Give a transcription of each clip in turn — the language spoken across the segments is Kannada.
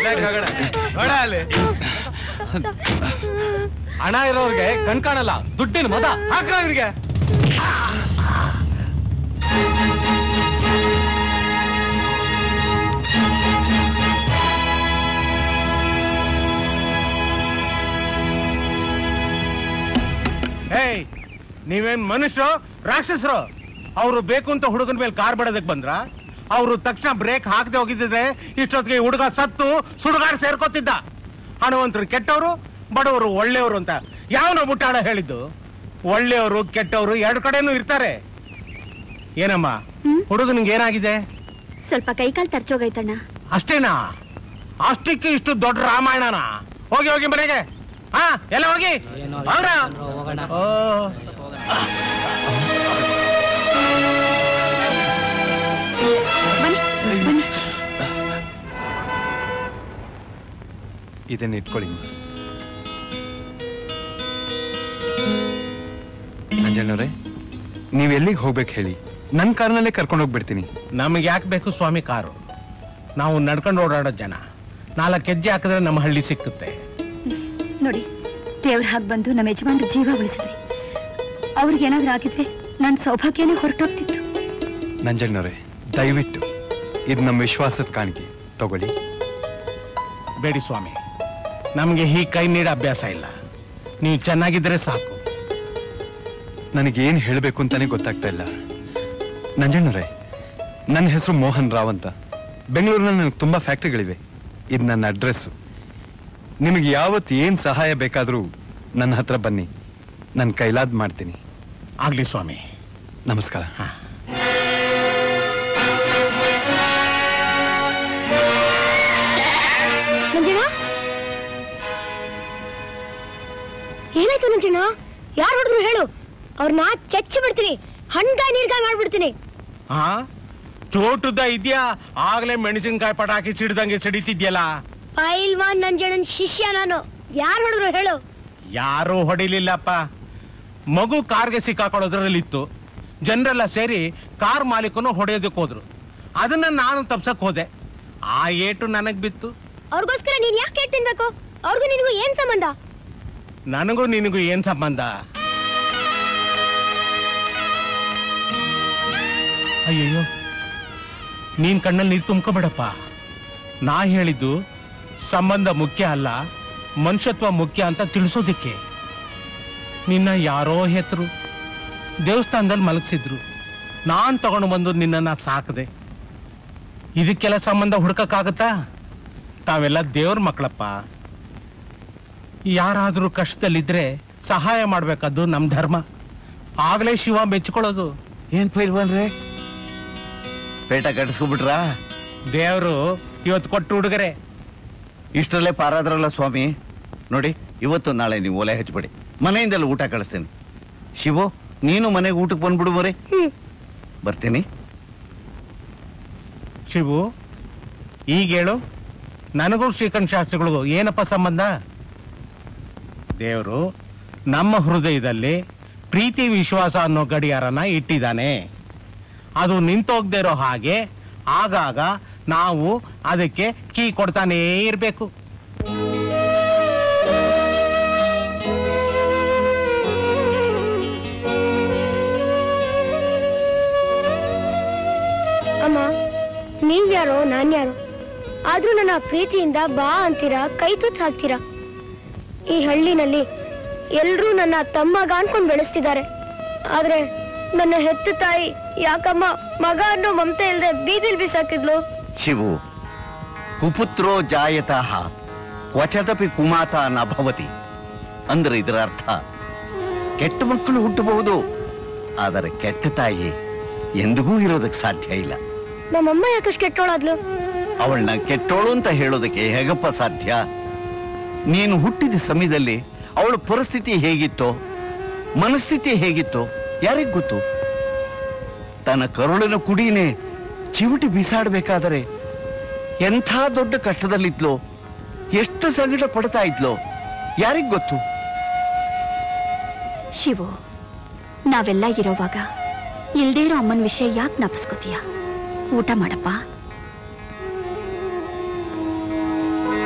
ನೋಡ ಅಲ್ಲಿ ಹಣ ಇರೋರ್ಗೆ ಕಣ್ ಕಾಣಲ್ಲ ದುಡ್ಡಿನ ಮದ ಹಾಕ್ರ ಅವ್ರಿಗೆ ಏಯ್ ನೀವೇನ್ ಮನುಷ್ಯರು ರಾಕ್ಷಸರು ಅವರು ಬೇಕು ಅಂತ ಹುಡುಗನ ಮೇಲೆ ಕಾರ್ ಬಿಡೋದಕ್ ಬಂದ್ರ ಅವರು ತಕ್ಷಣ ಬ್ರೇಕ್ ಹಾಕದೆ ಹೋಗಿದ್ದಿದ್ರೆ ಇಷ್ಟೊತ್ತಿಗೆ ಈ ಹುಡುಗ ಸತ್ತು ಸುಡುಗಾರ ಸೇರ್ಕೋತಿದ್ದ ಹಣವಂತರು ಕೆಟ್ಟವರು ಬಡವರು ಒಳ್ಳೆಯವರು ಅಂತ ಯಾವನೋ ಮುಟ್ಟಾಡ ಹೇಳಿದ್ದು ಒಳ್ಳೆಯವರು ಕೆಟ್ಟವರು ಎರಡು ಕಡೆನೂ ಇರ್ತಾರೆ ಏನಮ್ಮ ಹ್ಮ್? ಹುಡುಗನಿಗೆ ಏನಾಗಿದೆ ಸ್ವಲ್ಪ ಕೈಕಾಲ್ ತರ್ಚೋಗೈತಣ್ಣ ಅಷ್ಟೇನಾ ಅಷ್ಟಕ್ಕೆ ಇಷ್ಟು ದೊಡ್ಡ ರಾಮಾಯಣನ ಹೋಗಿ ಹೋಗಿ ಮನೆಗೆ ಹಾ ಎಲ್ಲ ಹೋಗಿ ಹೌದಾ ಓ ಬನ್ನಿ ಬನ್ನಿ ಇದನ್ನ ಇಟ್ಕೊಳ್ಳಿ ಅಂಜಣ್ಣವ್ರೆ ನೀವ್ ಎಲ್ಲಿಗೆ ಹೋಗ್ಬೇಕು ಹೇಳಿ ನನ್ ಕಾರ್ನಲ್ಲೇ ಕರ್ಕೊಂಡು ಹೋಗ್ಬಿಡ್ತೀನಿ ನಮಗೆ ಯಾಕೆ ಬೇಕು ಸ್ವಾಮಿ ಕಾರು ನಾವು ನಡ್ಕೊಂಡು ಓಡಾಡೋ ಜನ ನಾಲ್ಕು ಹೆಜ್ಜೆ ಹಾಕಿದ್ರೆ ನಮ್ಮ ಹಳ್ಳಿ ಸಿಕ್ಕುತ್ತೆ ನೋಡಿ ದೇವ್ರ ಹಾಗೆ ಬಂದು ನಮ್ಮ ಯಜಮಾನ್ರ ಜೀವ ಉಳಿಸಿದ್ರಿ ಅವ್ರಿಗೆ ಏನಾದ್ರೂ ಆಗಿದ್ರೆ ನನ್ನ ಸೌಭಾಗ್ಯನೇ ಹೊರಟೋಗ್ತಿತ್ತು ನಂಜಣ್ಣವ್ರೆ ದಯವಿಟ್ಟು ಇದು ನಮ್ಮ ವಿಶ್ವಾಸದ ಕಾಣಿಕೆ ತಗೊಳ್ಳಿ ಬೇಡಿ ಸ್ವಾಮಿ ನಮಗೆ ಹೀಗೆ ಕೈ ನೀಡೋ ಅಭ್ಯಾಸ ಇಲ್ಲ ನೀವು ಚೆನ್ನಾಗಿದ್ರೆ ಸಾಕು ನನಗೇನ್ ಹೇಳಬೇಕು ಅಂತಾನೆ ಗೊತ್ತಾಗ್ತಾ ಇಲ್ಲ ನಂಜಣ್ಣವ್ರೆ ನನ್ನ ಹೆಸರು ಮೋಹನ್ ರಾವ್ ಅಂತ ಬೆಂಗಳೂರಿನಲ್ಲಿ ನನಗೆ ತುಂಬಾ ಫ್ಯಾಕ್ಟ್ರಿಗಳಿವೆ ಇದು ನನ್ನ ಅಡ್ರೆಸ್ ನಿಮಗೆ ಯಾವತ್ತು ಏನ್ ಸಹಾಯ ಬೇಕಾದ್ರೂ ನನ್ನ ಹತ್ರ ಬನ್ನಿ ನನ್ನ ಕೈಲಾದ್ ಮಾಡ್ತೀನಿ ಆಗ್ಲಿ ಸ್ವಾಮಿ ನಮಸ್ಕಾರ ಹಾ ನಂಜಣ್ಣ ಏನಾಯ್ತು ನಂಜಣ್ಣ ಯಾರು ಹೊಡೆದ್ರು ಹೇಳು ಅವ್ರನ್ನ ಚಚ್ಚಿ ಬಿಡ್ತೀನಿ ಹಣ್ಗಾಯ್ ನೀರ್ಗಾಯ್ ಮಾಡ್ಬಿಡ್ತೀನಿ ಹಾ ಚೋಟುದ್ದ ಇದ್ಯಾ ಆಗ್ಲೇ ಮೆಣಸಿನ್ಕಾಯಿ ಪಟಾಕಿ ಸಿಡ್ದಂಗೆ ಸಿಡಿತಿದ್ಯಲ್ಲ ಪೈಲ್ವಾನ್ ನಂಜಣ್ಣನ್ ಶಿಷ್ಯ ನಾನು ಯಾರು ಹೊಡೆದ್ರು ಹೇಳು ಯಾರೂ ಹೊಡಿಲಿಲ್ಲಪ್ಪ ಮಗು ಕಾರ್ಗೆ ಸಿಕ್ಕಾಕೊಳ್ಳೋದ್ರಲ್ಲಿತ್ತು ಜನರೆಲ್ಲ ಸೇರಿ ಕಾರ್ ಮಾಲೀಕನು ಹೊಡೆಯೋದಕ್ಕೆ ಹೋದ್ರು ಅದನ್ನ ನಾನು ತಪ್ಸಕ್ ಹೋದೆ ಆ ಏಟು ನನಗ್ ಬಿತ್ತು ಅವ್ರಿಗೋಸ್ಕರ ನೀನ್ ಯಾಕೆ ಕೇಟ್ ತಿನ್ಬೇಕು ಅವ್ರಿಗೂ ನಿನಗೂ ಏನ್ ಸಂಬಂಧ ನನಗೂ ನಿನಗೂ ಏನ್ ಸಂಬಂಧ ಅಯ್ಯಯ್ಯೋ ನೀನ್ ಕಣ್ಣಲ್ಲಿ ನೀರು ತುಂಬ್ಕೋಬೇಡಪ್ಪ ನಾ ಹೇಳಿದ್ದು ಸಂಬಂಧ ಮುಖ್ಯ ಅಲ್ಲ ಮನುಷ್ಯತ್ವ ಮುಖ್ಯ ಅಂತ ತಿಳಿಸೋದಿಕ್ಕೆ ನಿನ್ನ ಯಾರೋ ಹೆತರು ದೇವಸ್ಥಾನದಲ್ಲಿ ಮಲಗಿಸಿದ್ರು ನಾನ್ ತಗೊಂಡು ಬಂದು ನಿನ್ನನ್ನ ಸಾಕದೆ ಇದಕ್ಕೆಲ್ಲ ಸಂಬಂಧ ಹುಡ್ಕಕ್ಕಾಗತ್ತಾ ತಾವೆಲ್ಲ ದೇವ್ರ ಮಕ್ಕಳಪ್ಪ ಯಾರಾದ್ರೂ ಕಷ್ಟದಲ್ಲಿದ್ರೆ ಸಹಾಯ ಮಾಡ್ಬೇಕಾದ್ದು ನಮ್ ಧರ್ಮ ಆಗ್ಲೇ ಶಿವ ಮೆಚ್ಕೊಳ್ಳೋದು ಏನ್ ಫೈಲ್ ಬಂದ್ರೆ ಪೇಟ ಕಟ್ಟಿಸ್ಕೊಬಿಟ್ರಾ ದೇವರು ಇವತ್ತು ಕೊಟ್ಟು ಹುಡುಗರೆ ಇಷ್ಟರಲ್ಲೇ ಪಾರಾದ್ರಲ್ಲ ಸ್ವಾಮಿ ನೋಡಿ ಇವತ್ತು ನಾಳೆ ನೀವು ಒಲೆ ಹಚ್ಬಿಡಿ ಮನೆಯಿಂದಲೇ ಊಟ ಕಳಿಸ್ತೀನಿ ಶಿವು ನೀನು ಮನೆಗೆ ಊಟಕ್ಕೆ ಬಂದ್ಬಿಡು ಮರಿ ಹ್ಮ್ ಬರ್ತೀನಿ ಶಿವು ಈಗ ಹೇಳು ನನಗೂ ಶ್ರೀಕಂಠ ಶಾಸ್ತ್ರಿಗಳಿಗೂ ಏನಪ್ಪ ಸಂಬಂಧ ದೇವರು ನಮ್ಮ ಹೃದಯದಲ್ಲಿ ಪ್ರೀತಿ ವಿಶ್ವಾಸ ಅನ್ನೋ ಗಡಿಯಾರನ ಇಟ್ಟಿದ್ದಾನೆ ಅದು ನಿಂತೋಗ್ದೇ ಇರೋ ಹಾಗೆ ಆಗಾಗ ನಾವು ಅದಕ್ಕೆ ಕೀ ಕೊಡ್ತಾನೇ ಇರಬೇಕು ಅಮ್ಮ ನೀವ್ಯಾರೋ ನಾನ್ಯಾರೋ ಆದ್ರೂ ನನ್ನ ಪ್ರೀತಿಯಿಂದ ಬಾ ಅಂತೀರಾ ಕೈ ತುತ್ತು ಹಾಕ್ತೀರಾ ಈ ಹಳ್ಳಿನಲ್ಲಿ ಎಲ್ರೂ ನನ್ನ ತಮ್ಮಗ ಅನ್ಕೊಂಡ್ ಬೆಳೆಸ್ತಿದ್ದಾರೆ ಆದ್ರೆ ನನ್ನ ಹೆತ್ತ ತಾಯಿ ಯಾಕಮ್ಮ ಮಗ ಅನ್ನೋ ಮಮತೆ ಇಲ್ದೆ ಬೀದಿಲ್ ಬಿಸಾಕಿದ್ಲು ಶಿವು ಕುಪುತ್ರೋ ಜಾಯತಃ ಕ್ವಚತಪಿ ಕುಮಾತ ನಭವತಿ ಅಂದ್ರೆ ಇದರ ಅರ್ಥ ಕೆಟ್ಟ ಮಕ್ಕಳು ಹುಟ್ಟಬಹುದು ಆದರೆ ಕೆಟ್ಟ ತಾಯಿ ಎಂದಿಗೂ ಇರೋದಕ್ಕೆ ಸಾಧ್ಯ ಇಲ್ಲ ನಮ್ಮಮ್ಮ ಯಾಕಷ್ಟು ಕೆಟ್ಟೋಳಾದ್ಲು ಅವಳನ್ನ ಕೆಟ್ಟೋಳು ಅಂತ ಹೇಳೋದಕ್ಕೆ ಹೇಗಪ್ಪ ಸಾಧ್ಯ ನೀನು ಹುಟ್ಟಿದ ಸಮಯದಲ್ಲಿ ಅವಳ ಪರಿಸ್ಥಿತಿ ಹೇಗಿತ್ತೋ ಮನಸ್ಥಿತಿ ಹೇಗಿತ್ತೋ ಯಾರಿಗ್ ಗೊತ್ತು ತನ್ನ ಕರುಳಿನ ಕುಡಿನೇ ಚಿವುಟಿ ಬಿಸಾಡಬೇಕಾದರೆ ಎಂಥ ದೊಡ್ಡ ಕಷ್ಟದಲ್ಲಿದ್ಲೋ ಎಷ್ಟು ಸಂಕಟ ಪಡ್ತಾ ಇದ್ಲೋ ಯಾರಿಗ್ ಗೊತ್ತು ಶಿವು ನಾವೆಲ್ಲ ಇರೋವಾಗ ಇಲ್ದೇ ಇರೋ ಅಮ್ಮನ ವಿಷಯ ಯಾಕೆ ನಾಪಿಸ್ಕೋತೀಯ ಊಟ ಮಾಡಪ್ಪ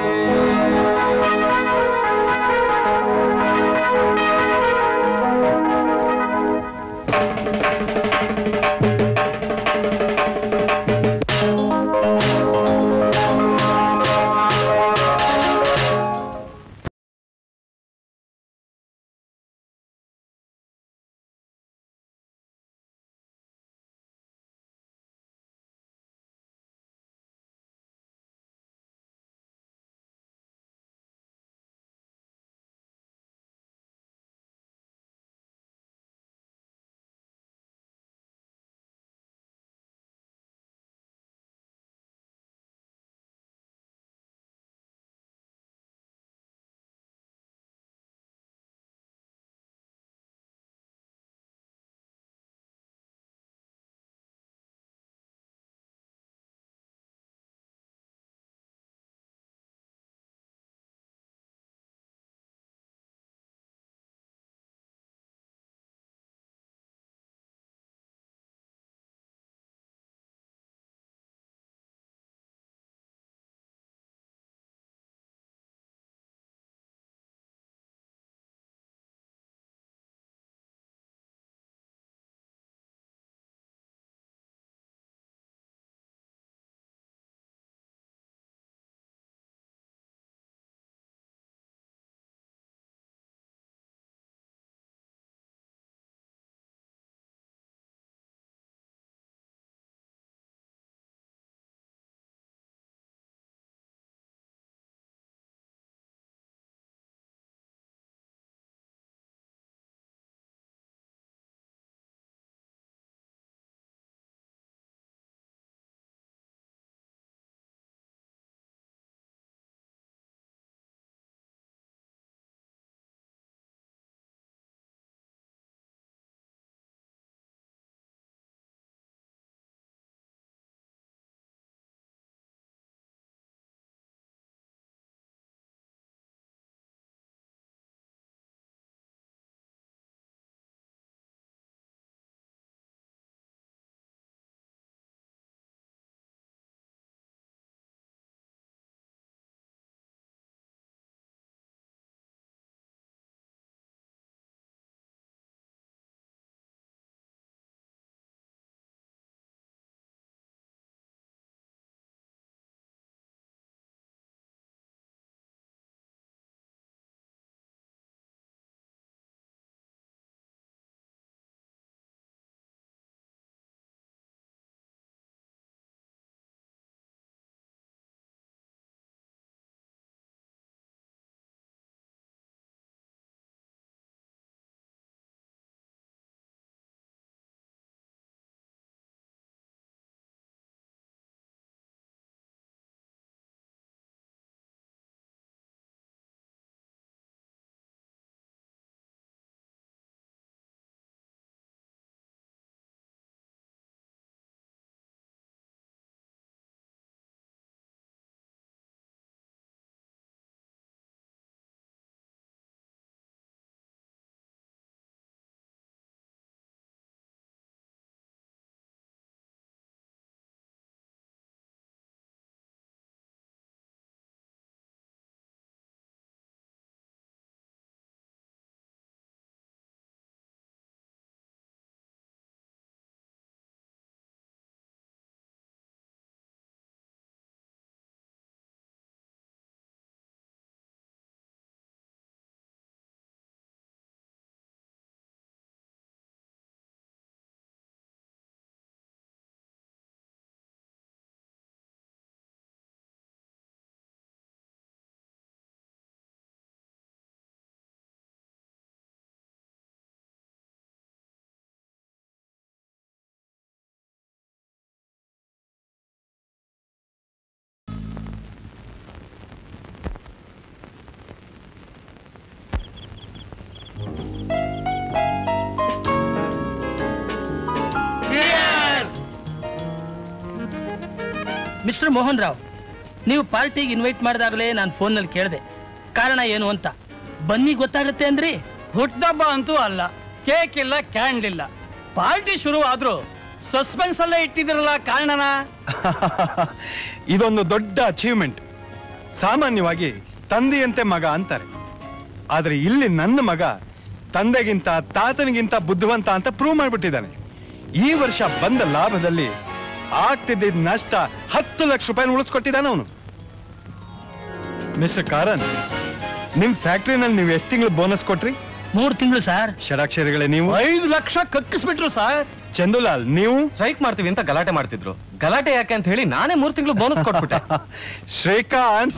ಮಿಸ್ಟರ್ ಮೋಹನ್ ರಾವ್ ನೀವು ಪಾರ್ಟಿಗೆ ಇನ್ವೈಟ್ ಮಾಡಿದಾಗಲೇ ನಾನು ಫೋನ್ನಲ್ಲಿ ಕೇಳಿದೆ ಕಾರಣ ಏನು ಅಂತ ಬನ್ನಿ ಗೊತ್ತಾಗುತ್ತೆ ಅಂದ್ರಿ ಹುಟ್ಟದಬ್ಬ ಅಂತೂ ಅಲ್ಲ ಕೇಕ್ ಇಲ್ಲ ಕ್ಯಾಂಡಲ್ ಇಲ್ಲ ಪಾರ್ಟಿ ಶುರು ಆದ್ರೂ ಸಸ್ಪೆನ್ಸ್ ಅಲ್ಲೇ ಇಟ್ಟಿದಿರಲ್ಲ ಕಾರಣನ ಇದೊಂದು ದೊಡ್ಡ ಅಚೀವ್ಮೆಂಟ್ ಸಾಮಾನ್ಯವಾಗಿ ತಂದೆಯಂತೆ ಮಗ ಅಂತಾರೆ ಆದ್ರೆ ಇಲ್ಲಿ ನನ್ನ ಮಗ ತಂದೆಗಿಂತ ತಾತನಿಗಿಂತ ಬುದ್ಧಿವಂತ ಅಂತ ಪ್ರೂವ್ ಮಾಡ್ಬಿಟ್ಟಿದ್ದಾನೆ ಈ ವರ್ಷ ಬಂದ ಲಾಭದಲ್ಲಿ ಆಗ್ತಿದ್ದ ನಷ್ಟ ಹತ್ತು ಲಕ್ಷ ರೂಪಾಯಿ ಉಳಿಸ್ಕೊಟ್ಟಿದ್ದಾನೆ ಅವನು ಮಿಸ್ಟರ್ ಕಾರನ್ ನಿಮ್ ಫ್ಯಾಕ್ಟ್ರಿನಲ್ಲಿ ನೀವು ಎಷ್ಟು ತಿಂಗಳು ಬೋನಸ್ ಕೊಟ್ರಿ ಮೂರ್ ತಿಂಗಳು ಸರ್ ಷಡಾಕ್ಷರಿಗಳೇ ನೀವು ಐದು ಲಕ್ಷ ಕಕ್ಕಿಸ್ಬಿಟ್ರು ಸರ್ ಚಂದುಲಾಲ್ ನೀವು ಸ್ಟ್ರೈಕ್ ಮಾಡ್ತೀವಿ ಅಂತ ಗಲಾಟೆ ಮಾಡ್ತಿದ್ರು ಗಲಾಟೆ ಯಾಕೆ ಅಂತ ಹೇಳಿ ನಾನೇ ಮೂರ್ ತಿಂಗಳು ಬೋನಸ್ ಕೊಟ್ಬಿಟ್ಟೆ ಶ್ರೀಕಾಂತ್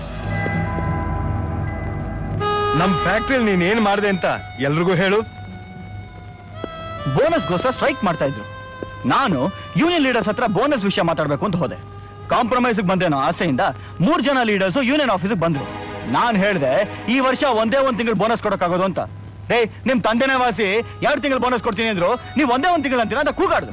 ನಮ್ ಫ್ಯಾಕ್ಟ್ರಿಯಲ್ಲಿ ನೀನ್ ಏನ್ ಮಾಡಿದೆ ಅಂತ ಎಲ್ರಿಗೂ ಹೇಳು ಬೋನಸ್ಗೋಸ್ಕರ ಸ್ಟ್ರೈಕ್ ಮಾಡ್ತಾ ಇದ್ರು ನಾನು ಯೂನಿಯನ್ ಲೀಡರ್ಸ್ ಹತ್ರ ಬೋನಸ್ ವಿಷಯ ಮಾತಾಡ್ಬೇಕು ಅಂತ ಹೋದೆ ಕಾಂಪ್ರಮೈಸ್ ಬಂದೇನೋ ಆಸೆಯಿಂದ ಮೂರ್ ಜನ ಲೀಡರ್ಸ್ ಯೂನಿಯನ್ ಆಫೀಸಿಗೆ ಬಂದ್ರು ನಾನ್ ಹೇಳ್ದೆ ಈ ವರ್ಷ ಒಂದೇ ಒಂದ್ ತಿಂಗಳು ಬೋನಸ್ ಕೊಡಕ್ಕಾಗೋದು ಅಂತ ಏ ನಿಮ್ ತಂದೆನೇ ವಾಸಿ ಎರಡು ತಿಂಗಳು ಬೋನಸ್ ಕೊಡ್ತೀನಿ ಅಂದ್ರು ನೀವು ಒಂದೇ ಒಂದ್ ತಿಂಗಳು ಅಂತೀರ ಅಂತ ಕೂಗಾಡ್ದು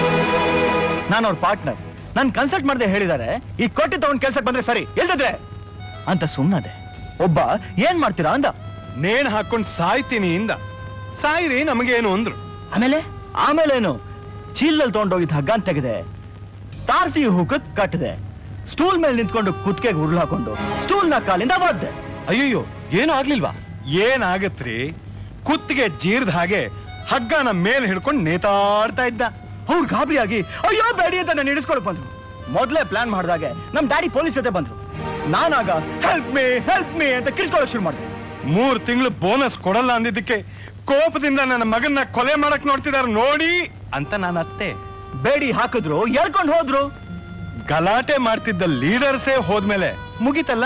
ನಾನು ಅವ್ರ ಪಾರ್ಟ್ನರ್ ನನ್ ಕನ್ಸಲ್ಟ್ ಮಾಡದೆ ಹೇಳಿದ್ದಾರೆ ಈ ಕೊಟ್ಟಿ ತಗೊಂಡ್ ಕೆಲ್ಸಕ್ಕೆ ಬಂದ್ರೆ ಸರಿ ಎಲ್ದಿದ್ರೆ ಅಂತ ಸುಮ್ಮನದೆ ಒಬ್ಬ ಏನ್ ಮಾಡ್ತೀರಾ ಅಂದ ನೇಣ್ ಹಾಕೊಂಡ್ ಸಾಯ್ತೀನಿ ಇಂದ ಸಾಯ್ರಿ ನಮಗೇನು ಅಂದ್ರು ಆಮೇಲೆ ಆಮೇಲೇನು ಚೀಲಲ್ಲಿ ತಗೊಂಡೋಗಿದ್ದ ಹಗ್ಗಾನ್ ತೆಗೆದೆ ತಾರ್ಸಿ ಹುಕಕ್ ಕಟ್ಟದೆ ಸ್ಟೂಲ್ ಮೇಲೆ ನಿಂತ್ಕೊಂಡು ಕುತ್ತಿಗೆಗೆ ಉರುಳು ಹಾಕೊಂಡು ಸ್ಟೂಲ್ ನ ಕಾಲಿಂದ ಬಾದ್ದೆ ಅಯ್ಯಯ್ಯೋ ಏನು ಆಗ್ಲಿಲ್ವಾ ಏನಾಗತ್ರಿ ಕುತ್ತಿಗೆ ಜೀರ್ದ ಹಾಗೆ ಹಗ್ಗನ ಮೇಲ್ ಹಿಡ್ಕೊಂಡು ನೇತಾಡ್ತಾ ಇದ್ದ ಅವ್ರು ಗಾಬರಿಯಾಗಿ ಅಯ್ಯೋ ಬೇಡಿ ಅಂತ ನಾನು ಹಿಡಿಸ್ಕೊಳಕ್ ಬಂದ್ರು ಮೊದ್ಲೇ ಪ್ಲಾನ್ ಮಾಡಿದಾಗೆ ನಮ್ ಡ್ಯಾಡಿ ಪೊಲೀಸ್ ಜೊತೆ ಬಂದ್ರು ನಾನಾಗ ಹೆಲ್ಪ್ ಮೀ ಹೆಲ್ಪ್ ಮೀ ಅಂತ ಕಿರ್ಕೊಳಕ್ ಶುರು ಮಾಡಿದೆ ಮೂರ್ ತಿಂಗಳು ಬೋನಸ್ ಕೊಡಲ್ಲ ಅಂದಿದ್ದಕ್ಕೆ ಕೋಪದಿಂದ ನನ್ನ ಮಗನ್ನ ಕೊಲೆ ಮಾಡಕ್ ನೋಡ್ತಿದಾರ ನೋಡಿ ಅಂತ ನಾನು ಅತ್ತೆ ಬೇಡಿ ಹಾಕಿದ್ರು ಎಳ್ಕೊಂಡು ಹೋದ್ರು ಗಲಾಟೆ ಮಾಡ್ತಿದ್ದ ಲೀಡರ್ಸೇ ಹೋದ್ಮೇಲೆ ಮುಗೀತಲ್ಲ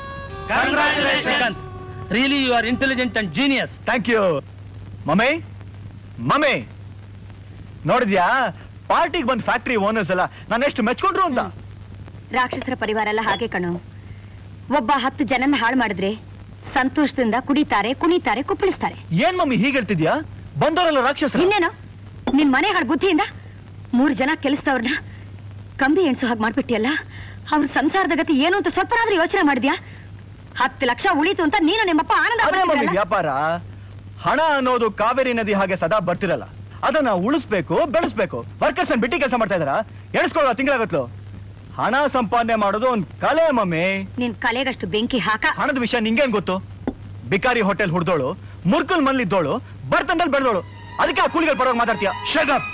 Srikanth really you are intelligent and genius thank you mummy mummy ನೋಡಿದ್ಯಾ ಪಾರ್ಟಿಗೆ ಬಂದ್ ಫ್ಯಾಕ್ಟ್ರಿ ಓನರ್ಸ್ ಎಲ್ಲ ನಾನು ಎಷ್ಟು ಮೆಚ್ಕೊಂಡ್ರು ಅಂತ ರಾಕ್ಷಸರ ಪರಿವಾರ ಎಲ್ಲ ಹಾಗೆ ಕಣೋ ಒಬ್ಬ ಹತ್ತು ಜನನ್ನ ಹಾಳು ಮಾಡಿದ್ರೆ ಸಂತೋಷದಿಂದ ಕುಡಿತಾರೆ ಕುಣಿತಾರೆ ಕುಪ್ಪಳಿಸ್ತಾರೆ ಏನ್ ಮಮ್ಮಿ ಹೀಗೆ ಹೇಳ್ತಿದ್ಯಾ ಬಂದವರೆಲ್ಲ ರಾಕ್ಷಸ ಇನ್ನೇನು ನಿನ್ ಮನೆ ಹಾಳು ಬುದ್ಧಿಯಿಂದ ಮೂರ್ ಜನ ಕೆಲಸದವ್ರನ್ನ ಕಂಬಿ ಎಣ್ಸು ಹಾಗೆ ಮಾಡ್ಬಿಟ್ಟಿಯಲ್ಲ ಅವ್ರ ಸಂಸಾರದ ಗತಿ ಏನು ಅಂತ ಸ್ವಲ್ಪನಾದ್ರೂ ಯೋಚನೆ ಮಾಡಿದ್ಯಾ ಹತ್ತು ಲಕ್ಷ ಉಳಿತು ಅಂತ ನೀನು ನಿಮ್ಮಪ್ಪ ಆನಂದ ಅದೇ ಮಮ್ಮಿ ಪಡ್ತಿದ್ರಲ್ಲ? ವ್ಯಾಪಾರ ಹಣ ಅನ್ನೋದು ಕಾವೇರಿ ನದಿ ಹಾಗೆ ಸದಾ ಬರ್ತಿರಲ್ಲ ಅದನ್ನ ಉಳಿಸ್ಬೇಕು ಬೆಳೆಸ್ಬೇಕು ವರ್ಕರ್ಸ್ ಬಿಟ್ಟಿ ಕೆಲಸ ಮಾಡ್ತಾ ಇದಾರ ಎಣಿಸ್ಕೊಳ್ಳೋ ತಿಂಗಳಾಗತ್ಲು ಹಣ ಸಂಪಾದನೆ ಮಾಡೋದು ಒಂದ್ ಕಲೆ ಮಮ್ಮಿ ನಿನ್ ಕಲೆಗಷ್ಟು ಬೆಂಕಿ ಹಾಕ ಹಣದ ವಿಷಯ ನಿಂಗೇನ್ ಗೊತ್ತು ಬಿಕಾರಿ ಹೋಟೆಲ್ ಹುಡ್ದೋಳು ಮುರ್ಕಲ್ ಮನ್ಲಿದ್ದೋಳು ಬರ್ತಂದಲ್ಲಿ ಬೆಳೆದೋಳು ಅದಕ್ಕೆ ಆ ಕೂಲಿಗಳು ಬರೋಗ್ ಮಾತಾಡ್ತೀಯ Shut up!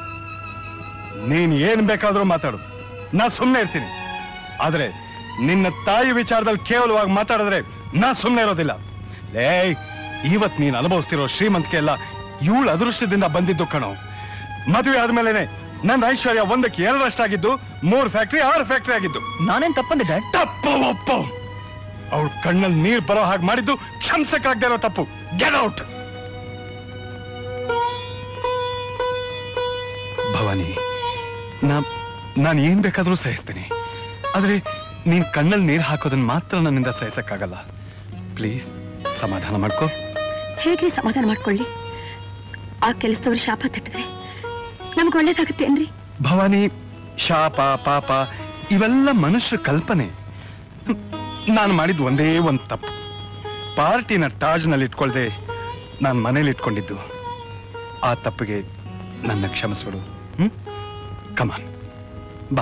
ನೀನ್ ಏನ್ ಬೇಕಾದ್ರೂ ಮಾತಾಡು ನಾ ಸುಮ್ನೆ ಇರ್ತೀನಿ ಆದ್ರೆ ನಿನ್ನ ತಾಯಿ ವಿಚಾರದಲ್ಲಿ ಕೇವಲವಾಗಿ ಮಾತಾಡಿದ್ರೆ ನಾ ಸುಮ್ನೆ ಇರೋದಿಲ್ಲ ಲೇ ಇವತ್ ನೀನ್ ಅನುಭವಿಸ್ತಿರೋ ಶ್ರೀಮಂತಿಕೆ ಎಲ್ಲ ಇವಳ ಅದೃಷ್ಟದಿಂದ ಬಂದಿದ್ದು ಕಣೋ ಮದುವೆ ಆದ್ಮೇಲೆನೆ ನನ್ನ ಐಶ್ವರ್ಯ ಒಂದಕ್ಕೆ ಎರಡರಷ್ಟಾಗಿದ್ದು ಮೂರ್ ಫ್ಯಾಕ್ಟ್ರಿ ಆರು ಫ್ಯಾಕ್ಟ್ರಿ ಆಗಿದ್ದು ನಾನೇನ್ ತಪ್ಪಂದೆ ಡ್ಯಾಡ್ ತಪ್ಪ ಒಪ್ಪ ಅವಳ ಕಣ್ಣಲ್ಲಿ ನೀರ್ ಬರೋ ಹಾಗೆ ಮಾಡಿದ್ದು ಕ್ಷಮ್ಸಕ್ಕಾಗದೇ ಇರೋ ತಪ್ಪು ಗೆಟ್ ಔಟ್ ಭವಾನಿ ನಾ ನಾನು ಏನ್ ಬೇಕಾದ್ರೂ ಸಹಿಸ್ತೀನಿ ಆದ್ರೆ ನೀನ್ ಕಣ್ಣಲ್ಲಿ ನೀರ್ ಹಾಕೋದನ್ನ ಮಾತ್ರ ನನ್ನಿಂದ ಸಹಿಸಕ್ಕಾಗಲ್ಲ ಪ್ಲೀಸ್ ಸಮಾಧಾನ ಮಾಡ್ಕೋ ಹೇಗೆ ಸಮಾಧಾನ ಮಾಡ್ಕೊಳ್ಳಿ ಆ ಕೆಲಸದವ್ರು ಶಾಪ ತಟ್ಟಿದ್ರೆ ನಮ್ಗೆ ಒಳ್ಳೇದಾಗುತ್ತೆ ಏನ್ರಿ ಭವಾನಿ ಶಾಪ ಪಾಪ ಇವೆಲ್ಲ ಮನುಷ್ಯರ ಕಲ್ಪನೆ ನಾನು ಮಾಡಿದ ಒಂದೇ ಒಂದು ತಪ್ಪು ಪಾರ್ಟಿನ ಟಾಜ್ನಲ್ಲಿ ಇಟ್ಕೊಳ್ದೆ ನಾನು ಮನೇಲಿ ಇಟ್ಕೊಂಡಿದ್ದು ಆ ತಪ್ಪಿಗೆ ನನ್ನ ಕ್ಷಮಿಸ್ಬಿಡು ಹ್ಮ್ ಕಮಾನ್ ಬಾ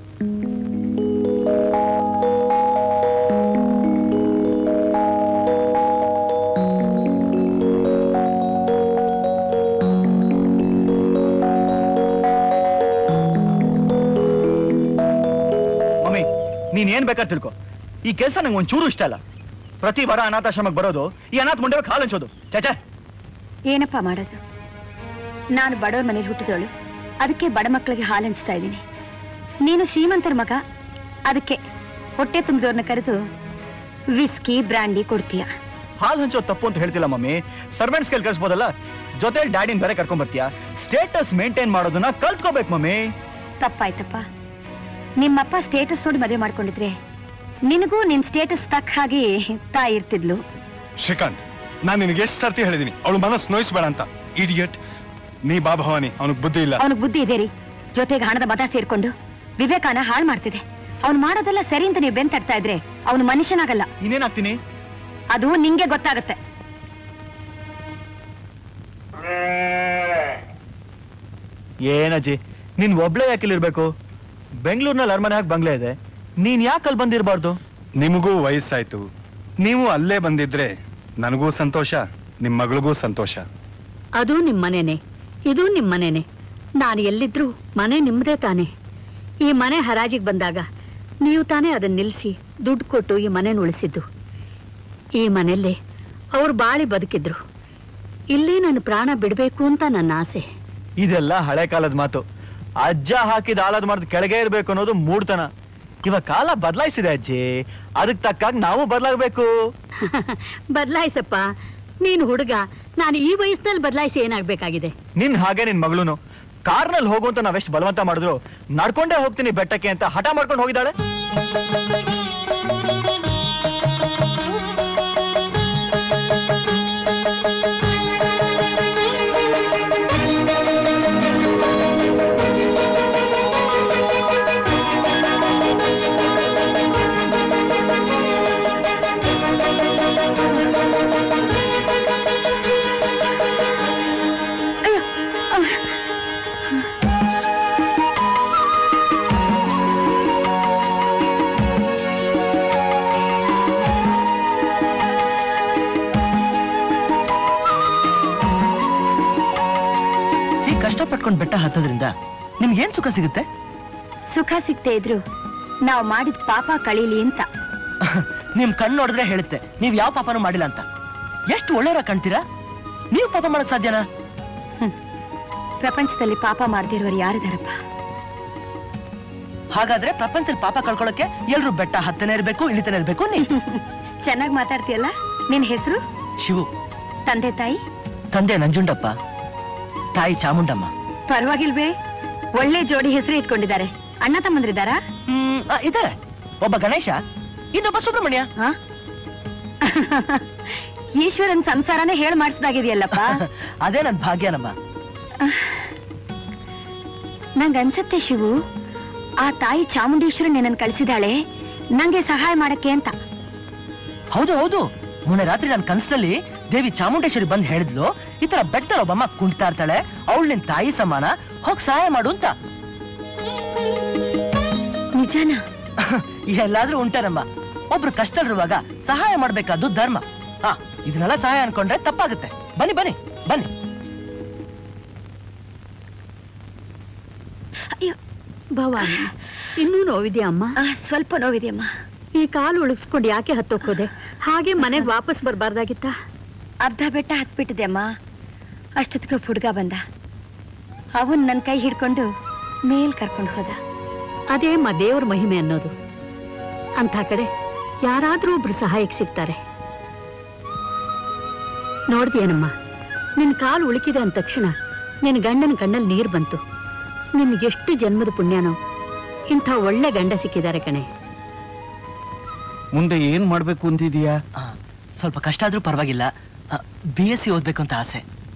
ಮಮ್ಮಿ ನೀನ್ ಏನ್ ಬೇಕಾದ್ರೆ ತಿಳ್ಕೊ ಈ ಕೆಲಸ ನಂಗೆ ಒಂಚೂರು ಇಷ್ಟ ಅಲ್ಲ ಪ್ರತಿ ವಾರ ಅನಾಥಾಶ್ರಮಕ್ಕೆ ಬರೋದು ಈ ಅನಾಥ ಮುಂಡೆ ಹಾಲು ಹಂಚೋದು ಚಾಚಾ ಏನಪ್ಪ ಮಾಡೋದು ನಾನು ಬಡವ್ರ ಮನೇಲಿ ಹುಟ್ಟಿದವಳು ಅದಕ್ಕೆ ಬಡ ಮಕ್ಕಳಿಗೆ ಹಾಲು ಹಂಚ್ತಾ ಇದ್ದೀನಿ ನೀನು ಶ್ರೀಮಂತರ ಮಗ ಅದಕ್ಕೆ ಹೊಟ್ಟೆ ತುಂಬಿದವ್ರನ್ನ ಕರೆದು ವಿಸ್ಕಿ ಬ್ರಾಂಡಿ ಕೊಡ್ತೀಯ ಹಾಲು ಹಂಚೋದು ತಪ್ಪು ಅಂತ ಹೇಳ್ತಿಲ್ಲ ಮಮ್ಮಿ ಸರ್ವೆಂಟ್ಸ್ ಕೈಲಿ ಕಳ್ಸ್ಬೋದಲ್ಲ ಜೊತೆಲಿ ಡ್ಯಾಡಿನ ಬೇರೆ ಕರ್ಕೊಂಡ್ ಬರ್ತೀಯಾ ಸ್ಟೇಟಸ್ ಮೇಂಟೈನ್ ಮಾಡೋದನ್ನ ಕಲ್ತ್ಕೋಬೇಕು ಮಮ್ಮಿ ತಪ್ಪಾಯ್ತಪ್ಪ ನಿಮ್ಮಪ್ಪ ಸ್ಟೇಟಸ್ ನೋಡಿ ಮದುವೆ ಮಾಡ್ಕೊಂಡಿದ್ರೆ ನಿನಗೂ ನಿನ್ ಸ್ಟೇಟಸ್ ತಕ್ಕ ಹಾಗೆ ತಾಯಿ ಇರ್ತಿದ್ಲು ಶ್ರೀಕಾಂತ್ ನಾನು ನಿನಗೆ ಎಷ್ಟು ಸರ್ತಿ ಹೇಳಿದೀನಿ ಅವಳು ಮನಸ್ಸು ನೋಯಿಸ್ಬೇಡ ಅಂತ ಇಡಿಯಟ್ ನೀ ಬಾ ಭವಾನಿ ಅವನಿಗೆ ಬುದ್ಧಿ ಇಲ್ಲ ಅವನಿಗೆ ಬುದ್ಧಿ ಇದೆ ರೀ ಜೊತೆಗೆ ಹಣದ ಮತ ಸೇರ್ಕೊಂಡು ವಿವೇಕಾನ ಹಾಳು ಮಾಡ್ತಿದೆ ಅವ್ನು ಮಾಡೋದೆಲ್ಲ ಸರಿ ಅಂತ ನೀವು ಬೆನ್ ತಟ್ತಾ ಇದ್ರೆ ಅವನು ಮನುಷ್ಯನಾಗಲ್ಲ ಇನ್ನೇನಾಗ್ತೀನಿ ಅದು ನಿಂಗೆ ಗೊತ್ತಾಗತ್ತೆ ಏನಜ್ಜಿ ನೀನ್ ಒಬ್ಳೆ ಯಾಕೆ ಇಲ್ಲಿರ್ಬೇಕು ಬೆಂಗಳೂರಿನಲ್ಲಿ ಅರಮನೆ ಹಾಕಿ ಬಂಗ್ಲೆ ಇದೆ ನೀನ್ ಯಾಕೆ ಅಲ್ಲಿ ಬಂದಿರಬಾರ್ದು ನಿಮಗೂ ವಯಸ್ಸಾಯ್ತು ನೀವು ಅಲ್ಲೇ ಬಂದಿದ್ರೆ ನನಗೂ ಸಂತೋಷ ನಿಮ್ ಮಗಳಿಗೂ ಸಂತೋಷ ಅದು ನಿಮ್ ಮನೆನೆ ಇದು ನಿಮ್ ಮನೆನೆ ನಾನು ಎಲ್ಲಿದ್ರು ಮನೆ ನಿಮ್ದೇ ತಾನೆ ಈ ಮನೆ ಹರಾಜಿಗೆ ಬಂದಾಗ ನೀವು ತಾನೇ ಅದನ್ನ ನಿಲ್ಲಿಸಿ ದುಡ್ಡು ಕೊಟ್ಟು ಈ ಮನೆನ ಉಳಿಸಿದ್ದು ಈ ಮನೆಯಲ್ಲೇ ಅವ್ರು ಬಾಳಿ ಬದುಕಿದ್ರು ಇಲ್ಲೇ ನನ್ನ ಪ್ರಾಣ ಬಿಡ್ಬೇಕು ಅಂತ ನನ್ನ ಆಸೆ ಇದೆಲ್ಲ ಹಳೆ ಕಾಲದ ಮಾತು ಅಜ್ಜ ಹಾಕಿದ ಆಳದ ಮರದ ಕೆಳಗೆ ಇರ್ಬೇಕು ಅನ್ನೋದು ಮೂಡ್ತನ ಇವಾಗ ಕಾಲ ಬದಲಾಯಿಸಿದೆ ಅಜ್ಜಿ ಅದಕ್ಕೆ ತಕ್ಕಾಗ ನಾವು ಬದಲಾಗಬೇಕು ಬದಲಾಯಿಸಪ್ಪ ನೀನು ಹುಡುಗ ನಾನು ಈ ವಯಸ್ಸಿನಲ್ಲಿ ಬದಲಾಯಿಸಿ ಏನಾಗ್ಬೇಕಾಗಿದೆ ನಿನ್ ಹಾಗೆ ನಿನ್ ಮಗಳೂನು ಕಾರ್ನಲ್ಲಿ ಹೋಗು ಅಂತ ನಾವೆಷ್ಟು ಬಲವಂತ ಮಾಡಿದ್ರು ನಡ್ಕೊಂಡೇ ಹೋಗ್ತೀನಿ ಬೆಟ್ಟಕ್ಕೆ ಅಂತ ಹಠ ಮಾಡ್ಕೊಂಡು ಹೋಗಿದ್ದಾಳೆ ಈ ಕಷ್ಟಪಟ್ಕೊಂಡು ಬೆಟ್ಟ ಹತ್ತೋದ್ರಿಂದ ನಿಮ್ಗೇನ್ ಸುಖ ಸಿಗುತ್ತೆ ಸುಖ ಸಿಗ್ತೇ ಇದ್ರು ನಾವು ಮಾಡಿದ ಪಾಪ ಕಳೀಲಿ ಅಂತ ನಿಮ್ ಕಣ್ಣು ನೋಡಿದ್ರೆ ಹೇಳುತ್ತೆ ನೀವ್ ಯಾವ ಪಾಪನೂ ಮಾಡಿಲ್ಲ ಅಂತ ಎಷ್ಟು ಒಳ್ಳೆಯವ್ರ ಕಾಣ್ತೀರಾ ನೀವು ಪಾಪ ಮಾಡಕ್ ಸಾಧ್ಯನಾ ಪ್ರಪಂಚದಲ್ಲಿ ಪಾಪ ಮಾಡ್ದಿರೋರು ಯಾರಿದಾರಪ್ಪ ಹಾಗಾದ್ರೆ ಪ್ರಪಂಚದಲ್ಲಿ ಪಾಪ ಕಳ್ಕೊಳಕ್ಕೆ ಎಲ್ರು ಬೆಟ್ಟ ಹತ್ತನೇ ಇರ್ಬೇಕು ಇಳಿತಾನೆ ಇರ್ಬೇಕು ನೀ ಚೆನ್ನಾಗಿ ಮಾತಾಡ್ತೀಯಲ್ಲ ನಿನ್ ಹೆಸರು ಶಿವು ತಂದೆ ತಾಯಿ ತಂದೆ ನಂಜುಂಡಪ್ಪ ತಾಯಿ ಚಾಮುಂಡಮ್ಮ ಪರವಾಗಿಲ್ವೇ ಒಳ್ಳೆ ಜೋಡಿ ಹೆಸರು ಇಟ್ಕೊಂಡಿದ್ದಾರೆ ಅಣ್ಣ ತಮ್ಮಂದ್ರಿದ್ದಾರಾ ಹ್ಮ್ ಆ, ಇದಾರೆ ಒಬ್ಬ ಗಣೇಶ ಇನ್ನೊಬ್ಬ ಸುಬ್ರಹ್ಮಣ್ಯ ಆ? ಈಶ್ವರನ್ ಸಂಸಾರನೇ ಹೇಳ್ ಮಾಡಿಸ್ದಾಗಿದೆಯಲ್ಲಪ್ಪ ಅದೇ ನನ್ ಭಾಗ್ಯನಮ್ಮ ನಂಗ್ ಅನ್ಸತ್ತೆ ಶಿವು ಆ ತಾಯಿ ಚಾಮುಂಡೇಶ್ವರಿ ನಿನ್ನನ್ ಕಳಿಸಿದಾಳೆ ನಂಗೆ ಸಹಾಯ ಮಾಡಕ್ಕೆ ಅಂತ ಹೌದು ಹೌದು ಮೊನ್ನೆ ರಾತ್ರಿ ನನ್ನ ಕನಸಿನಲ್ಲಿ ದೇವಿ ಚಾಮುಂಡೇಶ್ವರಿ ಬಂದ್ ಹೇಳಿದ್ಲು ಈ ತರ ಬೆಟ್ಟದಲ್ಲಿ ಒಬ್ಬಮ್ಮ ಕುಂಟ್ತಾ ಇರ್ತಾಳೆ ಅವಳು ನಿನ್ ತಾಯಿ ಸಮಾನ ಹೋಗ್ ಸಹಾಯ ಮಾಡು ಅಂತ ನಿಜಾನ ಎಲ್ಲಾದ್ರೂ ಉಂಟೇನಮ್ಮ ಒಬ್ರು ಕಷ್ಟದಲ್ಲಿರುವಾಗ ಸಹಾಯ ಮಾಡ್ಬೇಕಾದ್ದು ಧರ್ಮ ಹಾ ಇದನ್ನೆಲ್ಲ ಸಹಾಯ ಅನ್ಕೊಂಡ್ರೆ ತಪ್ಪಾಗುತ್ತೆ ಬನ್ನಿ ಬನ್ನಿ ಬನ್ನಿ ಅಯ್ಯೋ ಭವಾನಿ ಇನ್ನೂ ನೋವಿದ್ಯಾ ಅಮ್ಮ ಆ, ಸ್ವಲ್ಪ ನೋವಿದೆಯಮ್ಮ ಈ ಕಾಲು ಉಳಿಸ್ಕೊಂಡು ಯಾಕೆ ಹತ್ತೋಕೋದೆ ಹಾಗೆ ಮನೆಗೆ ವಾಪಸ್ ಬರ್ಬಾರ್ದಾಗಿತ್ತ ಅರ್ಧ ಬೆಟ್ಟ ಹತ್ಬಿಟ್ಟಿದೆ ಅಮ್ಮ ಅಷ್ಟೊತ್ತಿಗೆ ಒಬ್ಬ ಹುಡುಗ ಬಂದ ಅವನ್ ನನ್ ಕೈ ಹಿಡ್ಕೊಂಡು ಮೇಲ್ ಕರ್ಕೊಂಡು ಹೋದ ಅದೇ ಮ ದೇವ್ರ ಮಹಿಮೆ ಅನ್ನೋದು ಅಂಥ ಕಡೆ ಯಾರಾದ್ರೂ ಒಬ್ರು ಸಹಾಯಕ್ಕೆ ಸಿಗ್ತಾರೆ ನೋಡ್ತೀಯನಮ್ಮ ನಿನ್ ಕಾಲು ಉಳುಕಿದೆ ಅಂದ ತಕ್ಷಣ ನಿನ್ ಗಂಡನ ಕಣ್ಣಲ್ಲಿ ನೀರ್ ಬಂತು ನಿನ್ ಎಷ್ಟು ಜನ್ಮದ ಪುಣ್ಯನೋ ಇಂಥ ಒಳ್ಳೆ ಗಂಡ ಸಿಕ್ಕಿದ್ದಾರೆ ಕಣೆ ಮುಂದೆ ಏನ್ ಮಾಡ್ಬೇಕು ಅಂತಿದೀಯಾ ಆ, ಸ್ವಲ್ಪ ಕಷ್ಟ ಆದ್ರೂ ಪರವಾಗಿಲ್ಲ ಬಿ ಎಸ್ ಸಿ ಓದ್ಬೇಕು ಅಂತ ಆಸೆ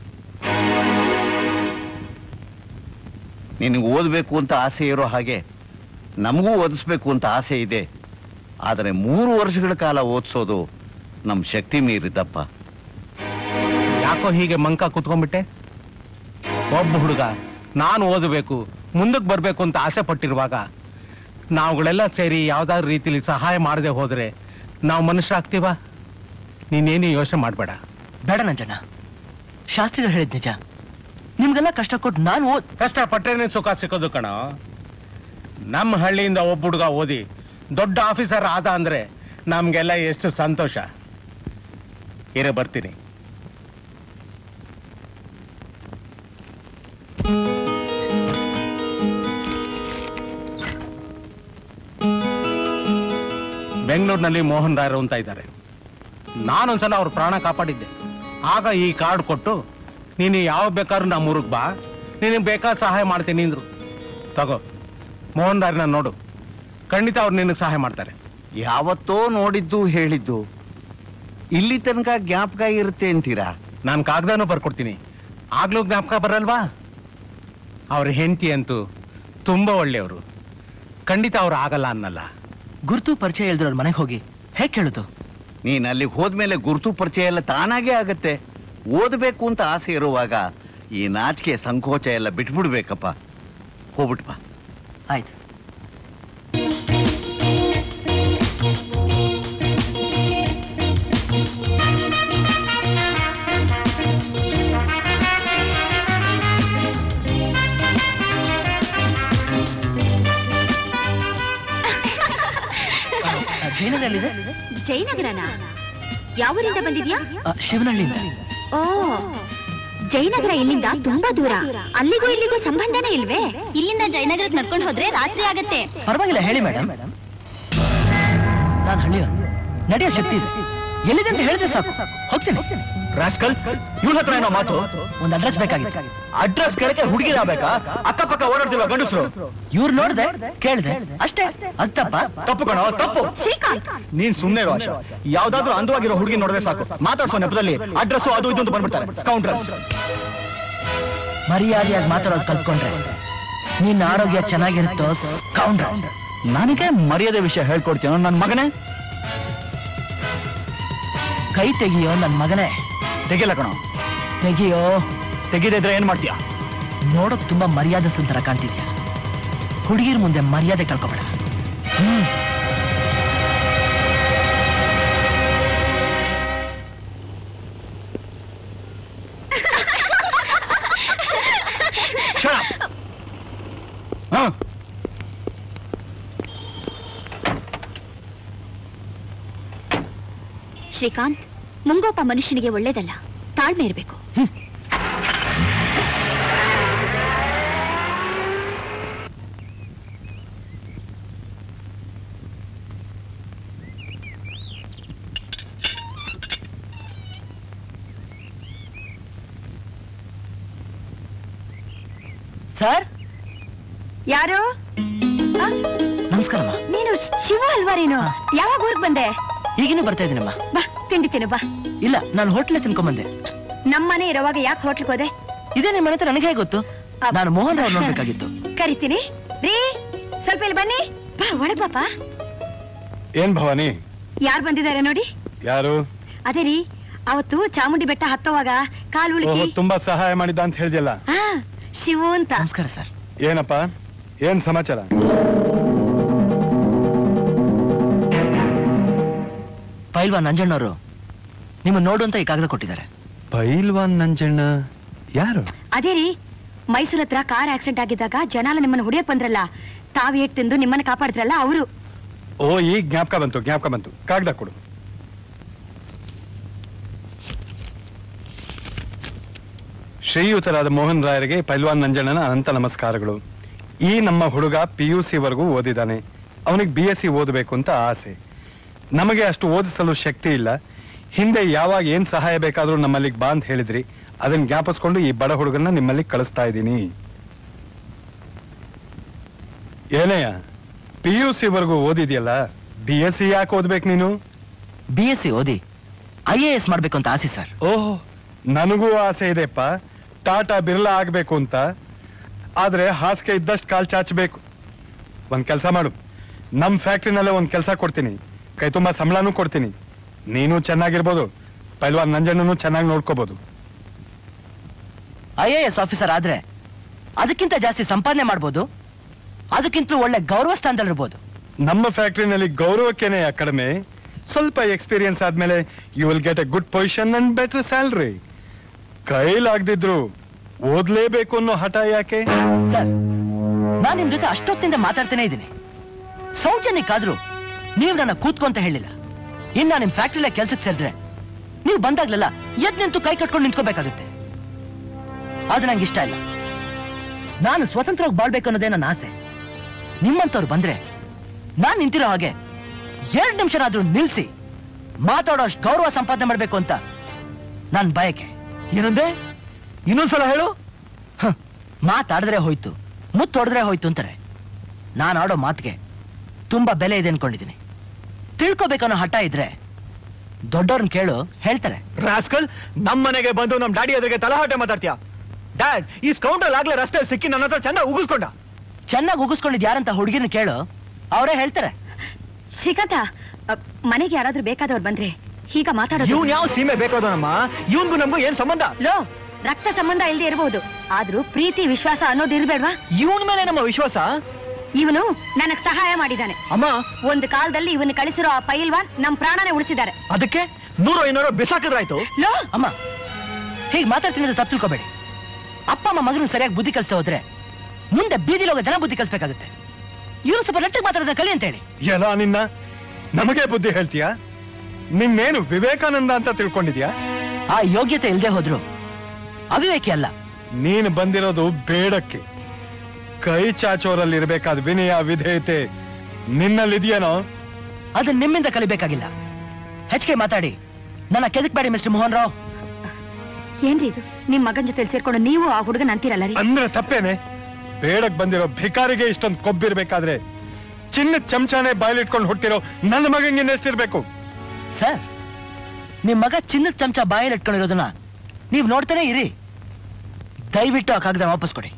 ನಿನಗೆ ಓದಬೇಕು ಅಂತ ಆಸೆ ಇರೋ ಹಾಗೆ ನಮಗೂ ಓದಿಸ್ಬೇಕು ಅಂತ ಆಸೆ ಇದೆ ಆದರೆ ಮೂರು ವರ್ಷಗಳ ಕಾಲ ಓದಿಸೋದು ನಮ್ ಶಕ್ತಿ ಮೀರಿದಪ್ಪ ಯಾಕೋ ಹೀಗೆ ಮಂಕ ಕುತ್ಕೊಂಡ್ಬಿಟ್ಟೆ ಒಬ್ಬ ಹುಡುಗ ನಾನು ಓದಬೇಕು ಮುಂದಕ್ಕೆ ಬರ್ಬೇಕು ಅಂತ ಆಸೆ ಪಟ್ಟಿರುವಾಗ ನಾವುಗಳೆಲ್ಲ ಸೇರಿ ಯಾವ್ದಾದ್ರು ರೀತಿಲಿ ಸಹಾಯ ಮಾಡದೆ ಹೋದ್ರೆ ನಾವು ಮನುಷ್ಯರಾಗ್ತೀವ ನೀನೇನು ಯೋಚನೆ ಮಾಡಬೇಡ ಬೇಡ ನಂಜಣ್ಣ ಶಾಸ್ತ್ರಿಗಳು ಹೇಳಿದ್ ನಿಜ ನಿಮ್ಗೆಲ್ಲ ಕಷ್ಟ ಕೊಟ್ಟು ನಾನು ಓದ್ ಕಷ್ಟ ಪಟ್ರೇನೆ ಸುಖ ಸಿಕ್ಕೋದು ಕಣ ನಮ್ಮ ಹಳ್ಳಿಯಿಂದ ಒಬ್ಬ ಹುಡುಗ ಓದಿ ದೊಡ್ಡ ಆಫೀಸರ್ ಆದ ಅಂದ್ರೆ ನಮ್ಗೆಲ್ಲ ಎಷ್ಟು ಸಂತೋಷ ಇರೇ ಬರ್ತೀನಿ ಬೆಂಗಳೂರಿನಲ್ಲಿ ಮೋಹನ್ ರಾಯರು ಅಂತ ಇದ್ದಾರೆ ನಾನೊಂದ್ಸಲ ಅವ್ರ ಪ್ರಾಣ ಕಾಪಾಡಿದ್ದೆ ಆಗ ಈ ಕಾರ್ಡ್ ಕೊಟ್ಟು ನೀನು ಯಾವ ಬೇಕಾದ್ರೂ ನಮ್ಮ ಊರಿಗೆ ಬಾ ನಿನಗೆ ಬೇಕಾದ ಸಹಾಯ ಮಾಡ್ತೀನಿ ಅಂದ್ರು ತಗೋ ಮೋಹನ್ ರಾಯರ್ನ ನೋಡು ಖಂಡಿತ ಅವ್ರು ನಿನಗೆ ಸಹಾಯ ಮಾಡ್ತಾರೆ ಯಾವತ್ತೋ ನೋಡಿದ್ದು ಹೇಳಿದ್ದು ಇಲ್ಲಿ ತನಕ ಜ್ಞಾಪಕ ಇರುತ್ತೆ ಅಂತೀರಾ ನಾನು ಕಾಗದನೂ ಬರ್ಕೊಡ್ತೀನಿ ಆಗ್ಲೂ ಜ್ಞಾಪಕ ಬರಲ್ವಾ ಅವ್ರ ಹೆಂಡತಿ ಅಂತೂ ತುಂಬಾ ಒಳ್ಳೆಯವರು ಖಂಡಿತ ಅವ್ರು ಆಗಲ್ಲ ಅನ್ನಲ್ಲ ಗುರುತು ಪರಿಚಯ ಇಲ್ದಿರೋರ್ ಮನೆಗೆ ಹೋಗಿ ಹೇಗ್ ಕೇಳುದು ನೀನ್ ಅಲ್ಲಿಗೆ ಹೋದ್ಮೇಲೆ ಗುರುತು ಪರಿಚಯ ಎಲ್ಲ ತಾನಾಗೇ ಆಗತ್ತೆ ಓದಬೇಕು ಅಂತ ಆಸೆ ಇರುವಾಗ ಈ ನಾಚಿಕೆ ಸಂಕೋಚ ಎಲ್ಲ ಬಿಟ್ಬಿಡ್ಬೇಕಪ್ಪ ಹೋಗ್ಬಿಟ್ಪ ಆಯ್ತು ಜೈನದಲ್ಲಿದೆ ಜಯನಗರನ ಯಾವೂರಿಂದ ಬಂದಿದ್ಯಾ ಶಿವನಹಳ್ಳಿಯಿಂದ ಓ ಜಯನಗರ ಇಲ್ಲಿಂದ ತುಂಬಾ ದೂರ ಅಲ್ಲಿಗೂ ಇಲ್ಲಿಗೂ ಸಂಬಂಧನೇ ಇಲ್ವೇ ಇಲ್ಲಿಂದ ಜಯನಗರಕ್ಕೆ ನಡ್ಕೊಂಡು ಹೋದ್ರೆ ರಾತ್ರಿ ಆಗತ್ತೆ ಪರವಾಗಿಲ್ಲ ಹೇಳಿ ಮೇಡಮ್ ನಾನು ಹಳ್ಳಿಯ ನಡೆಯೋ ಶಕ್ತಿ ಇದೆ ಎಲ್ಲಿದೆ ಅಂತ ಹೇಳಿದ್ರೆ ಸಾಕು ಹೋಗ್ತೀನಿ ರಾಸ್ಕಲ್ ಇವ್ರ ಹತ್ರ ಏನೋ ಮಾತು ಒಂದು ಅಡ್ರೆಸ್ ಬೇಕಾಗಿತ್ತು ಅಡ್ರೆಸ್ ಕೇಳಕ್ಕೆ ಹುಡುಗಿರ ಬೇಕಾ ಅಕ್ಕಪಕ್ಕ ಓಡಾಡ್ತಿಲ್ವ ಗಂಡಸರು ಇವ್ರು ನೋಡ್ದೆ ಕೇಳ್ದೆ ಅಷ್ಟೇ ಅದ್ ತಪ್ಪ ತಪ್ಪು ಕಣೋ ತಪ್ಪು ಶ್ರೀಕಾಂತ್ ನೀನ್ ಸುಮ್ನೆ ಇರು ಆಶಾ ಯಾವ್ದಾದ್ರು ಅಂದವಾಗಿರೋ ಹುಡುಗಿ ನೋಡಿದ್ರೆ ಸಾಕು ಮಾತಾಡ್ಸೋ ನೆಪದಲ್ಲಿ ಅಡ್ರೆಸ್ ಅದು ಇದು ಅಂತ ಬಂದ್ಬಿಡ್ತಾರೆ ಸ್ಕೌಂಡ್ರಸ್ ಮರ್ಯಾದೆಯಾಗಿ ಮಾತಾಡೋದು ಕಲ್ತ್ಕೊಂಡ್ರೆ ನಿನ್ನ ಆರೋಗ್ಯ ಚೆನ್ನಾಗಿರುತ್ತೋ ಸ್ಕೌಂಡ್ರ ನನಗೆ ಮರ್ಯಾದೆ ವಿಷಯ ಹೇಳ್ಕೊಡ್ತೀನೋ ನನ್ನ ಮಗನೇ ಕೈ ತೆಗಿಯೋ ನನ್ ಮಗನೇ ತೆಗಿಲ್ಲ ಕಣೋ ತೆಗಿಯೋ ತೆಗಿದಿದ್ರೆ ಏನ್ ಮಾಡ್ತೀಯ ನೋಡೋಕ್ ತುಂಬಾ ಮರ್ಯಾದೆ ತರ ಕಾಣ್ತಿದ್ಯಾ ಹುಡುಗಿರ್ ಮುಂದೆ ಮರ್ಯಾದೆ ಕಳ್ಕೊಬೇಡ ಹ್ಮ್ ಹ ಶ್ರೀಕಾಂತ್ ಮುಂಗೋಪ ಮನುಷ್ಯನಿಗೆ ಒಳ್ಳೇದಲ್ಲ ತಾಳ್ಮೆ ಇರಬೇಕು ಸರ್ ಯಾರು ಆ, ನಮಸ್ಕಾರಮ್ಮ ನೀನು ಶಿವ ಅಲ್ವಾ ನೀನು ಯಾವಾಗ ಊರ್ಗ್ ಬಂದೆ ಈಗಿನೂ ಬರ್ತಾ ಇದ್ದೀನಮ್ಮ ಬಾ ತಿಂಡಿ ತಿನ್ನು ಬಾ ಇಲ್ಲ ನಾನು ಹೋಟ್ಲೆ ತಿನ್ಕೊಂಬಂದೆ ನಮ್ಮನೆ ಇರೋವಾಗ ಯಾಕೆ ಹೋಟ್ಲಿಗೆ ಹೋದೆ ಇದೇ ನಿಮ್ಮ ಮನೆ ಹತ್ರ ನನಗೆ ಹೇಗೆ ಗೊತ್ತು ನಾನು ಮೋಹನ್ ರಾವ್ ನೋಡ್ಬೇಕಾಗಿತ್ತು ಕರಿತೀನಿ ರೀ ಸ್ವಲ್ಪ ಇಲ್ಲಿ ಬನ್ನಿ ಬಾ ಒಳಗ್ ಪಾಪ ಏನ್ ಭವಾನಿ ಯಾರು ಬಂದಿದ್ದಾರೆ ನೋಡಿ ಯಾರು ಅದೇ ರೀ ಅವತ್ತು ಚಾಮುಂಡಿ ಬೆಟ್ಟ ಹತ್ತುವಾಗ ಕಾಲು ಓಹೋ ಉಳುಕಿ ತುಂಬಾ ಸಹಾಯ ಮಾಡಿದ್ದ ಅಂತ ಹೇಳಿದ್ಯಲ್ಲ ಹಾ ಶಿವು ಅಂತ ನಮಸ್ಕಾರ ಸರ್ ಏನಪ್ಪ ಏನ್ ಸಮಾಚಾರ ಪೈಲ್ವಾ ನಂಜಣ್ಣವರು ನಿಮ್ಮ ನೋಡು ಅಂತ ಈ ಕಾಗದ ಕೊಟ್ಟಿದ್ದಾರೆ ಪೈಲ್ವಾನ್ ನಂಜಣ್ಣ ಯಾರು ಅದೇ ರೀ ಮೈಸೂರ್ ಹತ್ರ ಕಾರ್ ಆಕ್ಸಿಡೆಂಟ್ ಆಗಿದ್ದಾಗ ಜನಾಲ ನಿಮ್ಮನ್ನ ಹೊಡಿಯಕ್ ಬಂದ್ರಲ್ಲ ತಾವ್ ಏಟ್ ತಿಂದು ನಿಮ್ಮನ್ನ ಕಾಪಾಡಿದ್ರಲ್ಲ ಅವರು ಓ ಈಗ ಜ್ಞಾಪಕ ಬಂತು ಜ್ಞಾಪಕ ಬಂತು ಕಾಗ್ದ ಕೊಡು ಶ್ರೀಯುತರಾದ ಮೋಹನ್ ರಾಯರಿಗೆ ಪೈಲ್ವಾನ್ ನಂಜಣ್ಣನ ಅನಂತ ನಮಸ್ಕಾರಗಳು ಈ ನಮ್ಮ ಹುಡುಗ ಪಿ ಯು ಸಿ ವರೆಗೂ ಓದಿದ್ದಾನೆ ಅವನಿಗೆ ಬಿ ಎಸ್ ಸಿ ಓದಬೇಕು ಅಂತ ಆಸೆ ನಮಗೆ ಅಷ್ಟು ಓದಿಸಲು ಶಕ್ತಿ ಇಲ್ಲ ಹಿಂದೆ ಯಾವಾಗ ಏನ್ ಸಹಾಯ ಬೇಕಾದ್ರೂ ನಮ್ಮಲ್ಲಿಗೆ ಬಾ ಅಂತ ಹೇಳಿದ್ರಿ ಅದನ್ನ ಜ್ಞಾಪಿಸ್ಕೊಂಡು ಈ ಬಡ ಹುಡುಗನ್ನ ನಿಮ್ಮಲ್ಲಿ ಕಳಿಸ್ತಾ ಇದ್ದೀನಿ ಏನಯ್ಯ ಪಿ ಯು ಸಿ ವರೆಗೂ ಓದಿದ್ಯಲ್ಲ ಬಿ ಎಸ್ ಸಿ ಯಾಕೆ ಓದ್ಬೇಕು ನೀನು ಬಿ ಎಸ್ ಸಿ ಓದಿ ಐ ಎ ಎಸ್ ಮಾಡ್ಬೇಕು ಅಂತ ಆಸೆ ಸರ್ ಓಹ್ ನನಗೂ ಆಸೆ ಇದೆಪ್ಪ ಟಾಟಾ ಬಿರ್ಲಾ ಆಗ್ಬೇಕು ಅಂತ ಆದ್ರೆ ಹಾಸಿಗೆ ಇದ್ದಷ್ಟು ಕಾಲ್ ಚಾಚಬೇಕು ಒಂದ್ ಕೆಲಸ ಮಾಡು ನಮ್ ಫ್ಯಾಕ್ಟ್ರಿನಲ್ಲೇ ಒಂದ್ ಕೆಲಸ ಕೊಡ್ತೀನಿ ಕೈ ತುಂಬಾ ಸಂಬಳನೂ ಕೊಡ್ತೀನಿ ನೀನು ಚೆನ್ನಾಗಿರ್ಬೋದು ಪೈಲ್ವಾನ್ ನಂಜಣ್ಣನು ಚೆನ್ನಾಗಿ ನೋಡ್ಕೋಬಹುದು ಐ ಎ ಎಸ್ ಆಫೀಸರ್ ಆದ್ರೆ ಅದಕ್ಕಿಂತ ಜಾಸ್ತಿ ಸಂಪಾದನೆ ಮಾಡ್ಬೋದು ಅದಕ್ಕಿಂತ ಒಳ್ಳೆ ಗೌರವ ಸ್ಥಾನದಲ್ಲಿರ್ಬೋದು ನಮ್ಮ ಫ್ಯಾಕ್ಟ್ರಿನಲ್ಲಿ ಗೌರವಕ್ಕೇನೆ ಕಡಿಮೆ ಸ್ವಲ್ಪ ಎಕ್ಸ್ಪೀರಿಯನ್ಸ್ ಆದ್ಮೇಲೆ you will get a good position and better salary ಕೈಲಾಗ್ದಿದ್ರು ಓದ್ಲೇಬೇಕು ಅನ್ನೋ ಹಠ ಯಾಕೆ ಸರ್ ನಾನ್ ನಿಮ್ ಜೊತೆ ಅಷ್ಟೊತ್ತಿಂದ ಮಾತಾಡ್ತಾನೆ ಇದ್ದೀನಿ ಸೌಜನ್ಯಕ್ಕಾದ್ರೂ ನೀವು ನನ್ನ ಕೂತ್ಕೊಂತ ಹೇಳಿಲ್ಲ ಇನ್ನ ನಿಮ್ ಫ್ಯಾಕ್ಟ್ರಿಲೇ ಕೆಲ್ಸಕ್ಕೆ ಸೇರಿದ್ರೆ ನೀವು ಬಂದಾಗ್ಲೆಲ್ಲ ಎದ್ ನಿಂತು ಕೈ ಕಟ್ಕೊಂಡು ನಿಂತ್ಕೋಬೇಕಾಗುತ್ತೆ ಅದು ನಂಗೆ ಇಷ್ಟ ಇಲ್ಲ ನಾನು ಸ್ವತಂತ್ರವಾಗಿ ಬಾಳ್ಬೇಕು ಅನ್ನೋದೇ ನನ್ನ ಆಸೆ ನಿಮ್ಮಂತವ್ರು ಬಂದ್ರೆ ನಾನ್ ನಿಂತಿರೋ ಹಾಗೆ ಎರಡ್ ನಿಮಿಷನಾದ್ರೂ ನಿಲ್ಸಿ ಮಾತಾಡೋ ಅಷ್ಟು ಗೌರವ ಸಂಪಾದನೆ ಮಾಡ್ಬೇಕು ಅಂತ ನನ್ ಬಯಕೆ ಏನಂದೆ ಇನ್ನೊಂದ್ಸಲ ಹೇಳು ಹ, ಮಾತಾಡಿದ್ರೆ ಹೋಯ್ತು ಮುತ್ತೊಡೆದ್ರೆ ಹೋಯ್ತು ಅಂತಾರೆ ನಾನು ಆಡೋ ಮಾತಿಗೆ ತುಂಬಾ ಬೆಲೆ ಇದೆ ಅನ್ಕೊಂಡಿದ್ದೀನಿ ತಿಳ್ಕೊಬೇಕನ್ನೋ ಹಠ ಇದ್ರೆ ದೊಡ್ಡವ್ರನ್ನ ಕೇಳು ಹೇಳ್ತಾರೆ ರಾಸ್ಕಲ್ ನಮ್ ಮನೆಗೆ ಬಂದು ನಮ್ ಡ್ಯಾಡಿ ಎದುರಿಗೆ ತಲಹಾಟೆ ಮಾತಾಡ್ತೀಯ ಡ್ಯಾಡ್ ಈ ಸ್ಕೌಂಟಲ್ ಆಗ್ಲೇ ರಸ್ತೆ ಸಿಕ್ಕಿ ನನ್ನ ಹತ್ರ ಚೆನ್ನಾಗಿ ಉಗಿಸ್ಕೊಂಡ ಚೆನ್ನಾಗಿ ಉಗಿಸ್ಕೊಂಡಿದ್ ಯಾರಂತ ಹುಡುಗಿನ ಕೇಳು ಅವರೇ ಹೇಳ್ತಾರೆ ಶ್ರೀಕಾಂತ ಅ, ಮನೆಗೆ ಯಾರಾದ್ರೂ ಬೇಕಾದವ್ರು ಬಂದ್ರೆ ಹೀಗ ಮಾತಾಡೋದು ಇವ್ನ್ ಯಾವ ಸೀಮೆ ಬೇಕಾದೋನಮ್ಮ ಇವನ್ಗೂ ನಮಗೂ ಏನ್ ಸಂಬಂಧ ಲೋ ರಕ್ತ ಸಂಬಂಧ ಇಲ್ಲದೆ ಇರಬಹುದು ಆದ್ರೂ ಪ್ರೀತಿ ವಿಶ್ವಾಸ ಅನ್ನೋದು ಇರ್ಬೇಡ್ವಾ ಇವನ್ ಮೇಲೆ ನಮ್ಮ ವಿಶ್ವಾಸ ಇವನು ನನಗ್ ಸಹಾಯ ಮಾಡಿದ್ದಾನೆ ಅಮ್ಮ ಒಂದು ಕಾಲದಲ್ಲಿ ಇವನು ಕಳಿಸಿರೋ ಆ ಪೈಲ್ವಾನ್ ನಮ್ ಪ್ರಾಣನೇ ಉಳಿಸಿದ್ದಾರೆ ಅದಕ್ಕೆ ನೂರು ಐನೂರು ಬಿಸಾಕಿದ್ರಾಯ್ತು ಲೋ ಅಮ್ಮ ಹೀಗೆ ಮಾತಾಡ್ತೀನಿ ತಪ್ಪು ತಿಳ್ಕೊಬೇಡಿ ಅಪ್ಪ ಅಮ್ಮ ಮಗನ ಸರಿಯಾಗಿ ಬುದ್ಧಿ ಕಲಿಸ್ತಾ ಹೋದ್ರೆ ಮುಂದೆ ಬೀದಿಲಿ ಹೋಗೋ ಜನ ಬುದ್ಧಿ ಕಲಿಸ್ಬೇಕಾಗುತ್ತೆ ಇವರು ಸ್ವಲ್ಪ ನೆಟ್ಟಿಗೆ ಮಾತಾಡೋದ ಕಲಿ ಅಂತ ಹೇಳಿ ಎಲ್ಲ ನಿನ್ನ ನಮಗೆ ಬುದ್ಧಿ ಹೇಳ್ತೀಯಾ ನಿನ್ನೇನು ವಿವೇಕಾನಂದ ಅಂತ ತಿಳ್ಕೊಂಡಿದ್ಯಾ ಆ ಯೋಗ್ಯತೆ ಇಲ್ಲದೆ ಹೋದ್ರು ಅವಿವೇಕಿ ಅಲ್ಲ ನೀನು ಬಂದಿರೋದು ಬೇಡಕ್ಕೆ ಕೈ ಚಾಚೋರಲ್ಲಿ ಇರ್ಬೇಕಾದ ವಿನಯ ವಿಧೇಯತೆ ನಿನ್ನಲ್ಲಿದೆಯೇನೋ ಅದನ್ನ ನಿಮ್ಮಿಂದ ಕಲಿಬೇಕಾಗಿಲ್ಲ ಹೆಚ್ಚಿಗೆ ಮಾತಾಡಿ ನನ್ನ ಕೆದಕ್ಬೇಡಿ ಮಿಸ್ಟರ್ ಮೋಹನ್ ರಾವ್ ಏನ್ರಿ ಇದು ನಿಮ್ ಮಗನ್ ಜೊತೆ ಸೇರ್ಕೊಂಡು ನೀವು ಆ ಹುಡುಗನ್ ಅಂತೀರಲ್ಲ ರೀ ಅಂದ್ರೆ ತಪ್ಪೇನೆ ಬೇಡಕ್ ಬಂದಿರೋ ಭಿಕಾರಿಗೆ ಇಷ್ಟೊಂದು ಕೊಬ್ಬಿರ್ಬೇಕಾದ್ರೆ ಚಿನ್ನದ ಚಮಚಾನೆ ಬಾಯ್ಲಿಟ್ಕೊಂಡು ಹುಟ್ಟಿರೋ ನನ್ನ ಮಗಂಗೆ ಇನ್ನೆಷ್ಟಿರ್ಬೇಕು ಸರ್ ನಿಮ್ ಮಗ ಚಿನ್ನದ ಚಮಚ ಬಾಯಲ್ಲಿ ಇಟ್ಕೊಂಡಿರೋದನ್ನ ನೀವ್ ನೋಡ್ತಾನೆ ಇರಿ ದಯವಿಟ್ಟು ಆ ಕಾಗದ ವಾಪಸ್ ಕೊಡಿ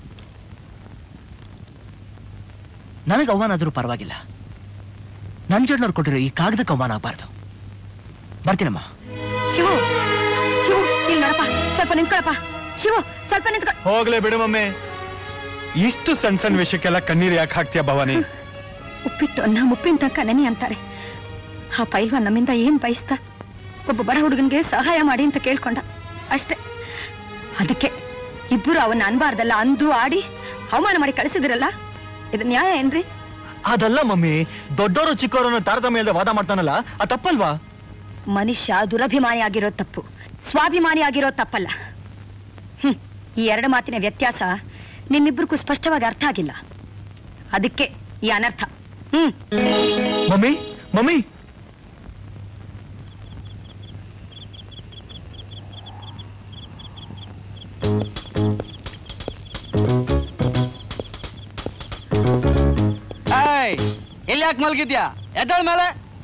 ನನಗೆ ಅವಮಾನ ಆದ್ರೂ ಪರವಾಗಿಲ್ಲ ನಂಜಣ್ಣವ್ರು ಕೊಟ್ಟಿರೋ ಈ ಕಾಗದಕ್ಕೆ ಅವಮಾನ ಆಗಬಾರ್ದು ಬರ್ತೀನಮ್ಮ ಶಿವು ಶಿವು ಇಲ್ಲಿ ನೋಡಪ್ಪ ಸ್ವಲ್ಪ ನಿಂತ್ಕೊಳಪ್ಪ ಶಿವು ಸ್ವಲ್ಪ ನಿಂತ್ಕೊ ಹೋಗ್ಲೇ ಬಿಡು ಮಮ್ಮಿ ಇಷ್ಟು ಸಣ್ಣ ಸಣ್ಣ ವಿಷಯಕ್ಕೆಲ್ಲ ಕಣ್ಣೀರು ಯಾಕೆ ಹಾಕ್ತೀಯ ಭವಾನಿ ಉಪ್ಪಿಟ್ಟು ಅನ್ನ ಮುಪ್ಪಿನ ತನಕ ನೆನೆ ಅಂತಾರೆ ಆ ಪೈಲ್ವಾನ್ ನಮ್ಮಿಂದ ಏನ್ ಬಯಸ್ತ ಒಬ್ಬ ಬಡ ಹುಡುಗನ್ಗೆ ಸಹಾಯ ಮಾಡಿ ಅಂತ ಕೇಳ್ಕೊಂಡ ಅಷ್ಟೇ ಅದಕ್ಕೆ ಇಬ್ಬರು ಅವನ್ನ ಅನ್ಬಾರ್ದಲ್ಲ ಅಂದು ಆಡಿ ಅವಮಾನ ಮಾಡಿ ಕಳಿಸಿದಿರಲ್ಲ ಇದು ನ್ಯಾಯ ಏನ್ರಿ ಅದಲ್ಲ ಮಮ್ಮಿ ದೊಡ್ಡವರು ಚಿಕ್ಕವರನ್ನು ತಾರತಮ್ಯ ಇಲ್ಲದೆ ವಾದ ಮಾಡ್ತಾನಲ್ಲ ಆ ತಪ್ಪಲ್ವಾ ಮನುಷ್ಯ ದುರಭಿಮಾನಿ ಆಗಿರೋ ತಪ್ಪು ಸ್ವಾಭಿಮಾನಿ ಆಗಿರೋ ತಪ್ಪಲ್ಲ ಹ್ಮ್ ಈ ಎರಡು ಮಾತಿನ ವ್ಯತ್ಯಾಸ ನಿಮ್ಮಿಬ್ಬರಿಗೂ ಸ್ಪಷ್ಟವಾಗಿ ಅರ್ಥ ಆಗಿಲ್ಲ ಅದಕ್ಕೆ ಈ ಅನರ್ಥ ಹ್ಮ್ ಮಮ್ಮಿ ಮಮ್ಮಿ ಏಯ್ ಎಲ್ಲಿ ಯಾಕೆ ಮಲಗಿದ್ಯಾ ಎದ್ದಳ ಮೇಲೆ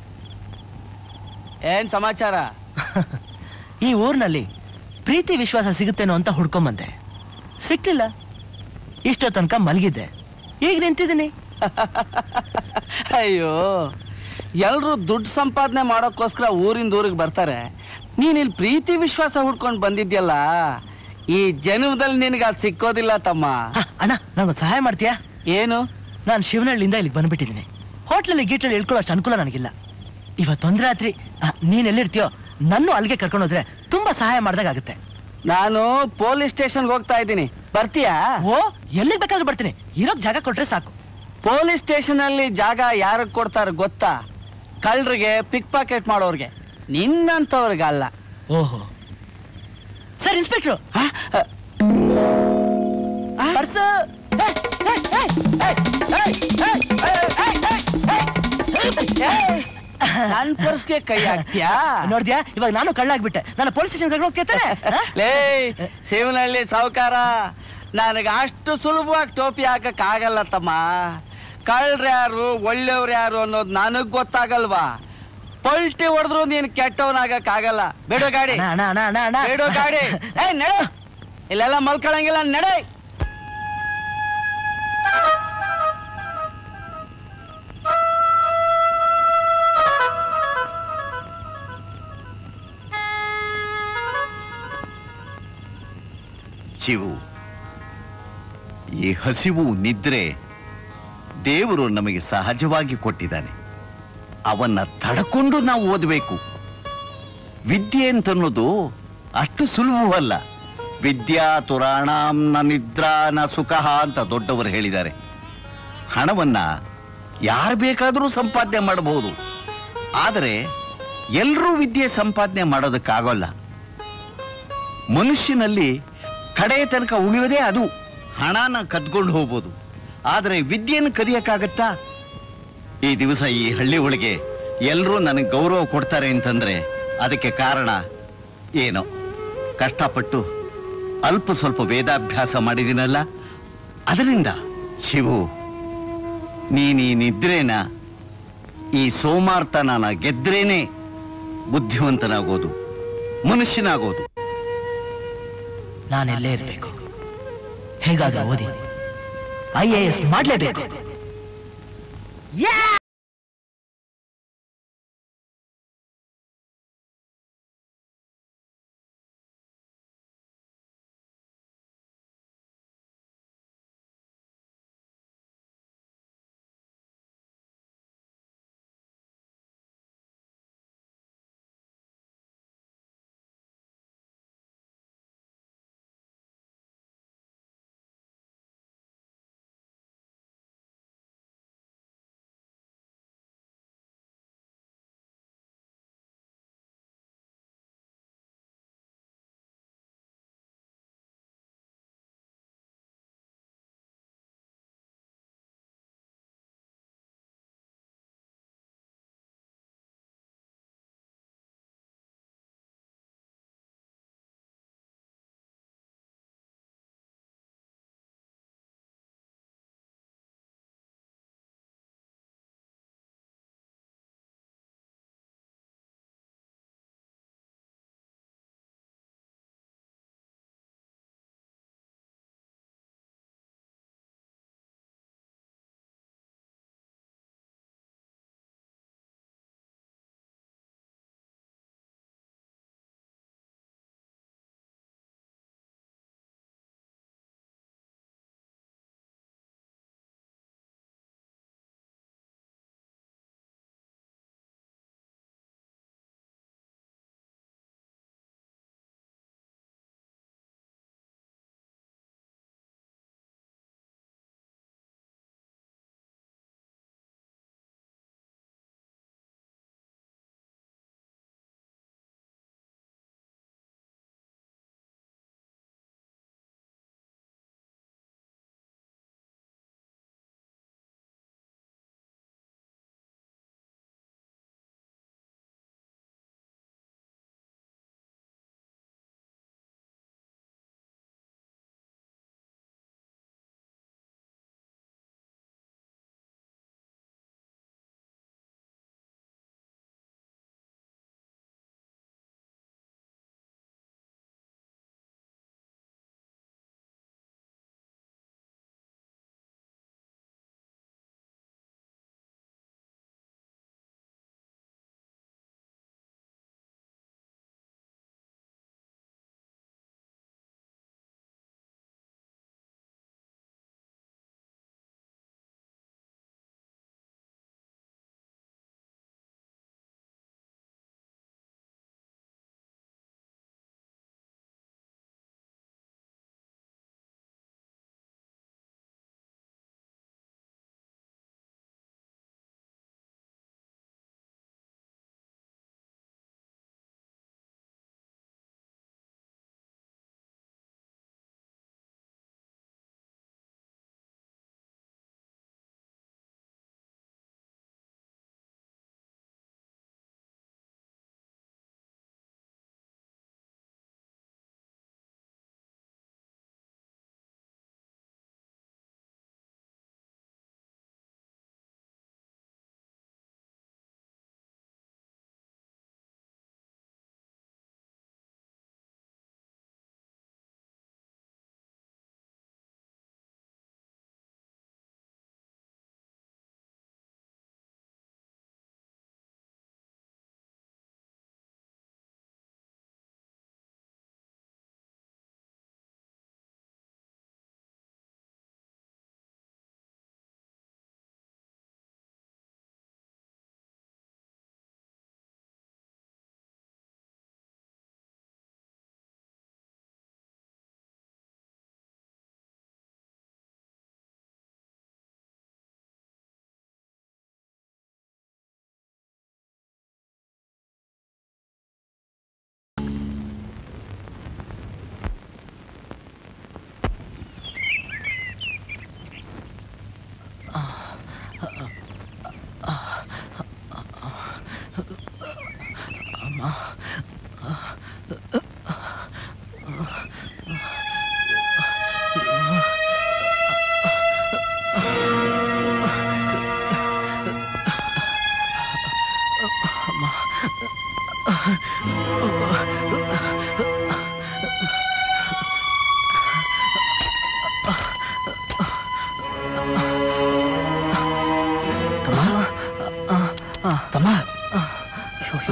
ಏನ್ ಸಮಾಚಾರ ಈ ಊರಿನಲ್ಲಿ ಪ್ರೀತಿ ವಿಶ್ವಾಸ ಸಿಗುತ್ತೇನೋ ಅಂತ ಹುಡ್ಕೊಂಬಂದೆ ಸಿಕ್ಲಿಲ್ಲ ಇಷ್ಟೋ ತನಕ ಮಲಗಿದ್ದೆ ಈಗ ನಿಂತಿದ್ದೀನಿ ಅಯ್ಯೋ ಎಲ್ರು ದುಡ್ಡು ಸಂಪಾದನೆ ಮಾಡೋಕ್ಕೋಸ್ಕರ ಊರಿಂದ ಊರಿಗೆ ಬರ್ತಾರೆ ನೀನ್ ಇಲ್ಲಿ ಪ್ರೀತಿ ವಿಶ್ವಾಸ ಹುಡ್ಕೊಂಡು ಬಂದಿದ್ಯಲ್ಲ ಈ ಜನ್ಮದಲ್ಲಿ ನಿನಗೆ ಅದು ಸಿಕ್ಕೋದಿಲ್ಲ ತಮ್ಮ ಹ, ಅಣ್ಣ ನಂಗೊಂದು ಸಹಾಯ ಮಾಡ್ತೀಯಾ ಏನು ನಾನು ಶಿವನಹಳ್ಳಿಯಿಂದ ಇಲ್ಲಿಗೆ ಬಂದ್ಬಿಟ್ಟಿದ್ದೀನಿ ಹೋಟ್ಲಲ್ಲಿ ಗೀಟ್ಲಲ್ಲಿ ಇಳ್ಕೊಳ್ಳೋಷ್ಟು ಅನುಕೂಲ ನನಗಿಲ್ಲ ಇವತ್ತೊಂದ್ ರಾತ್ರಿ ಆ, ನೀನ್ ಎಲ್ಲಿರ್ತೀಯೋ ನನ್ನ ಅಲ್ಲಿಗೆ ಕರ್ಕೊಂಡು ಹೋದ್ರೆ ತುಂಬಾ ಸಹಾಯ ಮಾಡ್ದಾಗುತ್ತೆ ನಾನು ಪೊಲೀಸ್ ಸ್ಟೇಷನ್ಗೆ ಹೋಗ್ತಾ ಇದ್ದೀನಿ ಬರ್ತೀಯಾ ಓ ಎಲ್ಲಿಗೆ ಬೇಕಾದ್ರೂ ಬರ್ತೀನಿ ಇರೋಕ್ ಜಾಗ ಕೊಟ್ರೆ ಸಾಕು ಪೊಲೀಸ್ ಸ್ಟೇಷನ್ ಅಲ್ಲಿ ಜಾಗ ಯಾರಿಗೆ ಕೊಡ್ತಾರೆ ಗೊತ್ತಾ ಕಳ್ಳರಿಗೆ ಪಿಕ್ ಪಾಕೆಟ್ ಮಾಡೋರ್ಗೆ ನಿನ್ನಂತವ್ರಿಗಲ್ಲ ಓಹೋ ಸರ್ ಇನ್ಸ್ಪೆಕ್ಟ್ರು ಪರ್ಸ್ ನನ್ ಪರ್ಸ್ಗೆ ಕೈ ಹಾಕ್ತೀಯಾ ನೋಡ್ದ್ಯಾ ಇವಾಗ ನಾನು ಕಳ್ಳಾಗ್ಬಿಟ್ಟೆ ನಾನು ಪೊಲೀಸ್ ಸ್ಟೇಷನ್ ಕರ್ಕೊಂಡು ಹೋಗ್ತೇನೆ ಲೇ ಶಿವನಹಳ್ಳಿ ಸಾವುಕಾರ ನನಗೆ ಅಷ್ಟು ಸುಲಭವಾಗಿ ಟೋಪಿ ಹಾಕಕ್ ಆಗಲ್ಲ ತಮ್ಮ ಕಳ್ರ ಯಾರು ಒಳ್ಳೆಯವ್ರು ಯಾರು ಅನ್ನೋದು ನನಗ್ ಗೊತ್ತಾಗಲ್ವಾ ಪಲ್ಟಿ ಹೊಡೆದ್ರು ನೀನ್ ಕೆಟ್ಟವನಾಗಕ್ ಆಗಲ್ಲ ಬೇಡೋ ಗಾಡಿ ಅಣ್ಣ ಅಣ್ಣ ಅಣ್ಣ ಅಣ್ಣ ಅಣ್ಣ ಬೇಡೋ ಗಾಡಿ ಏ ನಡೆ ಇಲ್ಲೆಲ್ಲ ಮಲ್ಕೊಳಂಗಿಲ್ಲ ನಡೆ ಶಿವು ಈ ಹಸಿವು ನಿದ್ರೆ ದೇವರು ನಮಗೆ ಸಹಜವಾಗಿ ಕೊಟ್ಟಿದ್ದಾನೆ ಅವನ್ನ ತಡ್ಕೊಂಡು ನಾವು ಓದಬೇಕು ವಿದ್ಯೆ ಅಂತನ್ನೋದು ಅಷ್ಟು ಸುಲಭವಲ್ಲ ವಿದ್ಯಾ ತುರಾಣಾಂ ನ ನಿದ್ರಾ ನ ಸುಖ ಅಂತ ದೊಡ್ಡವರು ಹೇಳಿದ್ದಾರೆ ಹಣವನ್ನ ಯಾರು ಬೇಕಾದರೂ ಸಂಪಾದನೆ ಮಾಡಬಹುದು ಆದರೆ ಎಲ್ಲರೂ ವಿದ್ಯೆ ಸಂಪಾದನೆ ಮಾಡೋದಕ್ಕಾಗೋಲ್ಲ ಮನುಷ್ಯನಲ್ಲಿ ಕಡೆಯ ತನಕ ಉಳಿಯೋದೇ ಅದು ಹಣನ ಕದ್ಕೊಂಡು ಹೋಗ್ಬೋದು ಆದರೆ ವಿದ್ಯೆಯನ್ನು ಕದಿಯಕ್ಕಾಗತ್ತಾ ಈ ದಿವಸ ಈ ಹಳ್ಳಿ ಒಳಗೆ ಎಲ್ಲರೂ ನನಗೆ ಗೌರವ ಕೊಡ್ತಾರೆ ಅಂತಂದ್ರೆ ಅದಕ್ಕೆ ಕಾರಣ ಏನೋ ಕಷ್ಟಪಟ್ಟು ಅಲ್ಪ ಸ್ವಲ್ಪ ವೇದಾಭ್ಯಾಸ ಮಾಡಿದಿನಲ್ಲ ಅದರಿಂದ ಶಿವು ನೀನ್ ಈ ನಿದ್ರೇನ ಈ ಸೋಮಾರ್ತನ ಗೆದ್ರೇನೆ ಬುದ್ಧಿವಂತನಾಗೋದು ಮನುಷ್ಯನಾಗೋದು ನಾನೆಲ್ಲೇ ಇರಬೇಕು ಹೇಗಾದ್ರೂ ಓದಿ ಐ ಎ ಎಸ್ ಮಾಡ್ಲೇಬೇಕು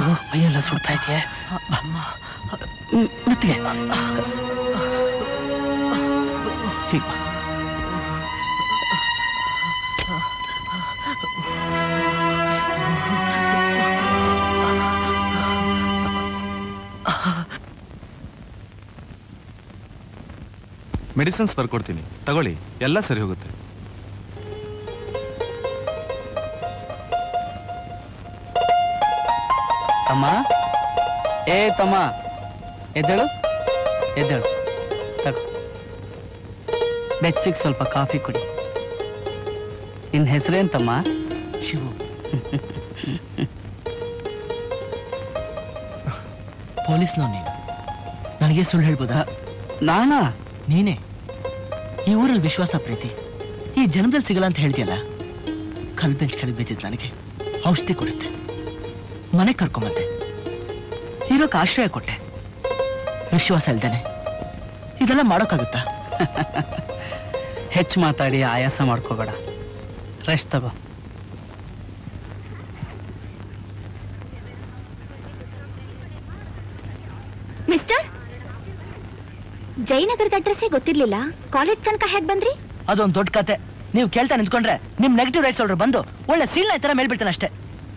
ಮೈಯೆಲ್ಲ ಸುಡ್ತಾ ಇದೆಯೇ ಮತ್ತಿಗೆ ಹೀಗ್ ಬಾ. ಮೆಡಿಸಿನ್ಸ್ ಬರ್ಕೊಡ್ತೀನಿ ತಗೊಳ್ಳಿ ಎಲ್ಲ ಸರಿ ಹೋಗುತ್ತೆ ತಮ್ಮ ಏ ತಮ್ಮ ಎದ್ದೇಳು ಎದ್ದೇಳು ತಗೋ ಬೆಚ್ಚಿಗೆ ಸ್ವಲ್ಪ ಕಾಫಿ ಕುಡಿ ನಿನ್ನ ಹೆಸರೇನ್ ತಮ್ಮ ಶಿವು ಪೊಲೀಸ್ನವ್ ನೀನು ನನಗೆ ಸುಳ್ಳು ಹೇಳ್ಬೋದಾ ನಾನಾ ನೀನೇ ಈ ಊರಲ್ಲಿ ವಿಶ್ವಾಸ ಪ್ರೀತಿ ಈ ಜನ್ಮದಲ್ಲಿ ಸಿಗಲ್ಲ ಅಂತ ಹೇಳ್ತೀಯಲ್ಲ ಕಲ್ ಬೆಂಚ್ ಕೆಳಗೆ ಬಿದ್ದಿದ್ ನನಗೆ ಔಷಧಿ ಕೊಡಿಸ್ದೆ ಮನೆ ಕರ್ಕೊಂಬಂದೆ ಇರೋಕ್ ಆಶ್ರಯ ಕೊಟ್ಟೆ ವಿಶ್ವಾಸ ಇಲ್ದೇನೆ ಇದೆಲ್ಲ ಮಾಡೋಕ್ಕಾಗುತ್ತಾ ಹೆಚ್ಚು ಮಾತಾಡಿ ಆಯಾಸ ಮಾಡ್ಕೋಬೇಡ ರೆಸ್ಟ್ ತಗೋ ಮಿಸ್ಟರ್ ಜಯನಗರದ ಅಡ್ರೆಸ್ಸೇ ಗೊತ್ತಿರ್ಲಿಲ್ಲ ಕಾಲೇಜ್ ತನಕ ಹೇಗ್ ಬಂದ್ರಿ ಅದೊಂದ್ ದೊಡ್ಡ ಕತೆ ನೀವು ಕೇಳ್ತಾ ನಿಂತ್ಕೊಂಡ್ರೆ ನಿಮ್ ನೆಗೆಟಿವ್ ರೈಟ್ಸ್ ಅವ್ರು ಬಂದು ಒಳ್ಳೆ ಸೀಲ್ನ ತರ ಮೇಲ್ಬಿಡ್ತಾನೆ ಅಷ್ಟೇ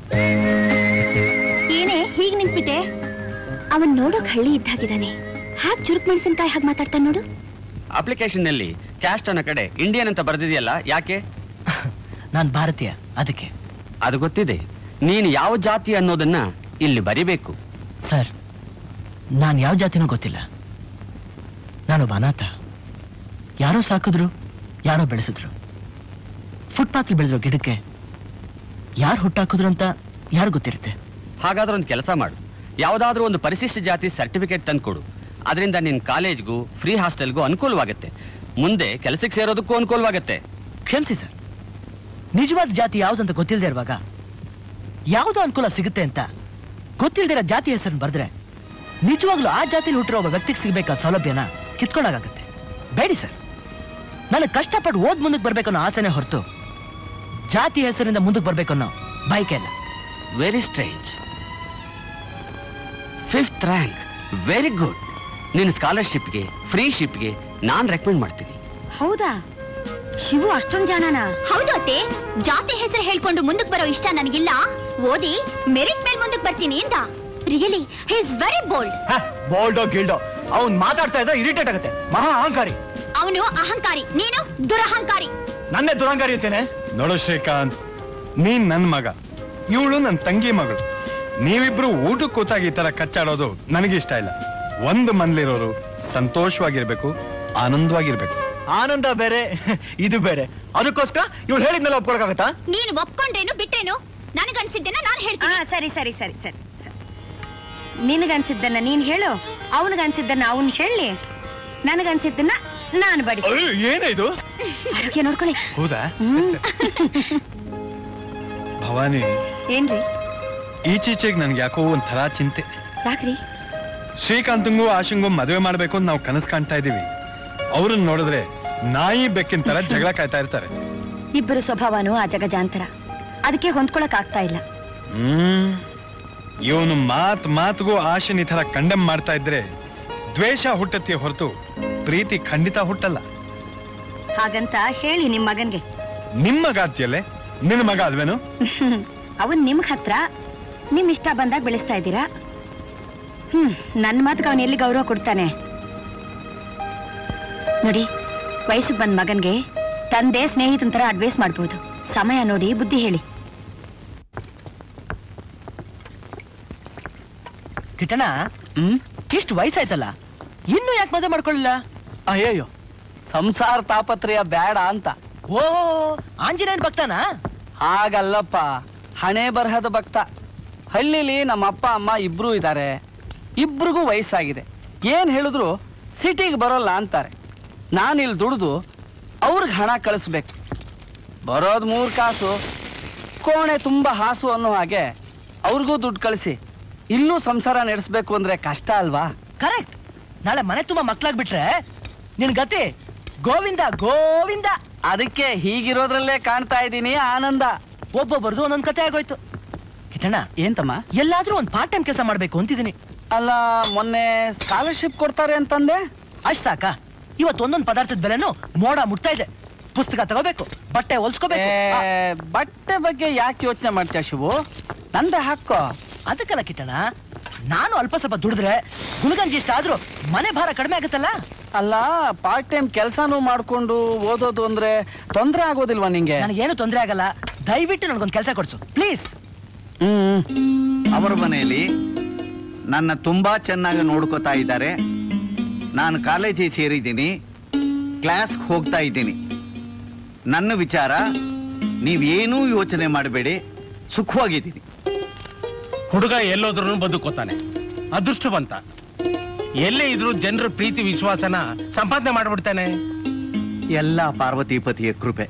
ಏನೇ ಹೀಗ್ ನಿಂತ್ಬಿಟ್ಟೆ ಅವನ್ ನೋಡೋಕ್ ಹಳ್ಳಿ ಇದ್ದಾಗಿದ್ದಾನೆ ಹ್ಯಾಕ್ ಚುರುಕ್ ಮೆಣಸಿನ್ಕಾಯಿ ಹಾಗೆ ಮಾತಾಡ್ತಾನೆ ನೋಡು ಅಪ್ಲಿಕೇಶನ್ ನಲ್ಲಿ ಕ್ಯಾಸ್ಟ್ ಅನ್ನೋ ಕಡೆ ಇಂಡಿಯನ್ ಅಂತ ಬರೆದಿದೆಯಲ್ಲ ಯಾಕೆ ನಾನ್ ಭಾರತೀಯ ಅದಕ್ಕೆ ಅದು ಗೊತ್ತಿದೆ ನೀನು ಯಾವ ಜಾತಿ ಅನ್ನೋದನ್ನ ಇಲ್ಲಿ ಬರಿಬೇಕು ಸರ್ ನಾನ್ ಯಾವ ಜಾತಿನೂ ಗೊತ್ತಿಲ್ಲ ನಾನೊಬ್ಬ ಅನಾಥ ಯಾರೋ ಸಾಕಿದ್ರು ಯಾರೋ ಬೆಳೆಸಿದ್ರು ಫುಟ್ಪಾತ್ ಬೆಳೆದಿರೋ ಗಿಡಕ್ಕೆ ಯಾರು ಹುಟ್ಟಾಕಿದ್ರು ಅಂತ ಯಾರು ಗೊತ್ತಿರುತ್ತೆ ಹಾಗಾದ್ರೆ ಒಂದು ಕೆಲಸ ಮಾಡು ಯಾವ್ದಾದ್ರೂ ಒಂದು ಪರಿಶಿಷ್ಟ ಜಾತಿ ಸರ್ಟಿಫಿಕೇಟ್ ತಂದ್ಕೊಡು ಅದರಿಂದ ನಿನ್ ಕಾಲೇಜ್ಗೂ ಫ್ರೀ ಹಾಸ್ಟೆಲ್ಗೂ ಅನುಕೂಲವಾಗುತ್ತೆ ಮುಂದೆ ಕೆಲಸಕ್ಕೆ ಸೇರೋದಕ್ಕೂ ಅನುಕೂಲವಾಗುತ್ತೆ ಕ್ಷಮಿಸಿ ಸರ್ ನಿಜವಾದ ಜಾತಿ ಯಾವ್ದಂತ ಗೊತ್ತಿಲ್ಲದೆ ಇರುವಾಗ ಯಾವ್ದು ಅನುಕೂಲ ಸಿಗುತ್ತೆ ಅಂತ ಗೊತ್ತಿಲ್ದಿರೋ ಜಾತಿ ಹೆಸರನ್ನು ಬರೆದ್ರೆ ನಿಜವಾಗ್ಲೂ ಆ ಜಾತಿಲಿ ಹುಟ್ಟಿರೋ ಒಬ್ಬ ವ್ಯಕ್ತಿಗೆ ಸಿಗ್ಬೇಕಾದ ಸೌಲಭ್ಯನ ಕಿತ್ಕೊಂಡಾಗತ್ತೆ ಬೇಡಿ ಸರ್ ನನಗೆ ಕಷ್ಟಪಟ್ಟು ಓದ್ ಮುಂದಕ್ಕೆ ಬರ್ಬೇಕು ಅನ್ನೋ ಆಸೆನೆ ಹೊರತು ಜಾತಿ ಹೆಸರಿಂದ ಮುಂದಕ್ಕೆ ಬರ್ಬೇಕು ಅನ್ನೋ ಬೈಕ್ ಇಲ್ಲ very strange fifth rank very good ನಿನ್ನ ಸ್ಕಾಲರ್ಶಿಪ್ಗೆ ಫ್ರೀ ಶಿಪ್ಗೆ ನಾನ್ ರೆಕಮೆಂಡ್ ಮಾಡ್ತೀನಿ ಹೌದಾ ಶಿವು ಅಷ್ಟೊಂದ್ ಜನನಾ ಹೌದು ಅತ್ತೆ ಜಾತಿ ಹೆಸರು ಹೇಳ್ಕೊಂಡು ಮುಂದಕ್ಕೆ ಬರೋ ಇಷ್ಟ ನನಗಿಲ್ಲ ಓದಿ ಮೆರಿಟ್ ಮೇಲ್ ಮುಂದಕ್ಕೆ ಬರ್ತೀನಿ ಅಂತ really he is very bold ಬೋಲ್ಡೋ ಗಿಲ್ಡೋ ಅವ್ನ್ ಮಾತಾಡ್ತಾ ಇದ್ರೆ ಇರಿಟೇಟ್ ಆಗುತ್ತೆ ಮಹಾ ಅಹಂಕಾರಿ ಅವನು ಅಹಂಕಾರಿ ನೀನು ದುರಹಂಕಾರಿ ನನ್ನೇ ದುರಂಗಾರಿ ಇರ್ತೇನೆ ನೋಡು ಶ್ರೀಕಾಂತ್ ನೀನ್ ನನ್ ಮಗ ಇವಳು ನನ್ ತಂಗಿ ಮಗಳು ನೀವಿಬ್ರು ಊಟಕ್ಕೆ ಕೂತಾಗ ಈ ತರ ಕಚ್ಚಾಡೋದು ನನಗಿಷ್ಟ ಇಲ್ಲ ಒಂದು ಮನ್ಲಿರೋರು ಸಂತೋಷವಾಗಿರ್ಬೇಕು ಆನಂದವಾಗಿರ್ಬೇಕು ಆನಂದ ಬೇರೆ ಇದು ಬೇರೆ ಅದಕ್ಕೋಸ್ಕರ ಇವಳು ಹೇಳಿದ್ಮೇಲೆ ಒಪ್ಕೊಳಕಾಗತ್ತಾ ನೀನು ಒಪ್ಕೊಂಡ್ರೇನು ಬಿಟ್ರೇನು ನನಗನ್ಸಿದ್ದನ್ನ ನಾನು ಹೇಳ್ತೀನಿ ಸರಿ ಸರಿ ಸರಿ ಸರಿ ನಿನಗನ್ಸಿದ್ದನ್ನ ನೀನ್ ಹೇಳು ಅವನಿಗನ್ಸಿದ್ದನ್ನ ಅವನ್ ಹೇಳಿ ನನಗನ್ಸಿದ್ದನ್ನ ನಾನು ಬಡಿ ಏನಿದು ಆರೋಗ್ಯ ನೋಡ್ಕೊಳ್ಳಿ ಹೌದಾ ಹ್ಮ್. ಭವಾನಿ ಏನ್ರಿ ಈಚೀಚೆಗೆ ನನ್ಗೆ ಯಾಕೋ ಒಂಥರ ಚಿಂತೆ ಯಾಕ್ರಿ ಶ್ರೀಕಾಂತಂಗೂ ಆಶಂಗೂ ಮದುವೆ ಮಾಡ್ಬೇಕು ಅಂತ ನಾವು ಕನಸು ಕಾಣ್ತಾ ಇದೀವಿ ಅವ್ರನ್ನ ನೋಡಿದ್ರೆ ನಾಯಿ ಬೆಕ್ಕಿನ ತರ ಜಗಳ ಕಾಯ್ತಾ ಇರ್ತಾರೆ ಇಬ್ಬರು ಸ್ವಭಾವನು ಆ ಜಗಜಾಂತರ ಅದಕ್ಕೆ ಹೊಂದ್ಕೊಳಕ್ ಆಗ್ತಾ ಇಲ್ಲ ಹ್ಮ್ ಇವನು ಮಾತ್ ಮಾತ್ಗೂ ಆಶನ್ ಈ ತರ ಕಂಡೆಮ್ ಮಾಡ್ತಾ ಇದ್ರೆ ದ್ವೇಷ ಹುಟ್ಟತ್ತೆ ಹೊರತು ಪ್ರೀತಿ ಖಂಡಿತ ಹುಟ್ಟಲ್ಲ ಹಾಗಂತ ಹೇಳಿ ನಿಮ್ ಮಗನ್ಗೆ ನಿಮ್ ಮಗ ಅತ್ಯಲ್ಲೇ ನಿನ್ನ ಮಗ ಅಲ್ವೇನು ಅವನ್ ನಿಮ್ಗ್ ಹತ್ರ ನಿಮ್ ಇಷ್ಟ ಬಂದಾಗ ಬೆಳೆಸ್ತಾ ಇದ್ದೀರಾ ಹ್ಮ್ ನನ್ ಮಾತ್ಗೆ ಅವನ್ ಎಲ್ಲಿ ಗೌರವ ಕೊಡ್ತಾನೆ ನೋಡಿ ವಯಸ್ಸಿಗೆ ಬಂದ್ ಮಗನ್ಗೆ ತಂದೆ ಸ್ನೇಹಿತನ ತರ ಅಡ್ವೈಸ್ ಮಾಡ್ಬೋದು ಸಮಯ ನೋಡಿ ಬುದ್ಧಿ ಹೇಳಿ ಕಿಟಣ ಹ್ಮ್ ಇಷ್ಟು ವಯಸ್ಸಾಯ್ತಲ್ಲ ಇನ್ನೂ ಯಾಕೆ ಮದುವೆ ಮಾಡ್ಕೊಳ್ಳಿಲ್ಲ ಅಯ್ಯಯ್ಯೋ ಸಂಸಾರ ತಾಪತ್ರಯ ಬೇಡ ಅಂತ ಓ ಆಂಜನೇಯನ್ ಭಕ್ತನಾ ಹಾಗಲ್ಲಪ್ಪ ಹಣೆ ಬರಹದ ಭಕ್ತ ಹಳ್ಳಿಲಿ ನಮ್ಮ ಅಪ್ಪ ಅಮ್ಮ ಇಬ್ರು ಇದ್ದಾರೆ ಇಬ್ರಿಗೂ ವಯಸ್ಸಾಗಿದೆ ಏನ್ ಹೇಳಿದ್ರು ಸಿಟಿಗೆ ಬರೋಲ್ಲ ಅಂತಾರೆ ನಾನಿಲ್ಲಿ ದುಡಿದು ಅವ್ರಿಗೆ ಹಣ ಕಳಿಸ್ಬೇಕು ಬರೋದ್ ಮೂರ್ ಕಾಸು ಕೋಣೆ ತುಂಬಾ ಹಾಸು ಅನ್ನೋ ಹಾಗೆ ಅವ್ರಿಗೂ ದುಡ್ಡು ಕಳಿಸಿ ಇಲ್ಲೂ ಸಂಸಾರ ನಡೆಸ್ಬೇಕು ಅಂದ್ರೆ ಕಷ್ಟ ಅಲ್ವಾ ಕರೆಕ್ಟ್ ನಾಳೆ ಮನೆ ತುಂಬಾ ಮಕ್ಳಾಗ್ಬಿಟ್ರೆ ನಿನ್ ಗತಿ ಗೋವಿಂದ ಗೋವಿಂದ ಅದಕ್ಕೆ ಹೀಗಿರೋದ್ರಲ್ಲೇ ಕಾಣ್ತಾ ಇದ್ದೀನಿ ಆನಂದ ಒಬ್ಬೊಬ್ಬರದು ಒಂದೊಂದ್ ಕತೆ ಆಗೋಯ್ತು ಕಿಟ್ಟಣ್ಣ ಏನ್ತಮ್ಮ ಎಲ್ಲಾದ್ರೂ ಒಂದ್ ಪಾರ್ಟ್ ಟೈಮ್ ಕೆಲಸ ಮಾಡ್ಬೇಕು ಅಂತಿದ್ದೀನಿ ಅಲ್ಲ ಮೊನ್ನೆ ಸ್ಕಾಲರ್ಶಿಪ್ ಕೊಡ್ತಾರೆ ಅಂತಂದೆ ಅಷ್ಟ್ ಸಾಕಾ ಇವತ್ತು ಒಂದೊಂದ್ ಪದಾರ್ಥದ ಬೆಲೆನು ಮೋಡ ಮುಟ್ತಾ ಇದೆ ಪುಸ್ತಕ ತಗೋಬೇಕು ಬಟ್ಟೆ ಹೊಲ್ಸ್ಕೋಬೇಕು ಆ, ಬಟ್ಟೆ ಬಗ್ಗೆ ಯಾಕೆ ಯೋಚನೆ ಮಾಡ್ತೀಯ ಶಿವು ನಂದೆ ಹಾಕೋ ಅದಕ್ಕಲ್ಲ ಕಿಟ್ಟಣ ನಾನು ಅಲ್ಪ ಸ್ವಲ್ಪ ದುಡಿದ್ರೆ ಗುಣಗಂಜಿ ಇಷ್ಟ ಆದ್ರೂ ಮನೆ ಭಾರ ಕಡಿಮೆ ಆಗುತ್ತಲ್ಲ ಅಲ್ಲ ಪಾರ್ಟ್ ಟೈಮ್ ಕೆಲಸನೂ ಮಾಡ್ಕೊಂಡು ಓದೋದು ಅಂದ್ರೆ ತೊಂದ್ರೆ ಆಗೋದಿಲ್ವಾ ನಿಂಗೆ ನನಗೇನು ತೊಂದರೆ ಆಗಲ್ಲ ದಯವಿಟ್ಟು ನನಗೊಂದು ಕೆಲಸ ಕೊಡ್ಸು ಪ್ಲೀಸ್ ಹ್ಮ್ ಅವರ ಮನೆಯಲ್ಲಿ ನನ್ನ ತುಂಬಾ ಚೆನ್ನಾಗಿ ನೋಡ್ಕೋತಾ ಇದ್ದಾರೆ ನಾನು ಕಾಲೇಜಿಗೆ ಸೇರಿದ್ದೀನಿ ಕ್ಲಾಸ್ಗೆ ಹೋಗ್ತಾ ಇದ್ದೀನಿ ನನ್ನ ವಿಚಾರ ನೀವೇನೂ ಯೋಚನೆ ಮಾಡಬೇಡಿ ಸುಖವಾಗಿದ್ದೀನಿ ಹುಡುಗ ಎಲ್ಲೋದ್ರೂ ಬದುಕೋತಾನೆ ಅದೃಷ್ಟವಂತ ಎಲ್ಲೇ ಇದ್ರು ಜನರ ಪ್ರೀತಿ ವಿಶ್ವಾಸನ ಸಂಪಾದನೆ ಮಾಡ್ಬಿಡ್ತಾನೆ ಎಲ್ಲ ಪಾರ್ವತಿಪತಿಯ ಕೃಪೆ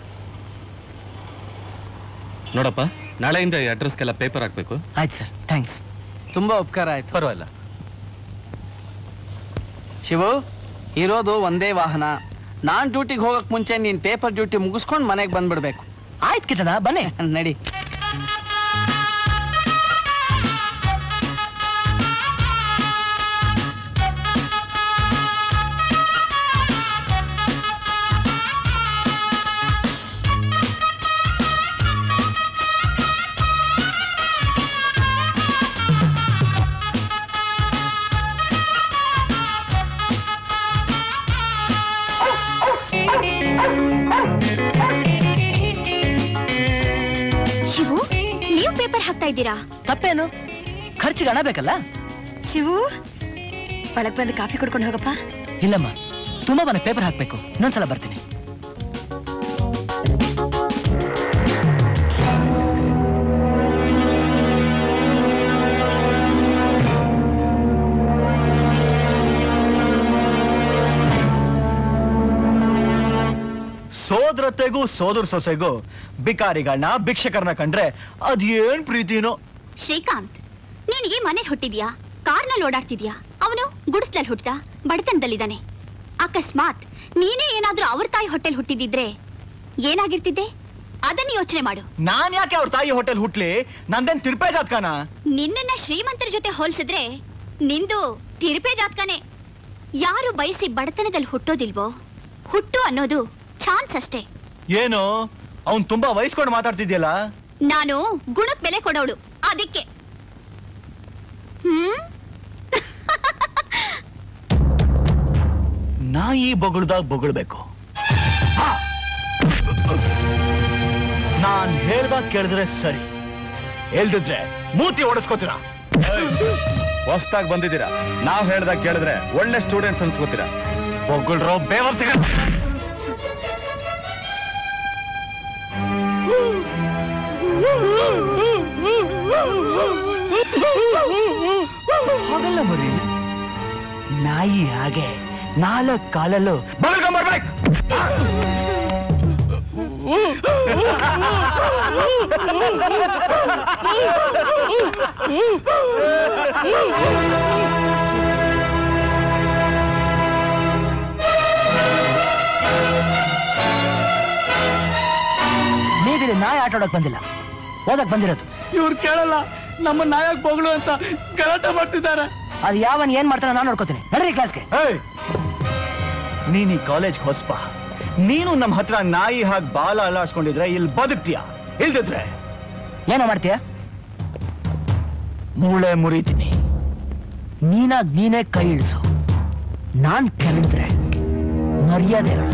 ನೋಡಪ್ಪ ನಾಳೆಯಿಂದ ಈ ಅಡ್ರೆಸ್ಗೆಲ್ಲ ಪೇಪರ್ ಹಾಕ್ಬೇಕು ಆಯ್ತು ಸರ್ ಥ್ಯಾಂಕ್ಸ್ ತುಂಬಾ ಉಪಕಾರ ಆಯ್ತು ಪರವಾಗಿಲ್ಲ ಶಿವು ಇರೋದು ಒಂದೇ ವಾಹನ ನಾನ್ ಡ್ಯೂಟಿಗೆ ಹೋಗಕ್ ಮುಂಚೆ ನೀನ್ ಪೇಪರ್ ಡ್ಯೂಟಿ ಮುಗಿಸ್ಕೊಂಡು ಮನೆಗೆ ಬಂದ್ಬಿಡ್ಬೇಕು ಆಯ್ತು ಕಿಟ್ಟಣ ಬನ್ನಿ ನಡಿ ಶಿವು ನೀವು ಪೇಪರ್ ಹಾಕ್ತಾ ಇದ್ದೀರಾ ತಪ್ಪೇನು ಖರ್ಚಿಗೆ ಹಣ ಬೇಕಲ್ಲ ಶಿವು ಒಳಗ್ ಬಂದು ಕಾಫಿ ಕುಡ್ಕೊಂಡು ಹೋಗಪ್ಪ ಇಲ್ಲಮ್ಮ ತುಂಬಾ ಮನೆ ಪೇಪರ್ ಹಾಕ್ಬೇಕು ಇನ್ನೊಂದ್ಸಲ ಬರ್ತೀನಿ ಸೋದರತೆಗೂ ಸೋದರ ಸೊಸೆಗೂ ಬಿಕಾರಿಗಳನ್ನ ಭಿಕ್ಷಕರನ್ನ ಕಂಡ್ರೆ ಅದೇನ್ ಪ್ರೀತಿನೋ ಶ್ರೀಕಾಂತ್ ನಿನಗೆ ಮನೇಲಿ ಹುಟ್ಟಿದ್ಯಾ ಕಾರ್ನಲ್ಲಿ ಓಡಾಡ್ತಿದ್ಯಾ ಅವನು ಗುಡಿಸ್ಲಲ್ಲಿ ಹುಟ್ಟ ಬಡತನದಲ್ಲಿದ್ದಾನೆ ಅಕಸ್ಮಾತ್ ನೀನೇ ಏನಾದ್ರೂ ಅವ್ರ ತಾಯಿ ಹೊಟ್ಟೆಲ್ ಹುಟ್ಟಿದಿದ್ರೆ ಏನಾಗಿರ್ತಿದ್ದೆ ಅದನ್ನ ಯೋಚನೆ ಮಾಡು ನಾನ್ ಯಾಕೆ ಅವ್ರ ತಾಯಿ ಹೋಟೆಲ್ ಹುಟ್ಲಿ ನಂದೇನ್ ತಿರುಪೆ ಜಾತ್ಕನ ನಿನ್ನನ್ನ ಶ್ರೀಮಂತರ ಜೊತೆ ಹೋಲ್ಸಿದ್ರೆ ನಿಂದು ತಿರುಪೆ ಜಾತ್ಕನೆ ಯಾರು ಬಯಸಿ ಬಡತನದಲ್ಲಿ ಹುಟ್ಟೋದಿಲ್ವೋ ಹುಟ್ಟು ಅನ್ನೋದು ಚಾನ್ಸ್ ಅಷ್ಟೇ ಏನು ಅವ್ನ್ ತುಂಬಾ ವಯಸ್ಕೊಂಡು ಮಾತಾಡ್ತಿದ್ಯಲ್ಲ ನಾನು ಗುಣಕ್ ಬೆಲೆ ಕೊಡೋಳು ಅದಕ್ಕೆ ಹ್ಮ್ ನಾಯಿ ಬೊಗಳ್ದಾಗ ಬೊಗಳ್ಬೇಕು ಹಾ. ನಾನ್ ಹೇಳ್ದಾಗ ಕೇಳಿದ್ರೆ ಸರಿ ಎಲ್ದಿದ್ರೆ ಮೂತಿ ಓಡಿಸ್ಕೋತೀರಾ ಹೊಸ್ದಾಗಿ ಬಂದಿದ್ದೀರಾ ನಾವ್ ಹೇಳ್ದಾಗ ಕೇಳಿದ್ರೆ ಒಳ್ಳೆ ಸ್ಟೂಡೆಂಟ್ಸ್ ಅನ್ಸ್ಕೋತೀರಾ ಬೊಗಳ್ರೋ ಬೇವರ್ಸಿಗ ಹಾಗಲ್ಲ ಮರಿ ನಾಯಿ ಹಾಗೆ ನಾಲ್ಕು ಕಾಲಲ್ಲೂ ಬಗಲ್ಕೊಂಬರ್ಬೇಕು ನೀವಿಲ್ಲಿ ನಾಯಿ ಆಟ ಆಡೋಕ್ ಬಂದಿಲ್ಲ ಓದಕ್ ಬಂದಿರೋದು ಇವ್ರು ಕೇಳಲ್ಲ ನಮ್ಮ ನಾಯಕ್ ಬೊಗಳು ಅಂತ ಗಲಾಟೆ ಮಾಡ್ತಿದ್ದಾರೆ ಅದು ಯಾವನ್ ಏನ್ ಮಾಡ್ತಾನೆ ನಾನು ನೋಡ್ಕೋತೀನಿ ನಡ್ರಿ ಕ್ಲಾಸ್ಗೆ ಏಯ್! ನೀನ್ ಈ ಕಾಲೇಜ್ ಹೊಸ್ಪ ನೀನು ನಮ್ಮ ಹತ್ರ ನಾಯಿ ಹಾಗೆ ಬಾಲ ಅಲ್ಲಾಡ್ಸ್ಕೊಂಡಿದ್ರೆ ಇಲ್ಲಿ ಬದುಕ್ತೀಯ ಇಲ್ದಿದ್ರೆ ಏನೋ ಮಾಡ್ತೀಯ ಮೂಳೆ ಮುರಿತೀನಿ ನೀನಾಗ್ ನೀನೇ ಕೈ ಇಳಿಸು ನಾನ್ ಕೆರೆದ್ರೆ ಮರ್ಯಾದೆ ಇರಲ್ಲ.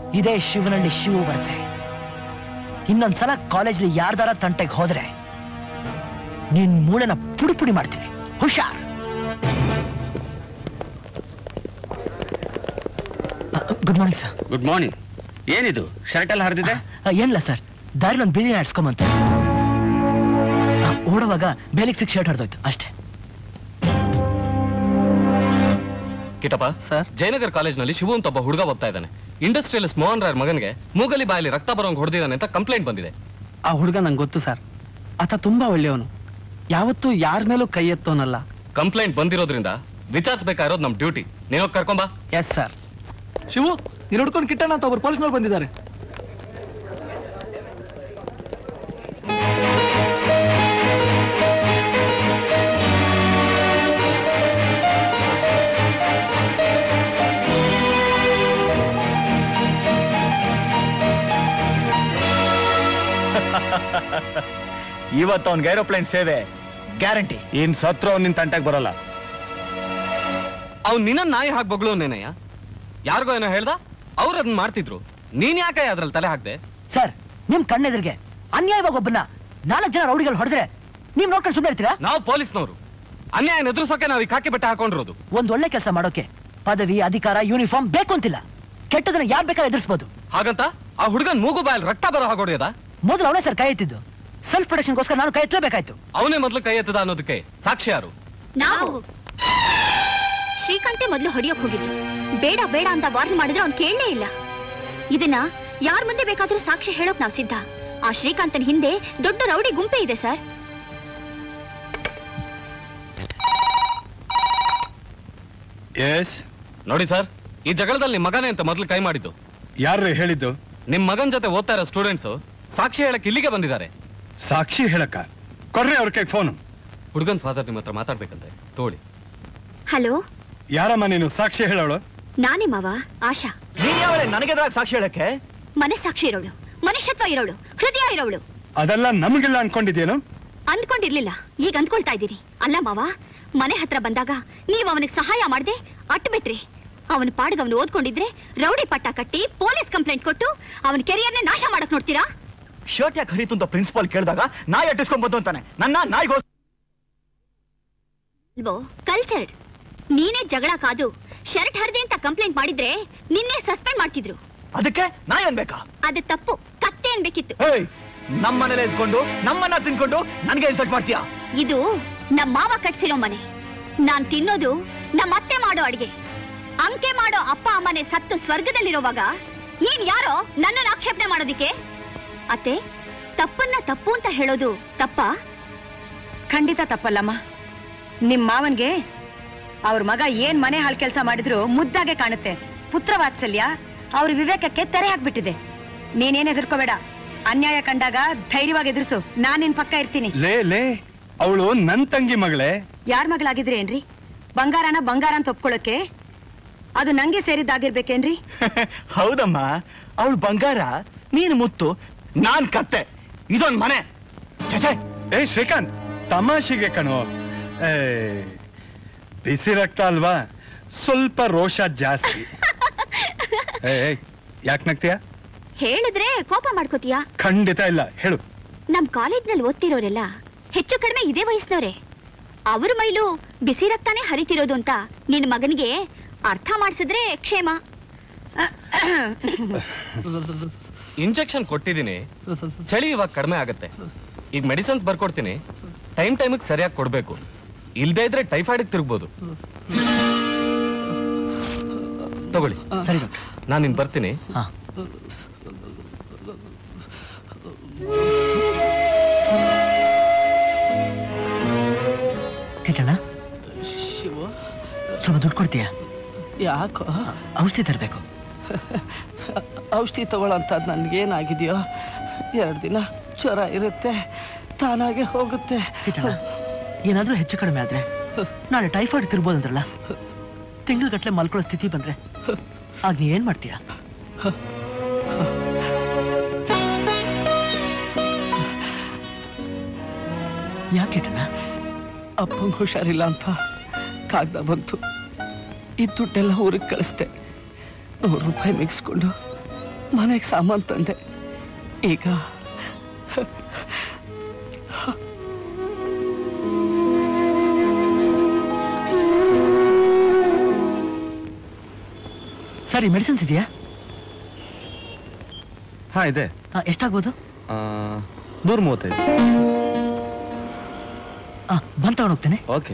ಇದೇ ಶಿವನಹಳ್ಳಿ ಶಿವು ಬರ್ಸೆ ಇನ್ನೊಂದ್ಸಲ ಕಾಲೇಜ್ಲಿ ಯಾರ್ದಾರ ತಂಟೆಗೆ ಹೋದ್ರೆ ನಿನ್ ಮೂಳೆನ ಪುಡಿ ಪುಡಿ ಮಾಡ್ತೀನಿ ಹುಷಾರ್ good morning sir good morning ಏನಿದು ಶರ್ಟ್ ಎಲ್ಲ ಹರಿದಿದೆ ಏನಿಲ್ಲ ಸರ್ ದಾರಿಲಿ ಒಂದು ಬೀದಿನ ಆಡ್ಸ್ಕೊಂಬಂತ ಓಡುವಾಗ ಬೇಲಿಗೆ ಸಿಕ್ಸ್ ಶರ್ಟ್ ಹರಿದೋಯ್ತು ಅಷ್ಟೇ ಕಿಟಪ್ಪ ಸರ್ ಜಯನಗರ್ ಕಾಲೇಜ್ನಲ್ಲಿ ಶಿವು ಅಂತ ಒಬ್ಬ ಹುಡುಗ ಓದ್ತಾ ಇದ್ದಾನೆ ಇಂಡಸ್ಟ್ರಿಯಲಿಸ್ಟ್ ಮೋಹನ್ ರಾಯರ್ ಮಗನಿಗೆ ಮೂಗಲಿ ಬಾಯಲ್ಲಿ ರಕ್ತ ಬರೋಂಗ್ ಹೊಡೆದಿದ್ದಾನೆ ಅಂತ ಕಂಪ್ಲೇಂಟ್ ಬಂದಿದೆ ಆ ಹುಡುಗ ನಂಗೆ ಗೊತ್ತು ಸರ್ ಆತ ತುಂಬಾ ಒಳ್ಳೆಯವನು ಯಾವತ್ತೂ ಯಾರ ಮೇಲೂ ಕೈ ಎತ್ತೋನಲ್ಲ ಕಂಪ್ಲೇಂಟ್ ಬಂದಿರೋದ್ರಿಂದ ವಿಚಾರಿಸಬೇಕಾಗಿರೋದು ನಮ್ ಡ್ಯೂಟಿ ನೀವು ಕರ್ಕೊಂಬಾ ಎಸ್ ಸರ್ ಶಿವು ನೀನು ಹುಡ್ಕೊಂಡು ಕಿಟ್ಟಣ ಅಂತ ಒಬ್ರು ಪೊಲೀಸ್ನವ್ರು ಬಂದಿದ್ದಾರೆ ಇವತ್ತು ಅವ್ನಿಗೆ ಏರೋಪ್ಲೇನ್ ಸೇವೆ ಗ್ಯಾರಂಟಿ ಇನ್ ಸತ್ರು ಅವ್ನ್ ನಿನ್ ತಂಟೆಗೆ ಬರಲ್ಲ ಅವ್ನು ನಿನ್ನ ನಾಯಿ ಹಾಕಿ ಬಗ್ಳೋನೇನಯ್ಯ ಯಾರಿಗೋ ಏನೋ ಹೇಳ್ದ ಅವ್ರು ಅದನ್ನ ಮಾಡ್ತಿದ್ರು ನೀನ್ ಯಾಕೆ ಅದ್ರಲ್ಲಿ ತಲೆ ಹಾಕ್ದೆ ಸರ್ ನಿಮ್ ಕಣ್ಣೆದುರಿಗೆ ಅನ್ಯಾಯವಾಗಿ ಒಬ್ಬನ ನಾಲ್ಕು ಜನ ರೌಡಿಗಳು ಹೊಡೆದ್ರೆ ನೀವ್ ನೋಡ್ಕೊಂಡು ಸುಮ್ಮನೆ ಇರ್ತೀರಾ ನಾವು ಪೊಲೀಸ್ನವರು ಅನ್ಯಾಯ ಎದುರಿಸೋಕೆ ನಾವು ಈ ಕಾಕಿ ಬಟ್ಟೆ ಹಾಕೊಂಡಿರೋದು ಒಂದ್ ಒಳ್ಳೆ ಕೆಲಸ ಮಾಡೋಕೆ ಪದವಿ ಅಧಿಕಾರ ಯೂನಿಫಾರ್ಮ್ ಬೇಕು ಅಂತಿಲ್ಲ ಕೆಟ್ಟದನ್ನ ಯಾರ್ ಬೇಕಾದ್ರೆ ಎದುರಿಸಬಹುದು ಹಾಗಂತ ಆ ಹುಡುಗನ್ ಮೂಗು ಬಾಯಲ್ಲಿ ರಕ್ತ ಬರೋ ಹಾಗೊಡೆಯದ ಮೊದಲು ಅವನೇ ಸರ್ ಕೈ ಎತ್ತಿದ್ದು ಸೆಲ್ಫ್ ಪ್ರೊಟೆಕ್ಷನ್ಗೋಸ್ಕರ ನಾನು ಕೈ ಎತ್ತಲೇಬೇಕಾಯ್ತು ಅವನೇ ಮೊದಲು ಕೈ ಎತ್ತದ ಅನ್ನೋದಕ್ಕೆ ಸಾಕ್ಷಿ ಯಾರು ನಾವು ಶ್ರೀಕಾಂತೆ ಮೊದಲು ಹೊಡಿಯೋಕ್ ಹೋಗಿದ್ದು ಬೇಡ ಬೇಡ ಅಂತ ವಾರ್ನ್ ಮಾಡಿದ್ರೆ ಅವ್ನು ಕೇಳಲೇ ಇಲ್ಲ ಇದನ್ನ ಯಾರ ಮುಂದೆ ಬೇಕಾದ್ರೂ ಸಾಕ್ಷಿ ಹೇಳೋಕ್ ನಾವು ಸಿದ್ಧ ಆ ಶ್ರೀಕಾಂತನ ಹಿಂದೆ ದೊಡ್ಡ ರೌಡಿ ಗುಂಪೆ ಇದೆ ಸರ್ ಎಸ್ ನೋಡಿ ಸರ್ ಈ ಜಗಳದಲ್ಲಿ ನಿಮ್ ಮಗನೇ ಅಂತ ಮೊದಲು ಕೈ ಮಾಡಿದ್ದು ಯಾರು ಹೇಳಿದ್ದು ನಿಮ್ ಮಗನ್ ಜೊತೆ ಓದ್ತಾ ಇರೋ ಸ್ಟೂಡೆಂಟ್ಸ್ ಸಾಕ್ಷಿ ಹೇಳಕ್ ಇಲ್ಲಿಗೆ ಬಂದಿದ್ದಾರೆ ಸಾಕ್ಷಿ ಹೇಳಕ್ಕ ಕೊಡ್ರಿ ಅವ್ರ ಕೈ ಫೋನು ಹುಡುಗನ್ ಫಾದರ್ ನಿಮ್ಮ ಹತ್ರ ಮಾತಾಡ್ಬೇಕಂತೆ ತೋಳಿ ಹಲೋ ಯಾರಮ್ಮ ನೀನು ಸಾಕ್ಷಿ ಹೇಳೋಳು ನಾನೇ ಮಾವ ಆಶಾ ನೀನ್ ಯಾವ ನನಗೆ ಸಾಕ್ಷಿ ಹೇಳಕ್ಕೆ ಮನಸ್ಸಾಕ್ಷಿ ಇರೋಳು ಮನುಷ್ಯತ್ವ ಇರೋಳು ಹೃದಯ ಇರೋಳು ಅದೆಲ್ಲ ನಮಗಿಲ್ಲ ಅನ್ಕೊಂಡಿದ್ಯೇನು ಅಂದ್ಕೊಂಡಿರ್ಲಿಲ್ಲ ಈಗ ಅಂದ್ಕೊಳ್ತಾ ಇದ್ದೀನಿ ಅಲ್ಲ ಮಾವ ಮನೆ ಹತ್ರ ಬಂದಾಗ ನೀವ್ ಅವನಿಗೆ ಸಹಾಯ ಮಾಡದೆ ಅಟ್ಬಿಟ್ರಿ ಅವನ ಪಾಡಿಗೆ ಅವನು ಓದ್ಕೊಂಡಿದ್ರೆ ರೌಡಿ ಪಟ್ಟ ಕಟ್ಟಿ ಪೊಲೀಸ್ ಕಂಪ್ಲೇಂಟ್ ಕೊಟ್ಟು ಅವನ ಕೆರಿಯರ್ನೇ ನಾಶ ಮಾಡಕ್ ನೋಡ್ತೀರಾ ಶರ್ಟ್ ಯಾಕೆ ಹರಿತು ಅಂತ ಪ್ರಿನ್ಸಿಪಾಲ್ ಕೇಳಿದಾಗ ನಾಯಿ ಅಟ್ಟಿಸ್ಕೊಂಡ್ ಬಂತು ಅಂತಾನೆ ನನ್ನ ನಾಯಿಗೋಸ್ ಅಲ್ವೋ ಕಲ್ಚರ್ಡ್ ನೀನೇ ಜಗಳ ಕಾದು ಶರ್ಟ್ ಹರಿದೆ ಅಂತ ಕಂಪ್ಲೇಂಟ್ ಮಾಡಿದ್ರೆ ನಿನ್ನೆ ಸಸ್ಪೆಂಡ್ ಮಾಡ್ತಿದ್ರು ಅದಕ್ಕೆ ನಾಯಿ ಅನ್ಬೇಕಾ ಅದು ತಪ್ಪು ಕತ್ತೆ ಅನ್ಬೇಕಿತ್ತು ಏಯ್ ನಮ್ಮನೇಲೆ ಇದ್ಕೊಂಡು ನಮ್ಮನ್ನ ತಿನ್ಕೊಂಡು ನನಗೆ ಇನ್ಸಲ್ಟ್ ಮಾಡ್ತೀಯಾ ಇದು ನಮ್ಮ ಮಾವ ಕಟ್ಸಿರೋ ಮನೆ ನಾನ್ ತಿನ್ನೋದು ನಮ್ಮ ಅತ್ತೆ ಮಾಡೋ ಅಡಿಗೆ ಅಂಕೆ ಮಾಡೋ ಅಪ್ಪ ಅಮ್ಮನೆ ಸತ್ತು ಸ್ವರ್ಗದಲ್ಲಿರೋವಾಗ ನೀನ್ ಯಾರೋ ನನ್ನನ್ನ ಆಕ್ಷೇಪಣೆ ಮಾಡೋದಿಕ್ಕೆ ಅತ್ತೆ ತಪ್ಪನ್ನ ತಪ್ಪು ಅಂತ ಹೇಳೋದು ತಪ್ಪಾ ಖಂಡಿತ ತಪ್ಪಲ್ಲಮ್ಮ ನಿಮ್ ಮಾವನ್ಗೆ ಅವ್ರ ಮಗ ಏನ್ ಮನೆ ಹಾಳು ಕೆಲಸ ಮಾಡಿದ್ರು ಮುದ್ದಾಗೆ ಕಾಣುತ್ತೆ ಪುತ್ರ ವಾತ್ಸಲ್ಯ ಅವ್ರ ವಿವೇಕಕ್ಕೆ ತೆರೆ ಹಾಕ್ಬಿಟ್ಟಿದೆ ನೀನೇನ್ ಎದುರ್ಕೋಬೇಡ ಅನ್ಯಾಯ ಕಂಡಾಗ ಧೈರ್ಯವಾಗಿ ಎದುರಿಸು ನಾನ್ ನಿನ್ ಪಕ್ಕ ಇರ್ತೀನಿ ಲೇ ಲೇ ಅವಳು ನನ್ ತಂಗಿ ಮಗಳೇ ಯಾರ್ ಮಗಳಾಗಿದ್ರಿ ಏನ್ರಿ ಬಂಗಾರನ ಬಂಗಾರ ಅಂತ ಒಪ್ಕೊಳ್ಳೋಕೆ ಅದು ನಂಗೆ ಸೇರಿದ್ದಾಗಿರ್ಬೇಕೇನ್ರಿ ಹೌದಮ್ಮ ಅವಳು ಬಂಗಾರ ನೀನು ಮುತ್ತು ನಾನ್ ಕತ್ತೆ ಇದೊಂದ್ ಮನೆ ಛೆ, ಏ ಶ್ರೀಕಾಂತ್ ತಮಾಷೆಗೆ ಕಣೋ ಏ ಬಿಸಿ ರಕ್ತ ಅಲ್ವಾ ಸ್ವಲ್ಪ ರೋಷ ಜಾಸ್ತಿ ಏ ಯಾಕೆ ನಗ್ತೀಯ ಹೇಳಿದ್ರೆ ಕೋಪ ಮಾಡ್ಕೋತೀಯಾ ಖಂಡಿತ ಇಲ್ಲ ಹೇಳು ನಮ್ ಕಾಲೇಜ್ನಲ್ಲಿ ಓದ್ತಿರೋರೆಲ್ಲ ಹೆಚ್ಚು ಕಡಿಮೆ ಇದೇ ವಯಸ್ಸಿನವ್ರೆ ಅವ್ರ ಮೈಲು ಬಿಸಿ ರಕ್ತಾನೆ ಹರಿತಿರೋದು ಅಂತ ನಿನ್ ಮಗನಿಗೆ ಅರ್ಥ ಮಾಡಿಸಿದ್ರೆ ಕ್ಷೇಮ ಇಂಜೆಕ್ಷನ್ ಕೊಟ್ಟಿದ್ದೀನಿ ಚಳಿ ಇವಾಗ ಕಡಿಮೆ ಆಗತ್ತೆ ಈಗ ಮೆಡಿಸಿನ್ಸ್ ಬರ್ಕೊಡ್ತೀನಿ ಟೈಮ್ ಟೈಮಿಗೆ ಸರಿಯಾಗಿ ಕೊಡ್ಬೇಕು ಇಲ್ದೇ ಇದ್ರೆ ಟೈಫಾಯ್ಡ್ ತಿರುಗ್ಬೋದು ತಗೊಳ್ಳಿ ಸರಿ ಡಾಕ್ಟರ್ ನಾನು ನಿನ್ ಬರ್ತೀನಿ ಹಾ ಕಿಟ್ಟಣ್ಣ ಶಿವ ಸ್ವಲ್ಪ ದುಡ್ಡು ಕೊಡ್ತೀಯಾ ಯಾಕೋ ಔಷಧಿ ತರಬೇಕು ಔಷಧಿ ತಗೊಳ್ಳಂತದ್ ನನ್ಗೇನಾಗಿದೆಯೋ ಎರಡು ದಿನ ಜ್ವರ ಇರುತ್ತೆ ತಾನಾಗೆ ಹೋಗುತ್ತೆ ಕಿಟ್ಟಣ್ಣ ಏನಾದ್ರೂ ಹೆಚ್ಚು ಕಡಿಮೆ ಆದ್ರೆ ನಾಳೆ ಟೈಫಾಯ್ಡ್ ತಿರ್ಬೋದಂದ್ರಲ್ಲ ತಿಂಗಳಗಟ್ಲೆ ಮಲ್ಕೊಳ್ಳೋ ಸ್ಥಿತಿ ಬಂದ್ರೆ ಆಗ ನೀ ಏನ್ ಮಾಡ್ತೀಯ ಯಾಕೆ ಕಿಟ್ಟಣ್ಣ ಅಪ್ಪಂಗೆ ಹುಷಾರಿಲ್ಲ ಅಂತ ಕಾಗ್ದ ಬಂತು ಈ ದುಡ್ಡೆಲ್ಲ ಊರಿಗೆ ಕಳಿಸ್ದೆ ನೂರು ರೂಪಾಯಿ ಮಿಗಿಸ್ಕೊಂಡು ಮನೆಗೆ ಸಾಮಾನ್ ತಂದೆ ಈಗ ಸರಿ ಮೆಡಿಸಿನ್ಸ್ ಇದೆಯಾ ಹಾ ಇದೆ ಆ, ಎಷ್ಟಾಗ್ಬೋದು ನೂರ ಮೂವತ್ತೈದು ಆ, ಬಂದ್ ತಗೊಂಡ್ ಹೋಗ್ತೇನೆ ಓಕೆ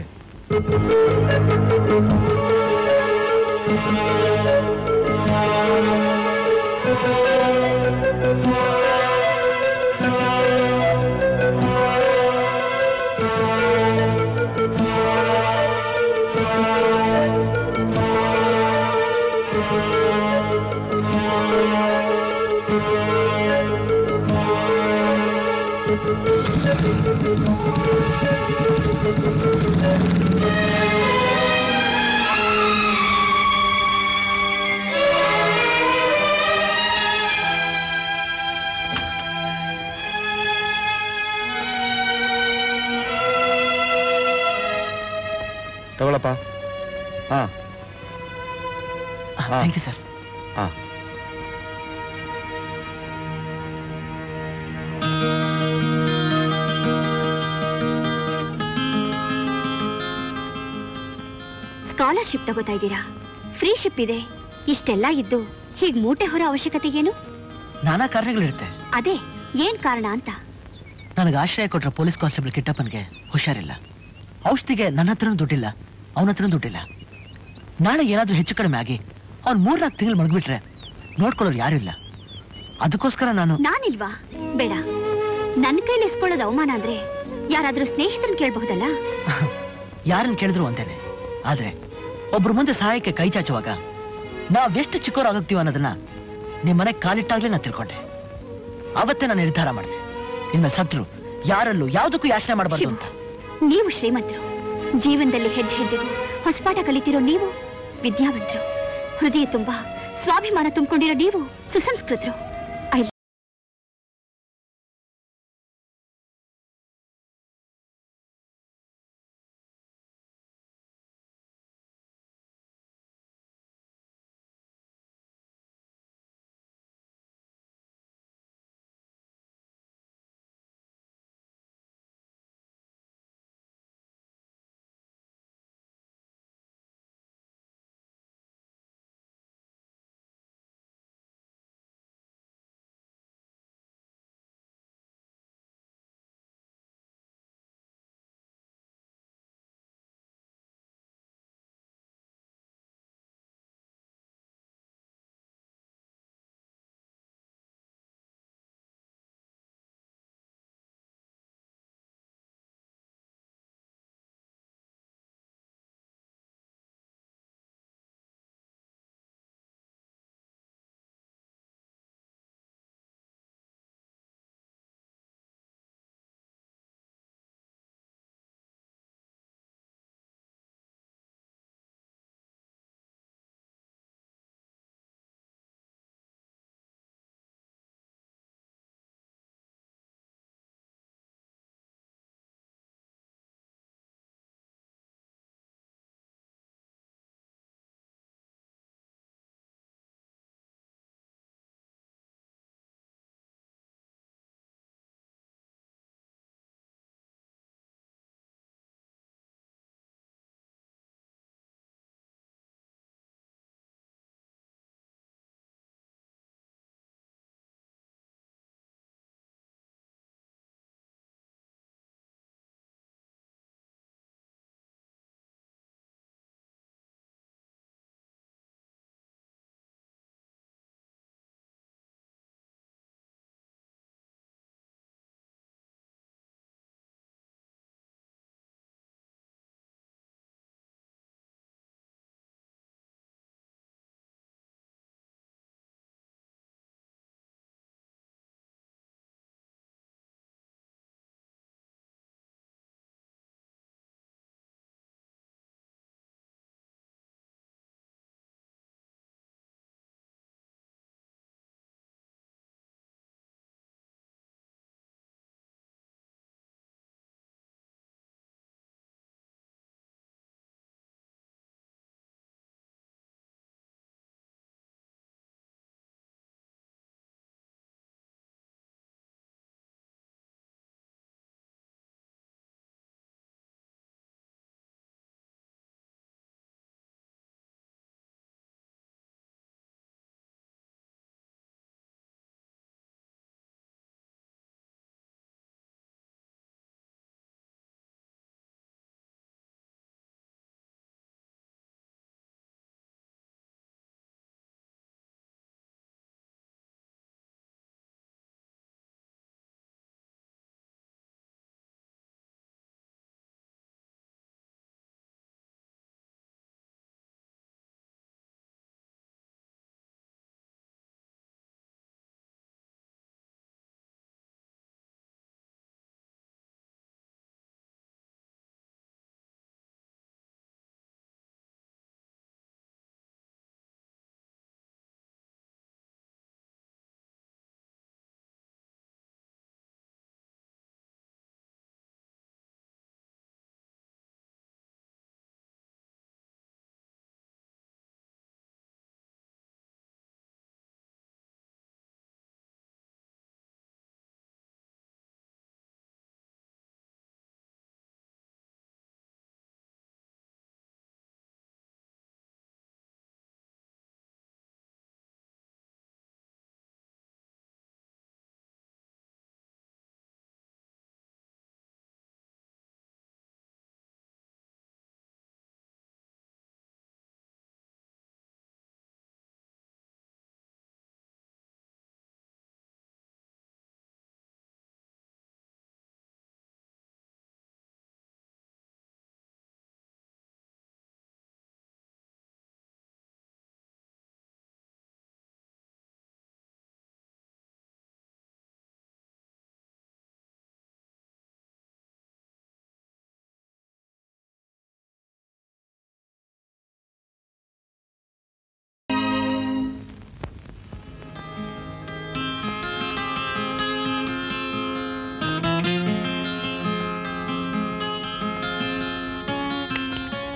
ತಗೊಳಪ್ಪ ಹಾ ಹಾ. ಥ್ಯಾಂಕ್ ಯು ಸರ್ ಹಾ ಸ್ಕಾಲರ್ಶಿಪ್ ತಗೋತಾ ಇದ್ದೀರಾ ಫ್ರೀ ಶಿಪ್ ಇದೆ ಇಷ್ಟೆಲ್ಲ ಇದ್ದು ಹೀಗ್ ಮೂಟೆ ಹೊರ ಅವಶ್ಯಕತೆ ಏನು ನಾನಾ ಕಾರಣಗಳಿರುತ್ತೆ ಅದೇ ಏನ್ ಕಾರಣ ಅಂತ ನನಗೆ ಆಶ್ರಯ ಕೊಟ್ರ ಪೊಲೀಸ್ ಕಾನ್ಸ್ಟೇಬಲ್ ಕಿಟ್ಟಪ್ಪನ್ಗೆ ಹುಷಾರಿಲ್ಲ ಔಷಧಿಗೆ ನನ್ನ ಹತ್ರನೂ ದುಡ್ಡಿಲ್ಲ ಅವನ ಹತ್ರನೂ ದುಡ್ಡಿಲ್ಲ ನಾಳೆ ಏನಾದ್ರೂ ಹೆಚ್ಚು ಕಡಿಮೆ ಆಗಿ ಅವ್ನು ಮೂರ್ನಾಲ್ಕು ತಿಂಗಳು ಮಡಗ್ಬಿಟ್ರೆ ನೋಡ್ಕೊಳ್ಳೋರು ಯಾರು ಇಲ್ಲ ಅದಕ್ಕೋಸ್ಕರ ನಾನು ನಾನಿಲ್ವಾ ಬೇಡ ನನ್ ಕೈಲಿ ಇಸ್ಕೊಳ್ಳೋದು ಅವಮಾನ ಅಂದ್ರೆ ಯಾರಾದ್ರೂ ಸ್ನೇಹಿತರನ್ ಕೇಳಬಹುದಲ್ಲ ಯಾರನ್ನ ಕೇಳಿದ್ರು ಅಂತೇನೆ ಆದ್ರೆ ಒಬ್ರು ಮುಂದೆ ಸಹಾಯಕ್ಕೆ ಕೈ ಚಾಚುವಾಗ ನಾವೆಷ್ಟು ಚಿಕ್ಕವರಾಗುತ್ತೀವ ಅನ್ನೋದನ್ನ ನಿಮ್ ಮನೆ ಕಾಲಿಟ್ಟಾಗ್ಲೇ ನಾನು ತಿಳ್ಕೊಂಡೆ ಅವತ್ತೇ ನಾನು ನಿರ್ಧಾರ ಮಾಡಿದೆ ಇನ್ಮೇಲೆ ಸತ್ರು ಯಾರಲ್ಲೂ ಯಾವುದಕ್ಕೂ ಯಾಚನೆ ಮಾಡಬಾರ್ದು ಅಂತ ನೀವು ಶ್ರೀಮಂತರು ಜೀವನದಲ್ಲಿ ಹೆಜ್ಜೆ ಹೆಜ್ಜೆಗೂ ಹೊಸಪಾಠ ಕಲಿತಿರೋ ನೀವು ವಿದ್ಯಾವಂತರು ಹೃದಯ ತುಂಬಾ ಸ್ವಾಭಿಮಾನ ತುಂಬಿಕೊಂಡಿರೋ ನೀವು ಸುಸಂಸ್ಕೃತರು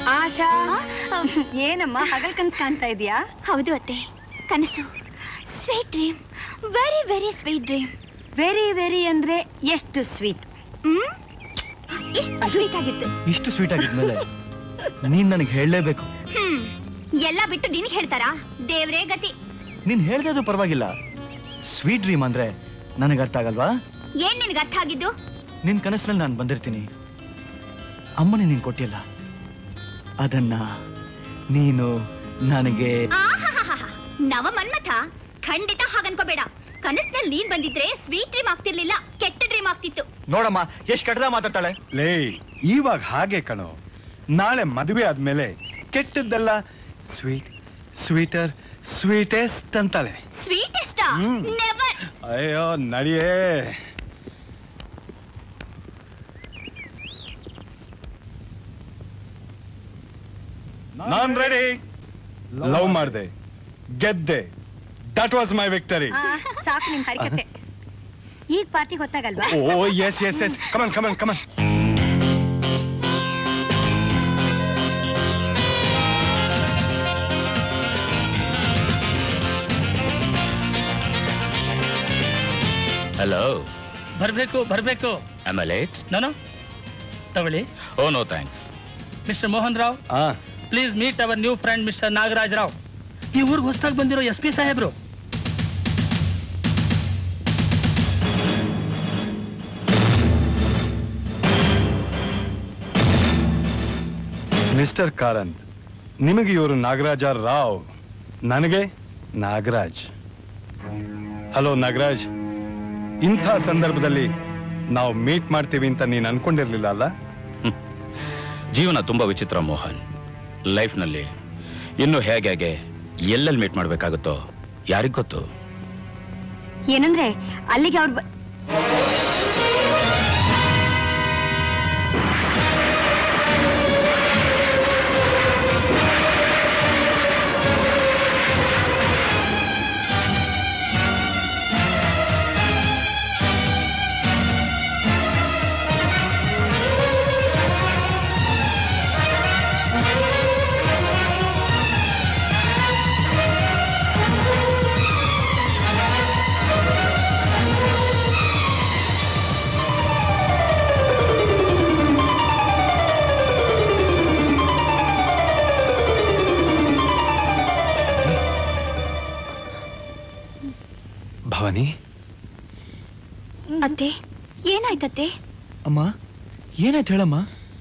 ಆಶಾ ಏನಮ್ಮ ಹಗಲ್ ಕನ್ಸ್ ಕಾಣ್ತಾ ಇದೀಯಾ ಹೌದು ಅತ್ತೆ ಕನಸು sweet dream very very sweet dream very very ಅಂದ್ರೆ ಎಷ್ಟು ಸ್ವೀಟ್ ಹ್ಮ್ ಇಷ್ಟು ಸ್ವೀಟ್ ಆಗಿತ್ತು ಇಷ್ಟು ಸ್ವೀಟ್ ಆಗಿದ್ಮೇಲೆ ನೀನ್ ನನಗೆ ಹೇಳಲೇಬೇಕು ಹ್ಮ್ ಎಲ್ಲ ಬಿಟ್ಟು ನಿನಗೆ ಹೇಳ್ತಾರಾ ದೇವ್ರೇ ಗತಿ ನೀನ್ ಹೇಳ್ದದು ಪರವಾಗಿಲ್ಲ ಸ್ವೀಟ್ ಡ್ರೀಮ್ ಅಂದ್ರೆ ನನಗೆ ಅರ್ಥ ಆಗಲ್ವಾ ಏನ್ ನಿನ್ಗೆ ಅರ್ಥ ಆಗಿದ್ದು ನಿನ್ ಕನಸಿನಲ್ಲಿ ನಾನು ಬಂದಿರ್ತೀನಿ ಅಮ್ಮನೇ ನೀನ್ ಕೊಟ್ಟಿಲ್ಲ ಅದನ್ನ ನೀನು ನನಗೆ ಆಹಾಹಾಹಾ. ನವ ಮನ್ಮಥ ಖಂಡಿತ ಹಾಗನ್ಕೋಬೇಡ ಕನಸ್ನಲ್ಲಿ ನೀನ್ ಬಂದಿದ್ರೆ ಸ್ವೀಟ್ ಡ್ರೀಮ್ ಆಗ್ತಿರ್ಲಿಲ್ಲ ಕೆಟ್ಟ ಡ್ರೀಮ್ ಆಗ್ತಿತ್ತು ನೋಡಮ್ಮ ಎಷ್ಟ್ ಕಟ್ಟದ ಮಾತಾಡ್ತಾಳೆ ಲೇ ಇವಾಗ ಹಾಗೆ ಕಣೋ ನಾಳೆ ಮದುವೆ ಆದ್ಮೇಲೆ ಕೆಟ್ಟದ್ದೆಲ್ಲ ಸ್ವೀಟ್ ಸ್ವೀಟರ್ ಸ್ವೀಟೆಸ್ಟ್ ಅಂತಾಳೆ ಸ್ವೀಟೆಸ್ಟ್ ಹ್ಮ್. ನೆವರ್ ಅಯ್ಯೋ ನಡಿಯೇ ನಾನ್ ರೆಡಿ ಲವ್ ಮಾಡ್ದೆ ಗೆದ್ದೆ ದಟ್ ವಾಸ್ ಮೈ ವಿಕ್ಟರಿ ಆ, ಸಾಕು ನಿಮ್ ಹರಿಕತೆ ಈಗ ಪಾರ್ಟಿ ಗೊತ್ತಾಗಲ್ವಾ oh yes yes yes come on come on come on hello ಬರ್ಬೇಕು ಬರ್ಬೇಕು ಆಮ್ ಲೇಟ್ ನಾನು ತಗೊಳ್ಳಿ oh no thanks mister Mohan Rao ಆ please meet our new friend mister Nagaraj Rao ಈ ಊರಿಗೆ ಹೊಸದಾಗಿ ಬಂದಿರೋ ಎಸ್ ಪಿ ಸಾಹೇಬ್ರು ಮಿಸ್ಟರ್ ಕಾರಂತ್ ನಿಮಗೆ ಇವರು ನಾಗರಾಜ ರಾವ್ ನನಗೆ ನಾಗರಾಜ್ ಹಲೋ ನಾಗರಾಜ್ ಇಂಥ ಸಂದರ್ಭದಲ್ಲಿ ನಾವು ಮೀಟ್ ಮಾಡ್ತೀವಿ ಅಂತ ನೀನು ಅನ್ಕೊಂಡಿರ್ಲಿಲ್ಲ ಅಲ್ಲ ಜೀವನ ತುಂಬಾ ವಿಚಿತ್ರ ಮೋಹನ್ ಲೈಫ್ನಲ್ಲಿ ಇನ್ನು ಹೇಗೆ ಹೇಗೆ ಎಲ್ಲೆಲ್ಲಿ ಮೀಟ್ ಮಾಡ್ಬೇಕಾಗುತ್ತೋ ಯಾರಿಗ್ ಗೊತ್ತು ಏನಂದ್ರೆ ಅಲ್ಲಿಗೆ ಅವ್ರು ಬ- ಭವಾನಿ ಅತ್ತೆ ಏನಾಯ್ತತ್ತೆ ಅಮ್ಮ ಏನಾಯ್ತು ಹೇಳಮ್ಮ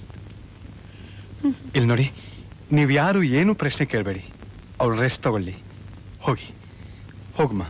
ಇಲ್ಲಿ ನೋಡಿ ನೀವು ಯಾರು ಏನು ಪ್ರಶ್ನೆ ಕೇಳಬೇಡಿ ಅವ್ರು ರೆಸ್ಟ್ ತಗೊಳ್ಳಿ ಹೋಗಿ ಹೋಗಮ್ಮ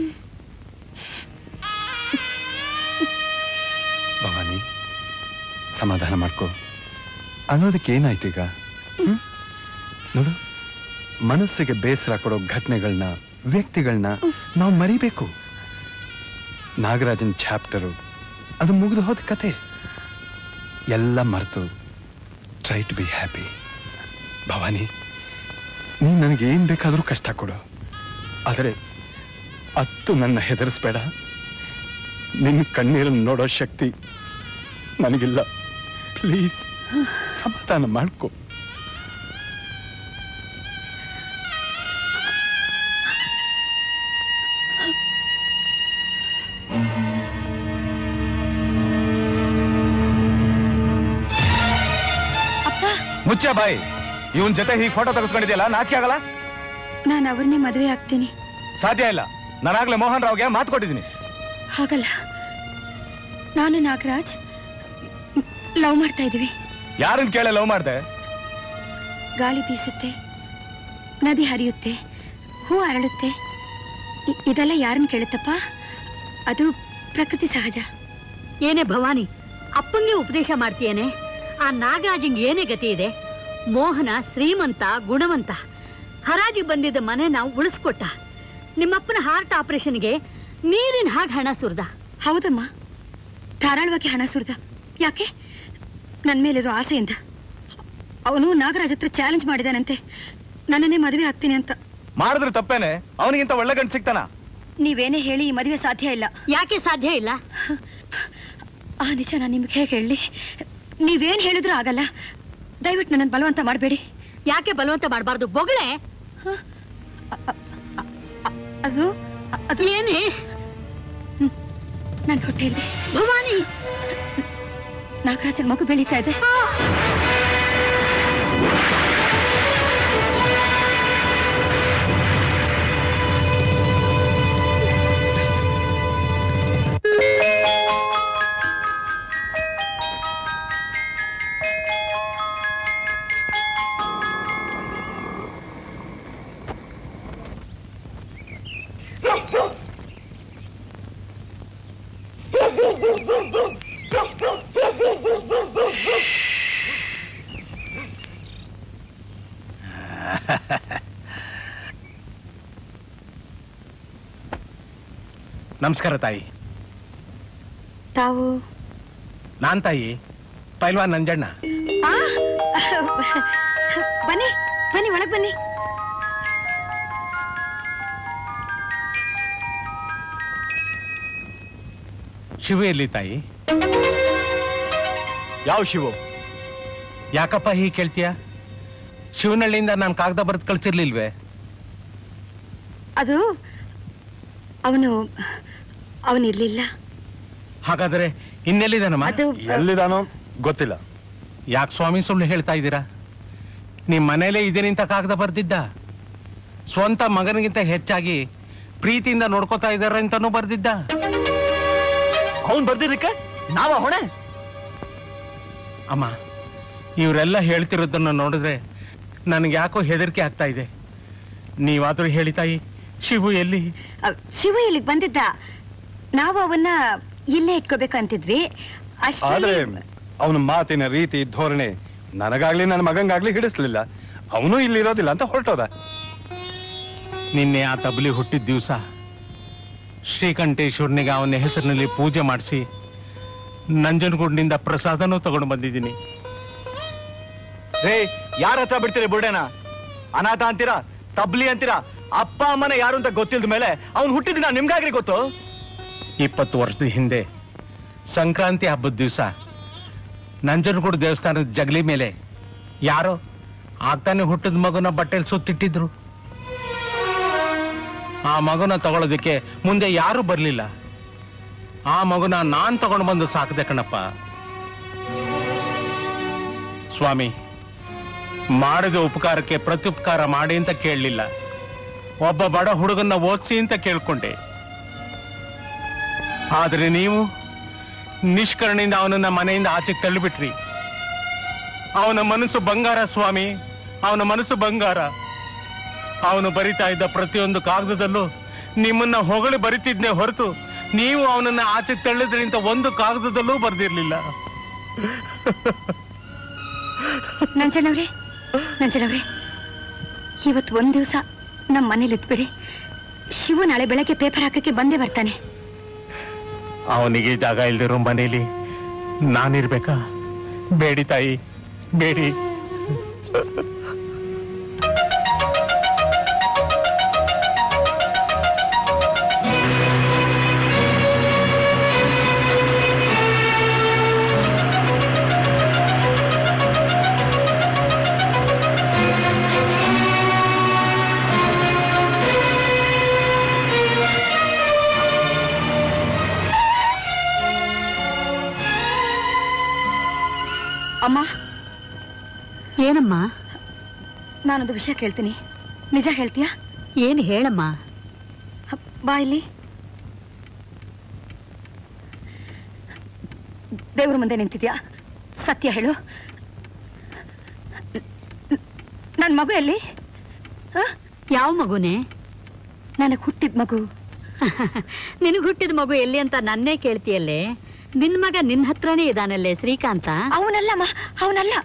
ಭವಾನಿ ಸಮಾಧಾನ ಮಾಡ್ಕೋ ಅನ್ನೋದಕ್ಕೆ ಏನಾಯ್ತು ಈಗ ಹ್ಮ್? ನೋಡು ಮನಸ್ಸಿಗೆ ಬೇಸರ ಕೊಡೋ ಘಟನೆಗಳನ್ನ ವ್ಯಕ್ತಿಗಳನ್ನ ನಾವು ಮರಿಬೇಕು ನಾಗರಾಜನ್ ಚಾಪ್ಟರು ಅದು ಮುಗಿದು ಹೋದ ಕತೆ ಎಲ್ಲ ಮರೆತು try to be happy Bhavani ನೀನು ನನಗೆ ಏನ್ ಬೇಕಾದರೂ ಕಷ್ಟ ಕೊಡು ಆದರೆ ಅತ್ತು ನನ್ನ ಹೆದರಿಸ್ಬೇಡ ನಿನ್ನ ಕಣ್ಣೀರನ್ನು ನೋಡೋ ಶಕ್ತಿ ನನಗಿಲ್ಲ ಪ್ಲೀಸ್ ಸಮಾಧಾನ ಮಾಡ್ಕೊ ಮುಚ್ಚ ಬಾಯಿ ಇವನ್ ಜೊತೆ ಹೀಗೆ ಫೋಟೋ ತೆಗೆಸ್ಕೊಂಡಿದ್ಯಲ್ಲ ನಾಚಿಕೆ ಆಗಲ್ಲ ನಾನು ಅವ್ರನ್ನೇ ಮದುವೆ ಆಗ್ತೀನಿ ಸಾಧ್ಯ ಇಲ್ಲ ನಾನಾಗ್ಲೇ ಮೋಹನ್ ರಾವ್ಗೆ ಮಾತು ಕೊಟ್ಟಿದ್ದೀನಿ ಹಾಗಲ್ಲ ನಾನು ನಾಗರಾಜ್ ಲವ್ ಮಾಡ್ತಾ ಇದೀವಿ ಯಾರನ್ನ ಕೇಳಿ ಲವ್ ಮಾಡ್ದೆ ಗಾಳಿ ಬೀಸುತ್ತೆ ನದಿ ಹರಿಯುತ್ತೆ ಹೂ ಅರಳುತ್ತೆ ಇ- ಇದೆಲ್ಲ ಯಾರನ್ನ ಕೇಳುತ್ತಪ್ಪ ಅದು ಪ್ರಕೃತಿ ಸಹಜ ಏನೇ ಭವಾನಿ ಅಪ್ಪಂಗೆ ಉಪದೇಶ ಮಾಡ್ತೀಯೇನೆ ಆ ನಾಗರಾಜಂಗೆ ಏನೇ ಗತಿ ಇದೆ ಮೋಹನ ಶ್ರೀಮಂತ ಗುಣವಂತ ಹರಾಜಿಗೆ ಬಂದಿದ್ದ ಮನೆ ನಾವು ಉಳಿಸ್ಕೊಟ್ಟ ನಿಮ್ಮಪ್ಪನ ಹಾರ್ಟ್ ಆಪರೇಷನ್ಗೆ ನೀರಿನ ಹಾಗೆ ಹಣ ಸುರಿದ ಹೌದಮ್ಮ ಧಾರಾಳವಾಗಿ ಹಣ ಸುರಿದ ಯಾಕೆ ನನ್ನ ಮೇಲಿರೋ ಆಸೆಯಿಂದ ಅವನು ನಾಗರಾಜ್ ಹತ್ರ ಚಾಲೆಂಜ್ ಮಾಡಿದಾನಂತೆ ನನ್ನನ್ನೇ ಮದುವೆ ಆಗ್ತೀನಿ ಅಂತ ಮಾಡಿದ್ರೆ ತಪ್ಪೇನೆ ಅವನಿಗಿಂತ ಒಳ್ಳೆ ಗಂಡು ಸಿಗ್ತಾನ ನೀವೇನೇ ಹೇಳಿ ಈ ಮದುವೆ ಸಾಧ್ಯ ಇಲ್ಲ ಯಾಕೆ ಸಾಧ್ಯ ಇಲ್ಲ ಆ ನಿಜ ನಾನು ನಿಮ್ಗೆ ಹೇಗೆ ಹೇಳಿ ನೀವೇನ್ ಹೇಳಿದ್ರು ಆಗಲ್ಲ ದಯವಿಟ್ಟು ನನ್ನ ಬಲವಂತ ಮಾಡಬೇಡಿ ಯಾಕೆ ಬಲವಂತ ಮಾಡಬಾರ್ದು ಬೊಗಳೆ ಅದು ಅದು ಏನೇ ನನ್ನ ಹೊಟ್ಟೆಯಲ್ಲಿ ಭವಾನಿ ನಾಗರಾಜನ ಮಗು ಬೆಳೀತಾ ಇದೆ ನಮಸ್ಕಾರ ತಾಯಿ ತಾವು ನಾನ್ ತಾಯಿ ಪೈಲ್ವಾನ್ ನಂಜಣ್ಣ ಆ, ಬನ್ನಿ ಬನ್ನಿ ಒಳಗ್ ಬನ್ನಿ ಶಿವ ಎಲ್ಲಿ ತಾಯಿ ಯಾವ ಶಿವು ಯಾಕಪ್ಪ ಹೀಗೆ ಕೇಳ್ತೀಯ ಶಿವನಹಳ್ಳಿಯಿಂದ ನಾನು ಕಾಗದ ಬರೆದು ಕಳ್ಸಿರ್ಲಿಲ್ವೇ ಅದು ಅವನು ಅವನಿರ್ಲಿಲ್ಲ ಹಾಗಾದ್ರೆ ಇನ್ನೆಲ್ಲಿದ್ದಾನಮ್ಮ ಅದು ಎಲ್ಲಿದಾನೋ ಗೊತ್ತಿಲ್ಲ ಯಾಕೆ ಸ್ವಾಮಿ ಸುಳ್ಳು ಹೇಳ್ತಾ ಇದ್ದೀರಾ ನಿಮ್ ಮನೇಲೇ ಇದೇನಿಂತ ಕಾಗದ ಬರ್ದಿದ್ದ ಸ್ವಂತ ಮಗನಿಗಿಂತ ಹೆಚ್ಚಾಗಿ ಪ್ರೀತಿಯಿಂದ ನೋಡ್ಕೋತಾ ಇದಾರೆ ಅಂತಾನೂ ಬರ್ದಿದ್ದ ಅವನ್ ಬರ್ದಿದ್ದಕ್ಕೆ ನಾವ ಹೊಣೆ ಅಮ್ಮ ಇವರೆಲ್ಲ ಹೇಳ್ತಿರೋದನ್ನ ನೋಡಿದ್ರೆ ನನಗೆ ಯಾಕೋ ಹೆದರಿಕೆ ಆಗ್ತಾ ಇದೆ ನೀವಾದ್ರೂ ಹೇಳಿ ತಾಯಿ ಶಿವು ಎಲ್ಲಿ ಅಹ್, ಶಿವ ಇಲ್ಲಿಗೆ ಬಂದಿದ್ದ ನಾವು ಅವನ್ನ ಇಲ್ಲೇ ಇಟ್ಕೋಬೇಕು ಅಂತಿದ್ವಿ ಆದ್ರೆ ಅಷ್ಟೇ ಅವನ ಮಾತಿನ ರೀತಿ ಧೋರಣೆ ನನಗಾಗ್ಲಿ ನನ್ನ ಮಗಂಗಾಗ್ಲಿ ಹಿಡಿಸ್ಲಿಲ್ಲ ಅವನು ಇಲ್ಲಿರೋದಿಲ್ಲ ಅಂತ ಹೊರಟೋದ ನಿನ್ನೆ ಆ ತಬಲಿ ಹುಟ್ಟಿದ ದಿವಸ ಶ್ರೀಕಂಠೇಶ್ವರನಿಗೆ ಅವನ ಹೆಸರಿನಲ್ಲಿ ಪೂಜೆ ಮಾಡಿಸಿ ನಂಜನಗೂಡಿನಿಂದ ಪ್ರಸಾದನೂ ತಗೊಂಡು ಬಂದಿದ್ದೀನಿ ರೇ ಯಾರ ಹತ್ರ ಬಿಡ್ತೀರಿ ಬುರ್ಡೆನ ಅನಾಥ ಅಂತೀರಾ ತಬ್ಲಿ ಅಂತೀರಾ ಅಪ್ಪ ಅಮ್ಮನ ಯಾರು ಅಂತ ಗೊತ್ತಿಲ್ದ ಮೇಲೆ ಅವ್ನು ಹುಟ್ಟಿದಿನ ನಿಮ್ಗಾಗ್ರಿ ಗೊತ್ತು ಇಪ್ಪತ್ತು ವರ್ಷದ ಹಿಂದೆ ಸಂಕ್ರಾಂತಿ ಹಬ್ಬದ ದಿವಸ ನಂಜನಗೂಡು ದೇವಸ್ಥಾನದ ಜಗಲಿ ಮೇಲೆ ಯಾರೋ ಆಗ್ತಾನೆ ಹುಟ್ಟಿದ ಮಗುನ ಬಟ್ಟೆಲ್ ಸುತ್ತಿಟ್ಟಿದ್ರು ಆ ಮಗುನ ತಗೊಳ್ಳೋದಕ್ಕೆ ಮುಂದೆ ಯಾರು ಬರ್ಲಿಲ್ಲ ಆ ಮಗುನ ನಾನ್ ತಗೊಂಡು ಬಂದು ಸಾಕದೆ ಕಣಪ್ಪ ಸ್ವಾಮಿ ಮಾಡಿದ ಉಪಕಾರಕ್ಕೆ ಪ್ರತ್ಯುಪಕಾರ ಮಾಡಿ ಅಂತ ಕೇಳಲಿಲ್ಲ ಒಬ್ಬ ಬಡ ಹುಡುಗನ್ನ ಓದಿಸಿ ಅಂತ ಕೇಳ್ಕೊಂಡೆ ಆದ್ರೆ ನೀವು ನಿಷ್ಕರಣೆಯಿಂದ ಅವನನ್ನ ಮನೆಯಿಂದ ಆಚೆಗೆ ತಳ್ಳಿಬಿಟ್ರಿ ಅವನ ಮನಸ್ಸು ಬಂಗಾರ ಸ್ವಾಮಿ ಅವನ ಮನಸ್ಸು ಬಂಗಾರ ಅವನು ಬರಿತಾ ಇದ್ದ ಪ್ರತಿಯೊಂದು ಕಾಗದದಲ್ಲೂ ನಿಮ್ಮನ್ನ ಹೊಗಳಿ ಬರಿತಿದ್ನೆ ಹೊರತು ನೀವು ಅವನನ್ನ ಆಚೆಗೆ ತಳ್ಳಿದ್ರಿ ಅಂತ ಒಂದು ಕಾಗದದಲ್ಲೂ ಬರ್ದಿರ್ಲಿಲ್ಲ ನಂಜನವ್ರೆ ನಂಜನವ್ರೆ ಇವತ್ತು ಒಂದ್ ದಿವಸ ನಮ್ಮ ಮನೇಲಿ ಇದ್ಬಿಡಿ ಶಿವು ನಾಳೆ ಬೆಳಗ್ಗೆ ಪೇಪರ್ ಹಾಕಕ್ಕೆ ಬಂದೇ ಬರ್ತಾನೆ ಅವನಿಗೆ ಜಾಗ ಇಲ್ದಿರೋ ಮನೇಲಿ ನಾನಿರ್ಬೇಕಾ ಬೇಡಿ ತಾಯಿ ಬೇಡಿ ಅಮ್ಮ ಏನಮ್ಮ ನಾನೊಂದು ವಿಷಯ ಕೇಳ್ತೀನಿ ನಿಜ ಹೇಳ್ತೀಯಾ ಏನು ಹೇಳಮ್ಮ ಹಪ್, ಬಾ ಇಲ್ಲಿ ದೇವ್ರ ಮುಂದೆ ನಿಂತಿದ್ಯಾ ಸತ್ಯ ಹೇಳು ನನ್ ಮಗು ಎಲ್ಲಿ ಯಾವ ಮಗುನೇ ನನಗ್ ಹುಟ್ಟಿದ ಮಗು ನಿನಗ್ ಹುಟ್ಟಿದ ಮಗು ಎಲ್ಲಿ ಅಂತ ನನ್ನೇ ಕೇಳ್ತೀಯಲ್ಲೇ ನಿನ್ ಮಗ ನಿನ್ ಹತ್ರನೇ ಇದಾನಲ್ಲೇ ಶ್ರೀಕಾಂತ ಅವನಲ್ಲಮ್ಮ ಅವನಲ್ಲ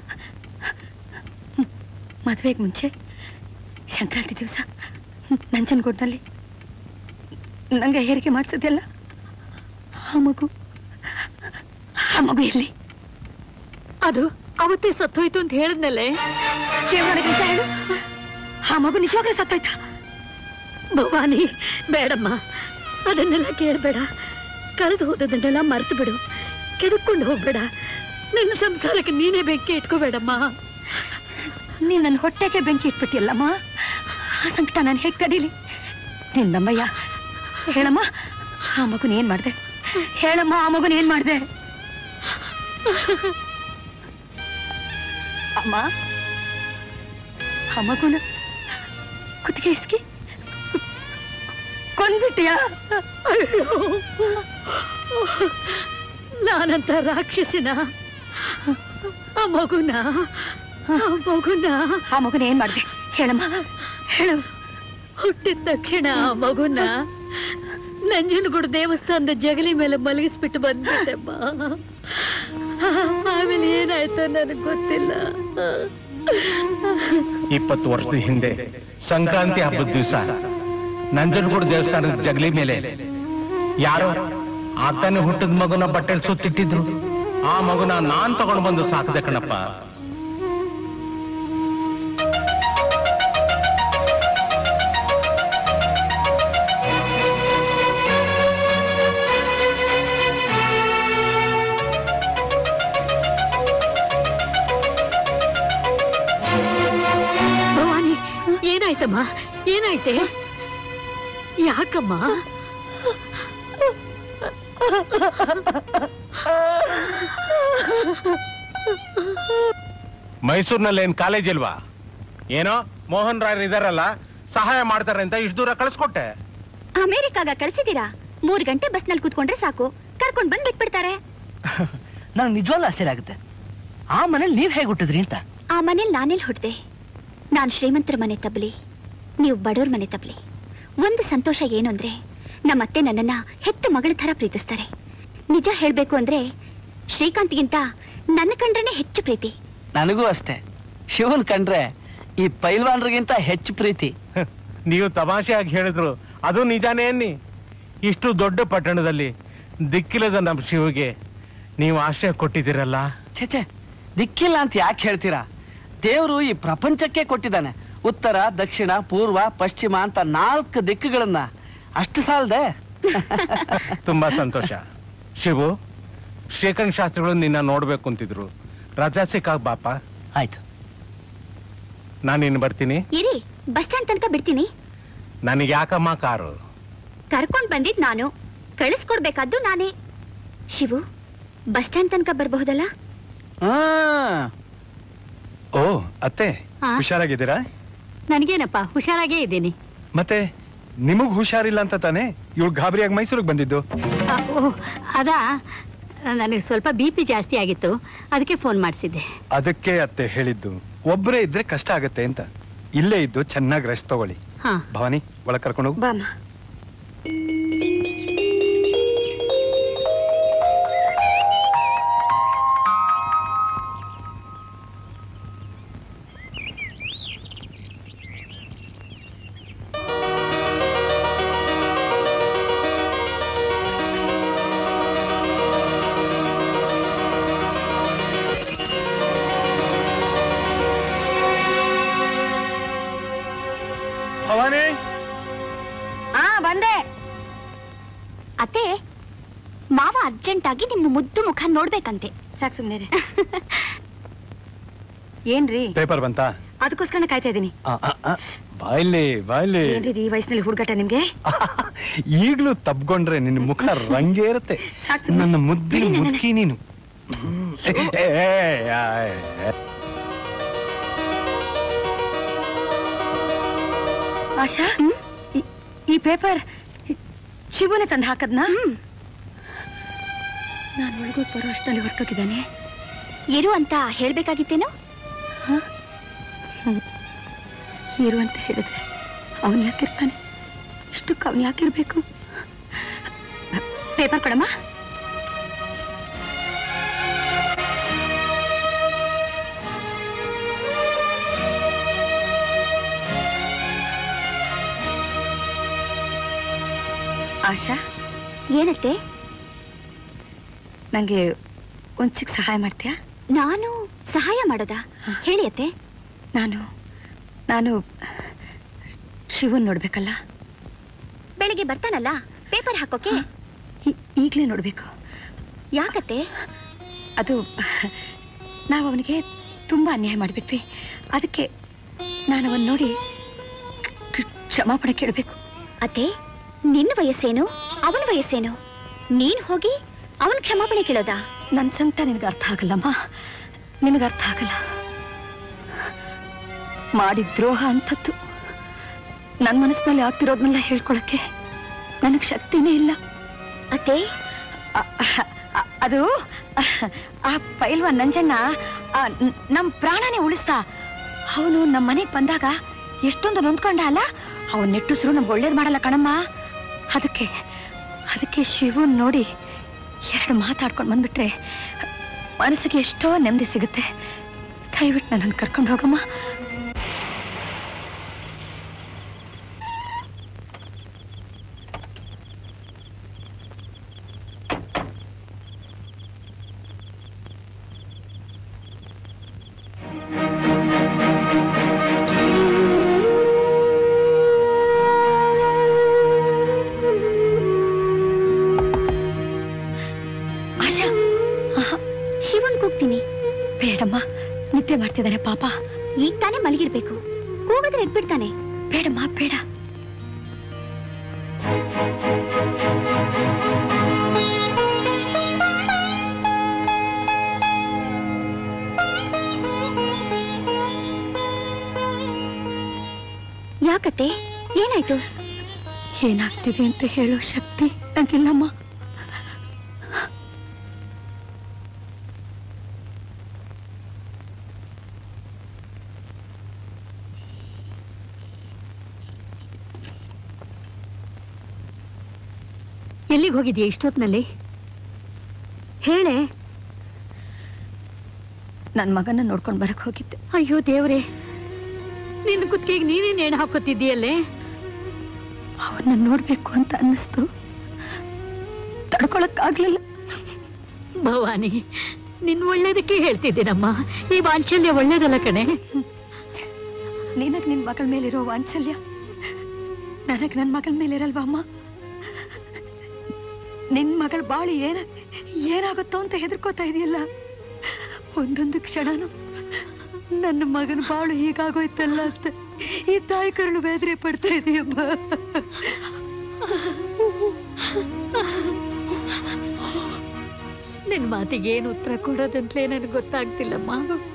ಮದುವೆಗೆ ಮುಂಚೆ ಸಂಕ್ರಾಂತಿ ದಿವಸ ನಂಜನಗೂಡ್ನಲ್ಲಿ ನಂಗೆ ಹೆರಿಗೆ ಮಾಡಿಸಿದ್ಯಲ್ಲ ಆ ಮಗು ಆ ಮಗು ಎಲ್ಲಿ ಅದು ಅವತ್ತೇ ಸತ್ತೋಯ್ತು ಅಂತ ಹೇಳಿದ್ನಲ್ಲೇ ದೇವ್ರೊಳಗೆ ನಿಜ ಹೇಳು ಆ ಮಗು ನಿಜವಾಗ್ಲೂ ಸತ್ತೋಯ್ತಾ ಭವಾನಿ ಬೇಡಮ್ಮ ಅದನ್ನೆಲ್ಲ ಕೇಳಬೇಡ ಕಳೆದು ಹೋದದನ್ನೆಲ್ಲ ಮರ್ತು ಬಿಡು ಕೆದಕ್ಕೊಂಡು ಹೋಗ್ಬೇಡ ನಿನ್ನ ಸಂಸಾರಕ್ಕೆ ನೀನೇ ಬೆಂಕಿ ಇಟ್ಕೋಬೇಡಮ್ಮ ನೀನ್ ನನ್ನ ಹೊಟ್ಟೆಗೆ ಬೆಂಕಿ ಇಟ್ಬಿಟ್ಟಿಯಲ್ಲಮ್ಮ ಆ ಸಂಕಟ ನಾನು ಹೇಗೆ ತಡೀಲಿ ನಿನ್ನಮ್ಮಯ್ಯ ಹೇಳಮ್ಮ ಆ ಮಗುನ ಏನ್ ಮಾಡ್ದೆ ಹೇಳಮ್ಮ ಆ ಮಗುನ ಏನ್ ಮಾಡ್ದೆ ಅಮ್ಮ ಆ ಮಗುನ ಕುತ್ತಿಗೆ ಇಸ್ಕಿ ಕೊಂದ್ಬಿಟ್ಟಿಯಾ ಅಯ್ಯೋ ನಾನಂತ ರಾಕ್ಷಸಿನ ಆ ಮಗುನ ಆ ಮಗುನ ಆ ಮಗುನ ಏನ್ ಮಾಡ್ದೆ ಹೇಳಮ್ಮ ಹೇಳು ಹುಟ್ಟಿದ ತಕ್ಷಣ ಆ ಮಗುನ ನಂಜನಗೂಡು ದೇವಸ್ಥಾನದ ಜಗಲಿ ಮೇಲೆ ಮಲಗಿಸ್ಬಿಟ್ಟು ಬಂದ್ಬಿಟ್ಟೆಮ್ಮ ಆಮೇಲೆ ಏನಾಯ್ತು ನನಗೆ ಗೊತ್ತಿಲ್ಲ ಇಪ್ಪತ್ತು ವರ್ಷದ ಹಿಂದೆ ಸಂಕ್ರಾಂತಿ ಹಬ್ಬದ ದಿವಸ ನಂಜನಗೂಡು ದೇವಸ್ಥಾನದ ಜಗಲಿ ಮೇಲೆ ಯಾರೋ ಆತನೇ ಹುಟ್ಟಿದ ಮಗುನ ಬಟ್ಟೆಲ್ ಸುತ್ತಿಟ್ಟಿದ್ರು ಆ ಮಗುನ ನಾನ್ ತಗೊಂಡು ಬಂದು ಸಾಕಿದೆ ಕಣಪ್ಪ ಭವಾನಿ ಏನಾಯ್ತಮ್ಮ ಏನಾಯ್ತೆ ಯಾಕಮ್ಮ ಮೈಸೂರಿನಲ್ಲಿ ಏನ್ ಕಾಲೇಜ್ ಇಲ್ವಾ ಏನೋ ಮೋಹನ್ ರಾಯರ್ ಇದಾರಲ್ಲ ಸಹಾಯ ಮಾಡ್ತಾರೆ ಅಂತ ಇಷ್ಟು ದೂರ ಕಳಿಸ್ಕೊಟ್ಟೆ ಅಮೆರಿಕಾಗ ಕಳ್ಸಿದೀರಾ ಮೂರ್ ಗಂಟೆ ಬಸ್ನಲ್ಲಿ ಕೂತ್ಕೊಂಡ್ರೆ ಸಾಕು ಕರ್ಕೊಂಡ್ ಬಂದ್ ಬಿಟ್ಬಿಡ್ತಾರೆ ನಂಗೆ ನಿಜವಾಗ್ಲೂ ಆಶ್ಚರ್ಯ ಆಗುತ್ತೆ ಆ ಮನೇಲಿ ನೀವ್ ಹೇಗೆ ಹುಟ್ಟಿದ್ರಿ ಅಂತ ಆ ಮನೇಲಿ ನಾನೆಲ್ ಹುಟ್ದೆ ನಾನ್ ಶ್ರೀಮಂತರ ಮನೆ ತಬ್ಲಿ ನೀವು ಬಡವ್ರ ಮನೆ ತಬ್ಲಿ ಒಂದು ಸಂತೋಷ ಏನು ಅಂದ್ರೆ ನಮ್ಮತ್ತೆ ನನ್ನನ್ನ ಹೆತ್ತ ಮಗಳ ತರ ಪ್ರೀತಿಸ್ತಾರೆ ನಿಜ ಹೇಳ್ಬೇಕು ಅಂದ್ರೆ ಶ್ರೀಕಾಂತ್ಗಿಂತ ನನ್ನ ಕಂಡ್ರೇನೆ ಹೆಚ್ಚು ಪ್ರೀತಿ ನನಗೂ ಅಷ್ಟೇ ಶಿವನ್ ಕಂಡ್ರೆ ಈ ಪೈಲ್ವಾನ್ರಿಗಿಂತ ಹೆಚ್ಚು ಪ್ರೀತಿ ನೀವು ತಮಾಷೆಯಾಗಿ ಹೇಳಿದ್ರು ಅದು ನಿಜಾನೇ ಅನ್ನಿ ಇಷ್ಟು ದೊಡ್ಡ ಪಟ್ಟಣದಲ್ಲಿ ದಿಕ್ಕಿಲ್ಲದ ನಮ್ಮ ಶಿವಗೆ ನೀವು ಆಶ್ರಯ ಕೊಟ್ಟಿದ್ದೀರಲ್ಲ ಛೇ ದಿಕ್ಕಿಲ್ಲ ಅಂತ ಯಾಕೆ ಹೇಳ್ತೀರಾ ದೇವರು ಈ ಪ್ರಪಂಚಕ್ಕೆ ಕೊಟ್ಟಿದ್ದಾನೆ ಉತ್ತರ ದಕ್ಷಿಣ ಪೂರ್ವ ಪಶ್ಚಿಮ ಅಂತ ನಾಲ್ಕು ದಿಕ್ಕುಗಳನ್ನ ಅಷ್ಟು ಸಾಲದೆ ತುಂಬಾ ಸಂತೋಷ ಶಿವು ಶ್ರೀಕಂಠ ಶಾಸ್ತ್ರಿಗಳು ನಿನ್ನ ನೋಡ್ಬೇಕು ಅಂತಿದ್ರು ರಜಾ ಸಿಕ್ಕಾಗ ಬಾಪ ಆಯ್ತು ನಾನು ಇನ್ನು ಬರ್ತೀನಿ ಇರಿ ಬಸ್ ಸ್ಟ್ಯಾಂಡ್ ತನಕ ಬಿಡ್ತೀನಿ ನನಗೆ ಯಾಕಮ್ಮ ಕಾರು ಕರ್ಕೊಂಡ್ ಬಂದಿದ್ ನಾನು ಕಳಿಸ್ಕೊಡ್ಬೇಕಾದ್ದು ನಾನೇ ಶಿವು ಬಸ್ ಸ್ಟ್ಯಾಂಡ್ ತನಕ ಬರಬಹುದಲ್ಲ ಓ ಅತ್ತೆ ಹಾ? ಹುಷಾರಾಗಿದ್ದೀರಾ ನನಗೇನಪ್ಪ ಹುಷಾರಾಗೇ ಇದ್ದೀನಿ ಮತ್ತೆ ನಿಮಗ್ ಹುಷಾರಿಲ್ಲ ಅಂತ ತಾನೇ ಇವಳು ಗಾಬರಿಯಾಗಿ ಮೈಸೂರಿಗೆ ಬಂದಿದ್ದು ಆ, ಓ ಅದಾ ನನಗೆ ಸ್ವಲ್ಪ ಬಿ ಪಿ ಜಾಸ್ತಿ ಆಗಿತ್ತು ಅದಕ್ಕೆ ಫೋನ್ ಮಾಡಿಸಿದ್ದೆ ಅದಕ್ಕೆ ಅತ್ತೆ ಹೇಳಿದ್ದು ಒಬ್ಬರೇ ಇದ್ರೆ ಕಷ್ಟ ಆಗತ್ತೆ ಅಂತ ಇಲ್ಲೇ ಇದ್ದು ಚೆನ್ನಾಗಿ ರೆಸ್ಟ್ ತಗೊಳ್ಳಿ ಹಾ ಭವಾನಿ ಒಳಗ್ ಕರ್ಕೊಂಡು ಹೋಗು ಬಾಮ್ಮ ಭವಾನಿ ಆ ಬಂದೆ ಅತ್ತೆ ಮಾವ ಅರ್ಜೆಂಟ್ ಆಗಿ ನಿಮ್ಮ ಮುದ್ದು ಮುಖ ನೋಡ್ಬೇಕಂತೆ ಸಾಕು ಸುಮ್ನೆ ಏನ್ರಿ ಪೇಪರ್ ಬಂತಾ ಅದಕ್ಕೋಸ್ಕರ ಕಾಯ್ತಾ ಇದೀನಿ ಆ, ಆ, ಆ, ಬಾಯ್ಲಿ ಬಾಯ್ಲಿ ಏನ್ರಿ ಇದು ಈ ವಯಸ್ಸಿನಲ್ಲಿ ಹುಡುಗಾಟ ನಿಮ್ಗೆ ಈಗ್ಲೂ ತಬ್ಕೊಂಡ್ರೆ ನಿನ್ನ ಮುಖ ರಂಗೇ ಇರುತ್ತೆ ಸಾಕ್ ಸುಮ್ನೆ. ನನ್ನ ಮುದ್ದಿನ ಬಿಡಿ ನನ್ನನ್ನ. ಮುದುಕಿ ನೀನು ಏ, ಏ, ಏ, ಆ, ಏ. ಆಶಾ ಈ- ಈ ಪೇಪರ್ ಶಿವನೇ ತಂದು ಹಾಕದ್ನಾ ನಾನು ಒಳಗೋಗಿ ಬರೋ ಅಷ್ಟರಲ್ಲಿ ಹೊರಟೋಗಿದ್ದಾನೆ ಇರು ಅಂತ ಹೇಳ್ಬೇಕಾಗಿತ್ತೇನೋ ಇರು ಅಂತ ಹೇಳಿದ್ರೆ ಅವನ್ ಯಾಕಿರ್ತಾನೆ ಇಷ್ಟಕ್ಕೆ ಅವನ್ ಯಾಕಿರ್ಬೇಕು ಪೇಪರ್ ಕೊಡಮ್ಮ ಆಶಾ ಏನತ್ತೆ ನಂಗೆ ಒಂದ್ ಸಿಕ್ ಸಹಾಯ ಮಾಡ್ತೀಯಾ ನಾನು ಸಹಾಯ ಮಾಡೋದಾ ಹೇಳಿ ಅತ್ತೆ ನಾನು ನಾನು ಶಿವನ್ ನೋಡ್ಬೇಕಲ್ಲ ಬೆಳಿಗ್ಗೆ ಬರ್ತಾನಲ್ಲ ಪೇಪರ್ ಹಾಕೋಕೆ ಈ- ಈಗ್ಲೇ ನೋಡ್ಬೇಕು ಯಾಕತ್ತೆ ಅದು ನಾವು ಅವನಿಗೆ ತುಂಬಾ ಅನ್ಯಾಯ ಮಾಡಿಬಿಟ್ವಿ ಅದಕ್ಕೆ ನಾನು ಅವನ್ ನೋಡಿ ಕ್- ಕ್ಷಮಾಪಣೆ ಕೇಳಬೇಕು ಅತ್ತೆ ನಿನ್ನ ವಯಸ್ಸೇನು ಅವನ ವಯಸ್ಸೇನು ನೀನ್ ಹೋಗಿ ಅವನ್ ಕ್ಷಮಾಪಣೆ ಕೇಳೋದಾ ನನ್ ಸಂಕಟ ನಿನಗೆ ಅರ್ಥ ಆಗಲ್ಲಮ್ಮ ನಿನಗೆ ಅರ್ಥ ಆಗಲ್ಲ ಮಾಡಿದ ದ್ರೋಹ ಅಂತದ್ದು ನನ್ ಮನಸ್ಸಿನಲ್ಲಿ ಆಗ್ತಿರೋದ್ನೆಲ್ಲ ಹೇಳ್ಕೊಳಕ್ಕೆ ನನಗ್ ಶಕ್ತಿನೇ ಇಲ್ಲ ಅತ್ತೆ ಅ- ಅ- ಅದು ಆ ಪೈಲ್ವ ನಂಜಣ್ಣ ಆ, ನ್- ನಮ್ ಪ್ರಾಣನೇ ಉಳಿಸ್ತಾ ಅವನು ನಮ್ಮ ಮನೆಗ್ ಬಂದಾಗ ಎಷ್ಟೊಂದು ನೊಂದ್ಕೊಂಡ ಅಲ್ಲ ಅವನ್ ನೆಟ್ಟುಸ್ರು ನಮ್ಗೆ ಒಳ್ಳೇದ್ ಮಾಡಲ್ಲ ಕಣಮ್ಮ ಅದಕ್ಕೆ ಅದಕ್ಕೆ ಶಿವನ್ ನೋಡಿ ಎರಡು ಮಾತಾಡ್ಕೊಂಡು ಬಂದ್ಬಿಟ್ರೆ ಮನಸ್ಸಿಗೆ ಎಷ್ಟೋ ನೆಮ್ಮದಿ ಸಿಗುತ್ತೆ ದಯವಿಟ್ಟು ನನ್ನನ್ನು ಕರ್ಕೊಂಡು ಹೋಗಮ್ಮ ಆಶಾ ಶಿವನ್ ಕೂಗ್ತೀನಿ ಬೇಡಮ್ಮ ನಿದ್ದೆ ಮಾಡ್ತಿದ್ದಾನೆ ಪಾಪ ಈಗ ತಾನೇ ಮಲಗಿರ್ಬೇಕು ಕೂಗಿದ್ರೆ ಎದ್ಬಿಡ್ತಾನೆ ಬೇಡಮ್ಮ ಬೇಡ ಯಾಕತ್ತೆ ಏನಾಯ್ತು ಏನಾಗ್ತಿದೆ ಅಂತ ಹೇಳೋ ಶಕ್ತಿ ನಂಗಿಲ್ಲಮ್ಮ ಎಲ್ಲಿಗೆ ಹೋಗಿದ್ಯಾ ಇಷ್ಟೊತ್ನಲ್ಲಿ ಹೇಳೆ ನನ್ ಮಗನ ನೋಡ್ಕೊಂಡ್ ಬರಕ್ ಹೋಗಿದ್ದೆ ಅಯ್ಯೋ ದೇವ್ರೆ ನಿನ್ನ ಕುತ್ತಿಗೆಗೆ ನೀನೇ ನೇಣು ಹಾಕೋತಿದ್ದೀಯಲ್ಲೇ ಅವನ್ನ ನೋಡ್ಬೇಕು ಅಂತ ಅನ್ನಿಸ್ತು ತಡ್ಕೊಳಕ್ ಆಗ್ಲಿಲ್ಲ ಭವಾನಿ ನಿನ್ ಒಳ್ಳೇದಕ್ಕೆ ಹೇಳ್ತಿದ್ದೀನಮ್ಮ ಈ ವಾಂಚಲ್ಯ ಒಳ್ಳೇದಲ್ಲ ಕಣೆ ನಿನಗ್ ನಿನ್ ಮಗಳ ಮೇಲಿರೋ ವಾಂಚಲ್ಯ ನನಗ್ ನನ್ ಮಗಳ ಮೇಲಿರಲ್ವಾ ಅಮ್ಮ ನಿನ್ ಮಗಳ ಬಾಳಿ ಏನ ಏನಾಗುತ್ತೋ ಅಂತ ಹೆದರ್ಕೋತಾ ಇದೆಯಲ್ಲ ಒಂದೊಂದು ಕ್ಷಣನು ನನ್ನ ಮಗನ ಬಾಳು ಹೀಗಾಗೋಯ್ತಲ್ಲ ಅಂತ ಈ ತಾಯಿ ಕರುಳು ಬೇದ್ರೆ ಪಡ್ತಾ ಇದೆಯಮ್ಮ ನಿನ್ ಮಾತಿಗೆ ಏನು ಉತ್ತರ ಕೊಡೋದಂತಲೇ ನನಗೆ ಗೊತ್ತಾಗ್ತಿಲ್ಲಮ್ಮ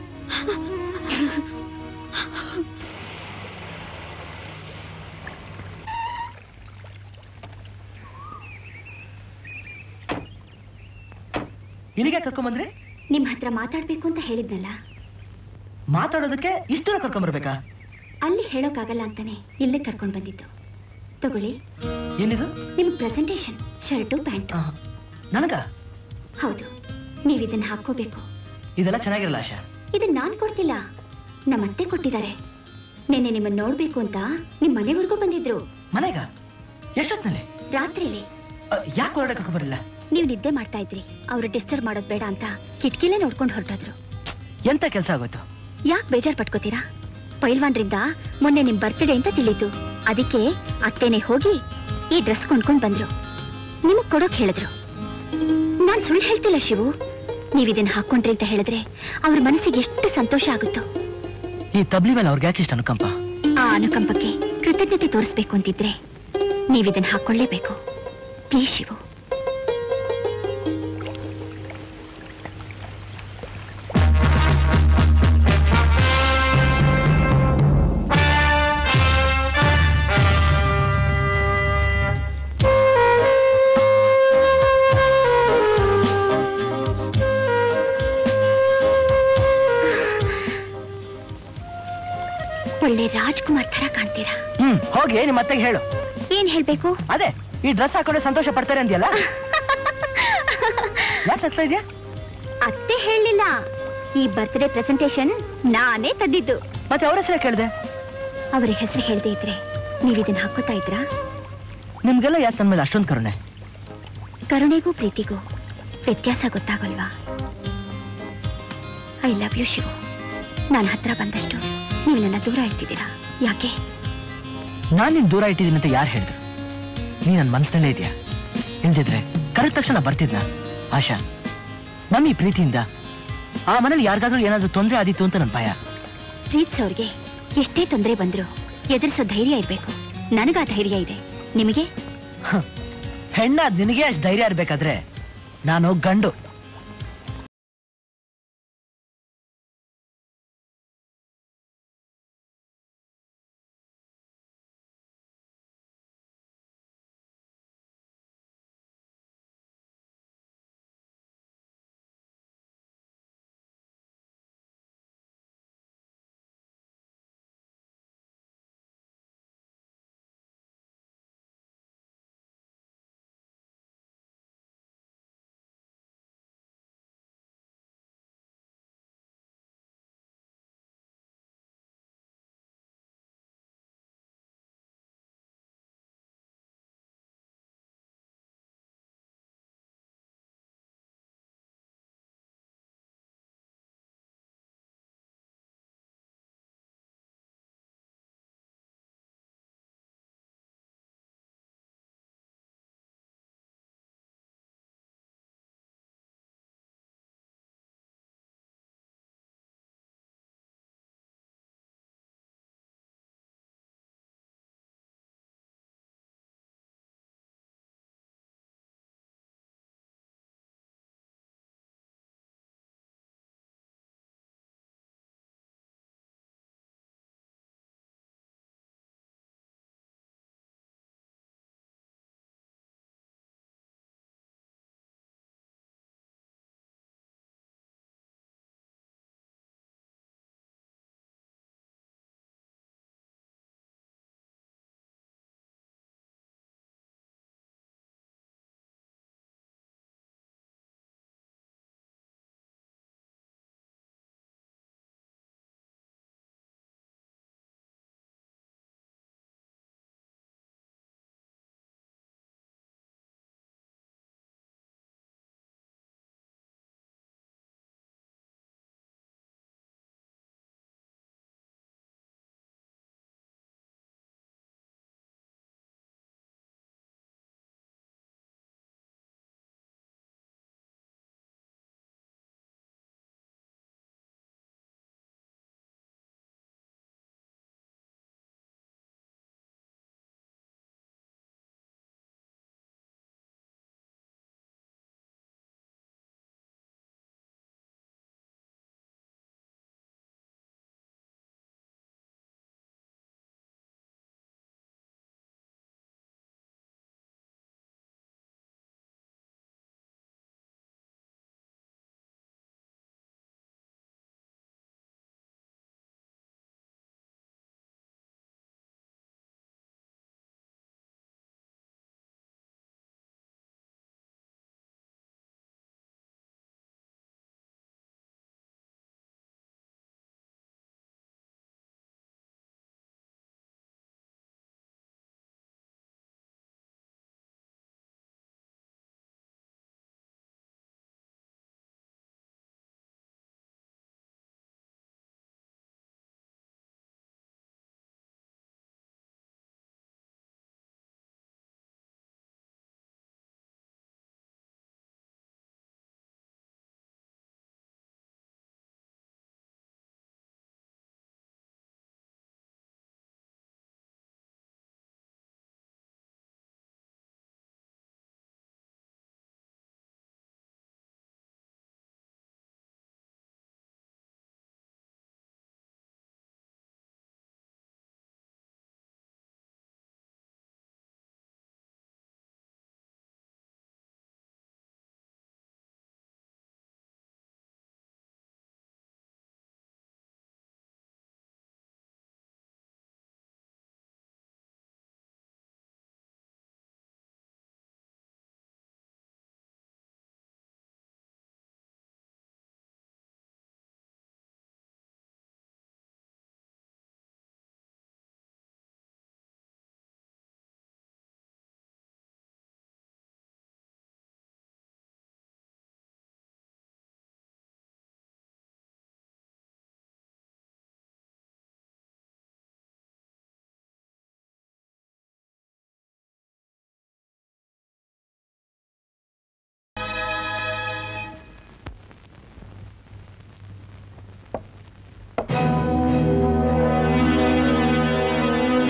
ಇಲ್ಲಿಗೆ ಕರ್ಕೊಂಬಂದ್ರಿ ನಿಮ್ ಹತ್ರ ಮಾತಾಡ್ಬೇಕು ಅಂತ ಹೇಳಿದ್ನಲ್ಲ ಮಾತಾಡೋದಕ್ಕೆ ಇಷ್ಟು ದೂರ ಕರ್ಕೊಂಬರ್ಬೇಕಾ ಅಲ್ಲಿ ಹೇಳೋಕ್ಕಾಗಲ್ಲ ಅಂತಾನೆ ಇಲ್ಲೇ ಕರ್ಕೊಂಡ್ ಬಂದಿದ್ದು ತಗೊಳ್ಳಿ ಏನಿದು ನಿಮ್ ಪ್ರೆಸೆಂಟೇಶನ್ ಶರ್ಟು ಪ್ಯಾಂಟು ನನಗ ಹೌದು ನೀವ್ ಇದನ್ನ ಹಾಕೋಬೇಕು ಇದೆಲ್ಲ ಚೆನ್ನಾಗಿರಲ್ಲ ಆಶಾ ಇದನ್ನ ನಾನ್ ಕೊಡ್ತಿಲ್ಲ ನಮ್ಮತ್ತೆ ಕೊಟ್ಟಿದ್ದಾರೆ ನಿನ್ನೆ ನಿಮ್ಮನ್ನ ನೋಡ್ಬೇಕು ಅಂತ ನಿಮ್ ಮನೆವರೆಗೂ ಬಂದಿದ್ರು ಮನೆಗ ಎಷ್ಟೊತ್ನಲ್ಲಿ ರಾತ್ರಿಲಿ ಯಾಕೆ ಹೊರಡೆ ಕರ್ಕೊಂಬರಿಲ್ಲ ನೀವ್ ನಿದ್ದೆ ಮಾಡ್ತಾ ಇದ್ರಿ ಅವ್ರು ಡಿಸ್ಟರ್ಬ್ ಮಾಡೋದ್ ಬೇಡ ಅಂತ ಕಿಟಕಿಲೇ ನೋಡ್ಕೊಂಡು ಹೊರಟೋದ್ರು ಎಂತ ಕೆಲಸ ಆಗೋಯ್ತು ಯಾಕೆ ಬೇಜಾರ್ ಪಟ್ಕೋತೀರಾ ಪೈಲ್ವಾನ್ರಿಂದ ಮೊನ್ನೆ ನಿಮ್ ಬರ್ತ್ಡೇ ಅಂತ ತಿಳಿತು ಅದಕ್ಕೆ ಅತ್ತೇನೆ ಹೋಗಿ ಈ ಡ್ರೆಸ್ ಕೊಂಡ್ಕೊಂಡ್ ಬಂದ್ರು ನಿಮಗ್ ಕೊಡೋಕ್ ಹೇಳಿದ್ರು ನಾನ್ ಸುಳ್ಳು ಹೇಳ್ತಿಲ್ಲ ಶಿವು ನೀವ್ ಇದನ್ನ ಹಾಕೊಂಡ್ರಿ ಅಂತ ಹೇಳಿದ್ರೆ ಅವ್ರ ಮನಸ್ಸಿಗೆ ಎಷ್ಟು ಸಂತೋಷ ಆಗುತ್ತೋ ಈ ತಬ್ಲಿ ಮೇಲೆ ಅವ್ರಿಗೆ ಯಾಕೆ ಇಷ್ಟ ಅನುಕಂಪ ಆ ಅನುಕಂಪಕ್ಕೆ ಕೃತಜ್ಞತೆ ತೋರಿಸ್ಬೇಕು ಅಂತಿದ್ರೆ ನೀವ್ ಇದನ್ನ ಹಾಕೊಳ್ಳೇಬೇಕು ಪ್ಲೀಸ್ ಶಿವು ಒಳ್ಳೆ ರಾಜ್ಕುಮಾರ್ ತರ ಕಾಣ್ತೀರಾ ಹ್ಮ್ ಹೋಗಿ ನಿಮ್ಮ ಅತ್ತೆಗೆ ಹೇಳು ಏನ್ ಹೇಳ್ಬೇಕು ಅದೇ ಈ ಡ್ರೆಸ್ ಹಾಕೊಂಡ್ರೆ ಸಂತೋಷ ಪಡ್ತಾರೆ ಅಂದ್ಯಲ್ಲ ಯಾಕೆ ನಗ್ತಾ ಇದೆಯಾ ಅತ್ತೆ ಹೇಳಲಿಲ್ಲ ಈ ಬರ್ತ್ಡೇ ಪ್ರೆಸೆಂಟೇಶನ್ ನಾನೇ ತಂದಿದ್ದು ಮತ್ತೆ ಅವ್ರ ಹೆಸರೇ ಕೇಳಿದೆ ಅವರ ಹೆಸರು ಹೇಳ್ದೆ ಇದ್ರೆ ನೀವ್ ಇದನ್ನ ಹಾಕೋತಾ ಇದ್ರಾ ನಿಮ್ಗೆಲ್ಲ ಯಾಕೆ ನನ್ನ ಮೇಲೆ ಅಷ್ಟೊಂದು ಕರುಣೆ ಕರುಣೆಗೂ ಪ್ರೀತಿಗೂ ವ್ಯತ್ಯಾಸ ಗೊತ್ತಾಗಲ್ವಾ ಐ ಲವ್ ಯು ಶಿವು ನಾನು ಹತ್ರ ಬಂದಷ್ಟು ನೀವು ನನ್ನ ದೂರ ಇಡ್ತಿದ್ದೀರಾ ಯಾಕೆ ನಾನ್ ನಿನ್ ದೂರ ಇಟ್ಟಿದ್ದೀನಿ ಅಂತ ಯಾರು ಹೇಳಿದ್ರು ನೀ ನನ್ನ ಮನಸ್ಸಿನಲ್ಲೇ ಇದೆಯಾ ಇಲ್ದಿದ್ರೆ ಕರೆದ ತಕ್ಷಣ ಬರ್ತಿದ್ನ ಆಶಾ ನಮ್ಮ ಈ ಪ್ರೀತಿಯಿಂದ ಆ ಮನೇಲಿ ಯಾರಿಗಾದ್ರೂ ಏನಾದ್ರೂ ತೊಂದರೆ ಆದಿತ್ತು ಅಂತ ನನ್ನ ಭಯ ಪ್ರೀತ್ಸೋರ್ಗೆ ಎಷ್ಟೇ ತೊಂದರೆ ಬಂದ್ರು ಎದುರಿಸೋ ಧೈರ್ಯ ಇರ್ಬೇಕು ನನಗ ಧೈರ್ಯ ಇದೆ ನಿಮಗೆ ಹೆಣ್ಣಾದ್ ನಿನಗೆ ಅಷ್ಟು ಧೈರ್ಯ ಇರ್ಬೇಕಾದ್ರೆ ನಾನು ಗಂಡು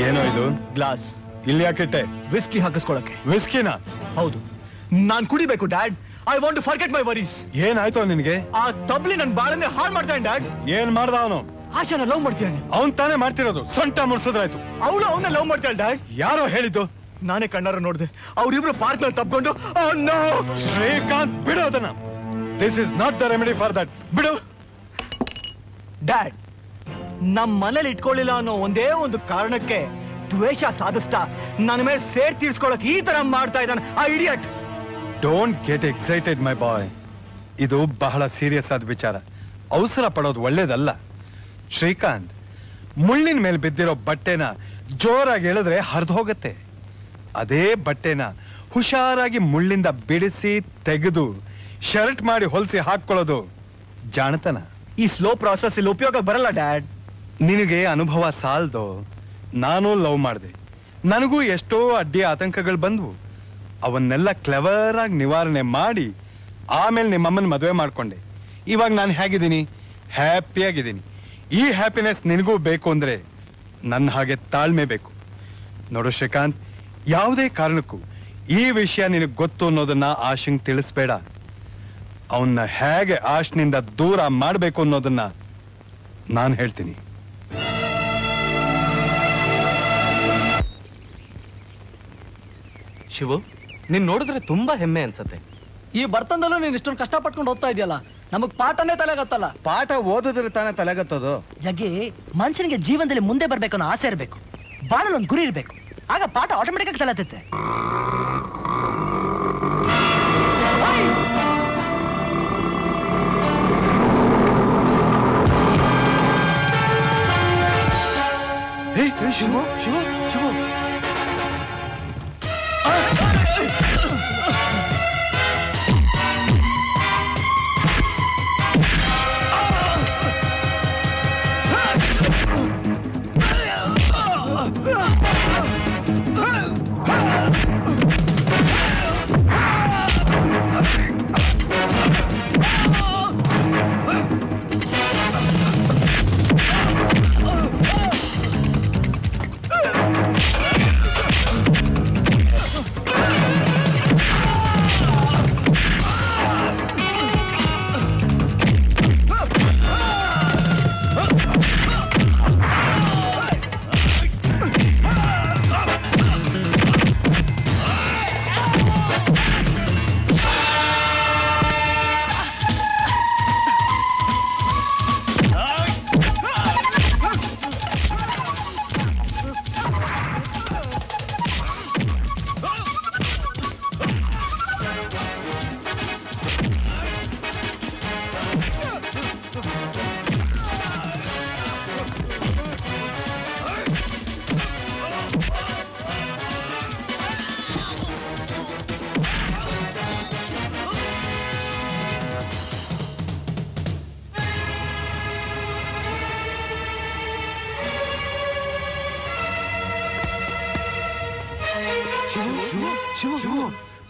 ಏನೋ ಇದು ಗ್ಲಾಸ್ ಇಲ್ಲಿ ಯಾಕಿಟ್ಟೆ ವಿಸ್ಕಿ ಹಾಕಿಸ್ಕೊಳಕ್ಕೆ ವಿಸ್ಕಿನ ಹೌದು ನಾನ್ ಕುಡಿಬೇಕು dad I want to forget my worries ಏನಾಯ್ತು ನಿನ್ಗೆ ಆ ತಬ್ಲಿ ನನ್ ಬಾಳನ್ನೇ ಹಾಳು ಮಾಡ್ತಾನೆ ಡ್ಯಾಡ್ ಏನ್ ಮಾಡ್ದ ಅವನು ಆಶಾನ ಲವ್ ಮಾಡ್ತೀನಿ ಅವನ್ ತಾನೇ ಮಾಡ್ತಿರೋದು ಸೊಂಟ ಮುಡ್ಸಿದ್ರಾಯ್ತು ಅವಳು ಅವನ್ನ ಲವ್ ಮಾಡ್ತಾಳೆ ಡ್ಯಾಡ್ ಯಾರೋ ಹೇಳಿದ್ದು ನಾನೇ ಕಣ್ಣಾರ ನೋಡಿದೆ ಅವ್ರಿಬ್ರು ಪಾರ್ಕ್ ನಲ್ಲಿ ತಪ್ಕೊಂಡು ಶ್ರೀಕಾಂತ್ ಬಿಡು ಅದನ್ನ this is not the remedy for that ಬಿಡು ಡ್ಯಾಡ್ ನಮ್ ಮನೇಲಿ ಇಟ್ಕೊಳ್ಳಿಲ್ಲ ಅನ್ನೋ ಒಂದೇ ಒಂದು ಕಾರಣಕ್ಕೆ ದ್ವೇಷ ಸಾಧಿಸ್ತಾ ನನ್ನ ಮೇಲೆ ಸೇರ್ ತೀರ್ಸ್ಕೊಳಕ್ ಈ ತರ ಮಾಡ್ತಾ ಇದ್ದಾನೆ ಆ idiot don't get excited my boy ಇದು ಬಹಳ ಸೀರಿಯಸ್ ಆದ ವಿಚಾರ ಅವಸರ ಪಡೋದು ಒಳ್ಳೇದಲ್ಲ ಶ್ರೀಕಾಂತ್ ಮುಳ್ಳಿನ ಮೇಲೆ ಬಿದ್ದಿರೋ ಬಟ್ಟೆನ ಜೋರಾಗಿ ಎಳೆದ್ರೆ ಹರಿದು ಹೋಗತ್ತೆ ಅದೇ ಬಟ್ಟೆನ ಹುಷಾರಾಗಿ ಮುಳ್ಳಿಂದ ಬಿಡಿಸಿ ತೆಗೆದು ಶರ್ಟ್ ಮಾಡಿ ಹೊಲಿಸಿ ಹಾಕೊಳ್ಳೋದು ಜಾಣತನ ಈ ಸ್ಲೋ ಪ್ರಾಸೆಸ್ ಇಲ್ಲಿ ಉಪಯೋಗ ಬರಲ್ಲ ಡ್ಯಾಡ್ ನಿನಗೆ ಅನುಭವ ಸಾಲ್ದೋ ನಾನು ಲವ್ ಮಾಡಿದೆ ನನಗೂ ಎಷ್ಟೋ ಅಡ್ಡಿ ಆತಂಕಗಳು ಬಂದ್ವು ಅವನ್ನೆಲ್ಲ ಕ್ಲೆವರ್ ಆಗಿ ನಿವಾರಣೆ ಮಾಡಿ ಆಮೇಲೆ ನಿಮ್ಮಮ್ಮನ ಮದುವೆ ಮಾಡ್ಕೊಂಡೆ ಇವಾಗ ನಾನು ಹೇಗಿದ್ದೀನಿ ಹ್ಯಾಪಿಯಾಗಿದ್ದೀನಿ ಈ ಹ್ಯಾಪಿನೆಸ್ ನಿನಗೂ ಬೇಕು ಅಂದ್ರೆ ನನ್ನ ಹಾಗೆ ತಾಳ್ಮೆ ಬೇಕು ನೋಡು ಶ್ರೀಕಾಂತ್ ಯಾವುದೇ ಕಾರಣಕ್ಕೂ ಈ ವಿಷಯ ನಿನಗೆ ಗೊತ್ತು ಅನ್ನೋದನ್ನ ಆಶಂಗ್ ತಿಳಿಸ್ಬೇಡ ಅವನ್ನ ಹೇಗೆ ಆಶ್ನಿಂದ ದೂರ ಮಾಡಬೇಕು ಅನ್ನೋದನ್ನ ನಾನು ಹೇಳ್ತೀನಿ ಶಿವು ನೀನ್ ನೋಡಿದ್ರೆ ತುಂಬಾ ಹೆಮ್ಮೆ ಅನ್ಸತ್ತೆ ಈ ಬರ್ತಂದಲ್ಲೂ ನೀನ್ ಇಷ್ಟೊಂದು ಕಷ್ಟಪಟ್ಕೊಂಡು ಓದ್ತಾ ಇದೆಯಲ್ಲ ನಮಗ್ ಪಾಠನೇ ತಲೆಗತ್ತಲ್ಲ ಪಾಠ ಓದಿದ್ರೆ ತಾನೇ ತಲೆಗತ್ತದು ಜಗ್ಗಿ ಮನುಷ್ಯನಿಗೆ ಜೀವನದಲ್ಲಿ ಮುಂದೆ ಬರ್ಬೇಕು ಅನ್ನೋ ಆಸೆ ಇರಬೇಕು ಬಾಳಲ್ಲಿ ಒಂದು ಗುರಿ ಇರಬೇಕು ಆಗ ಪಾಠ ಆಟೋಮೆಟಿಕ್ ಆಗಿ ತಲೆತತ್ತೆ ಶಿವು ಶಿವು ಶಿವು ಶಿವು ಶಿವು ಶಿವು ಶಿವು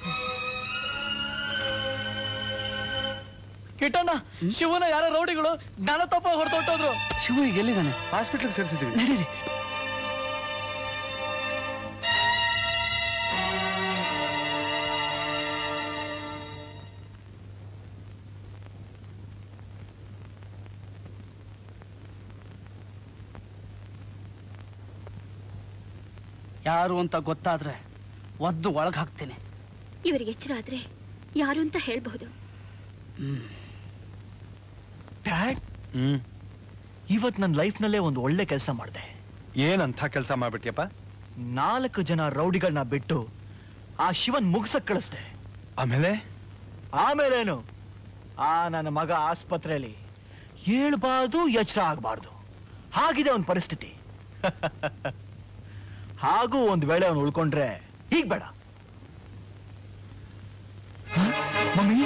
ಕಿಟ್ಟಣ್ಣ ಶಿವನ ಯಾರೋ ರೌಡಿಗಳು ಜ್ಞಾನ ತಪ್ಪ ಹೊರತೊಟ್ಟೋದ್ರು ಶಿವು ಈಗ ಎಲ್ಲಿದ್ದಾನೆ ಹಾಸ್ಪಿಟಲ್ ಸೇರಿಸಿದ್ದೀವಿ ನಡೀರಿ ಯಾರು ಅಂತ ಗೊತ್ತಾದ್ರೆ ಒದ್ದು ಒಳಗ್ ಹಾಕ್ತೀನಿ ಇವರಿಗೆ ಎಚ್ಚರ ಆದ್ರೆ ಯಾರು ಅಂತ ಹೇಳ್ಬಹುದು ಡ್ಯಾಡ್ ಹ್ಮ್ ಇವತ್ ನನ್ನ ಲೈಫ್ ನಲ್ಲೇ ಒಂದು ಒಳ್ಳೆ ಕೆಲಸ ಮಾಡಿದೆ ಏನಂತ ಕೆಲಸ ಮಾಡ್ಬಿಟ್ಯಪ್ಪ ನಾಲ್ಕು ಜನ ರೌಡಿಗಳನ್ನ ಬಿಟ್ಟು ಆ ಶಿವನ್ ಮುಗ್ಸಕ್ ಕಳಿಸ್ದೆ ಆಮೇಲೆ ಆಮೇಲೇನು ಆ ನನ್ನ ಮಗ ಆಸ್ಪತ್ರೆಯಲ್ಲಿ ಹೇಳ್ಬಾರ್ದು ಎಚ್ಚರ ಆಗ್ಬಾರ್ದು ಹಾಗಿದೆ ಅವನ ಪರಿಸ್ಥಿತಿ ಹಾಗೂ ಒಂದ್ ವೇಳೆ ಅವನು ಉಳ್ಕೊಂಡ್ರೆ ಈಗ ಬೇಡ ಹ? ಮಮ್ಮಿ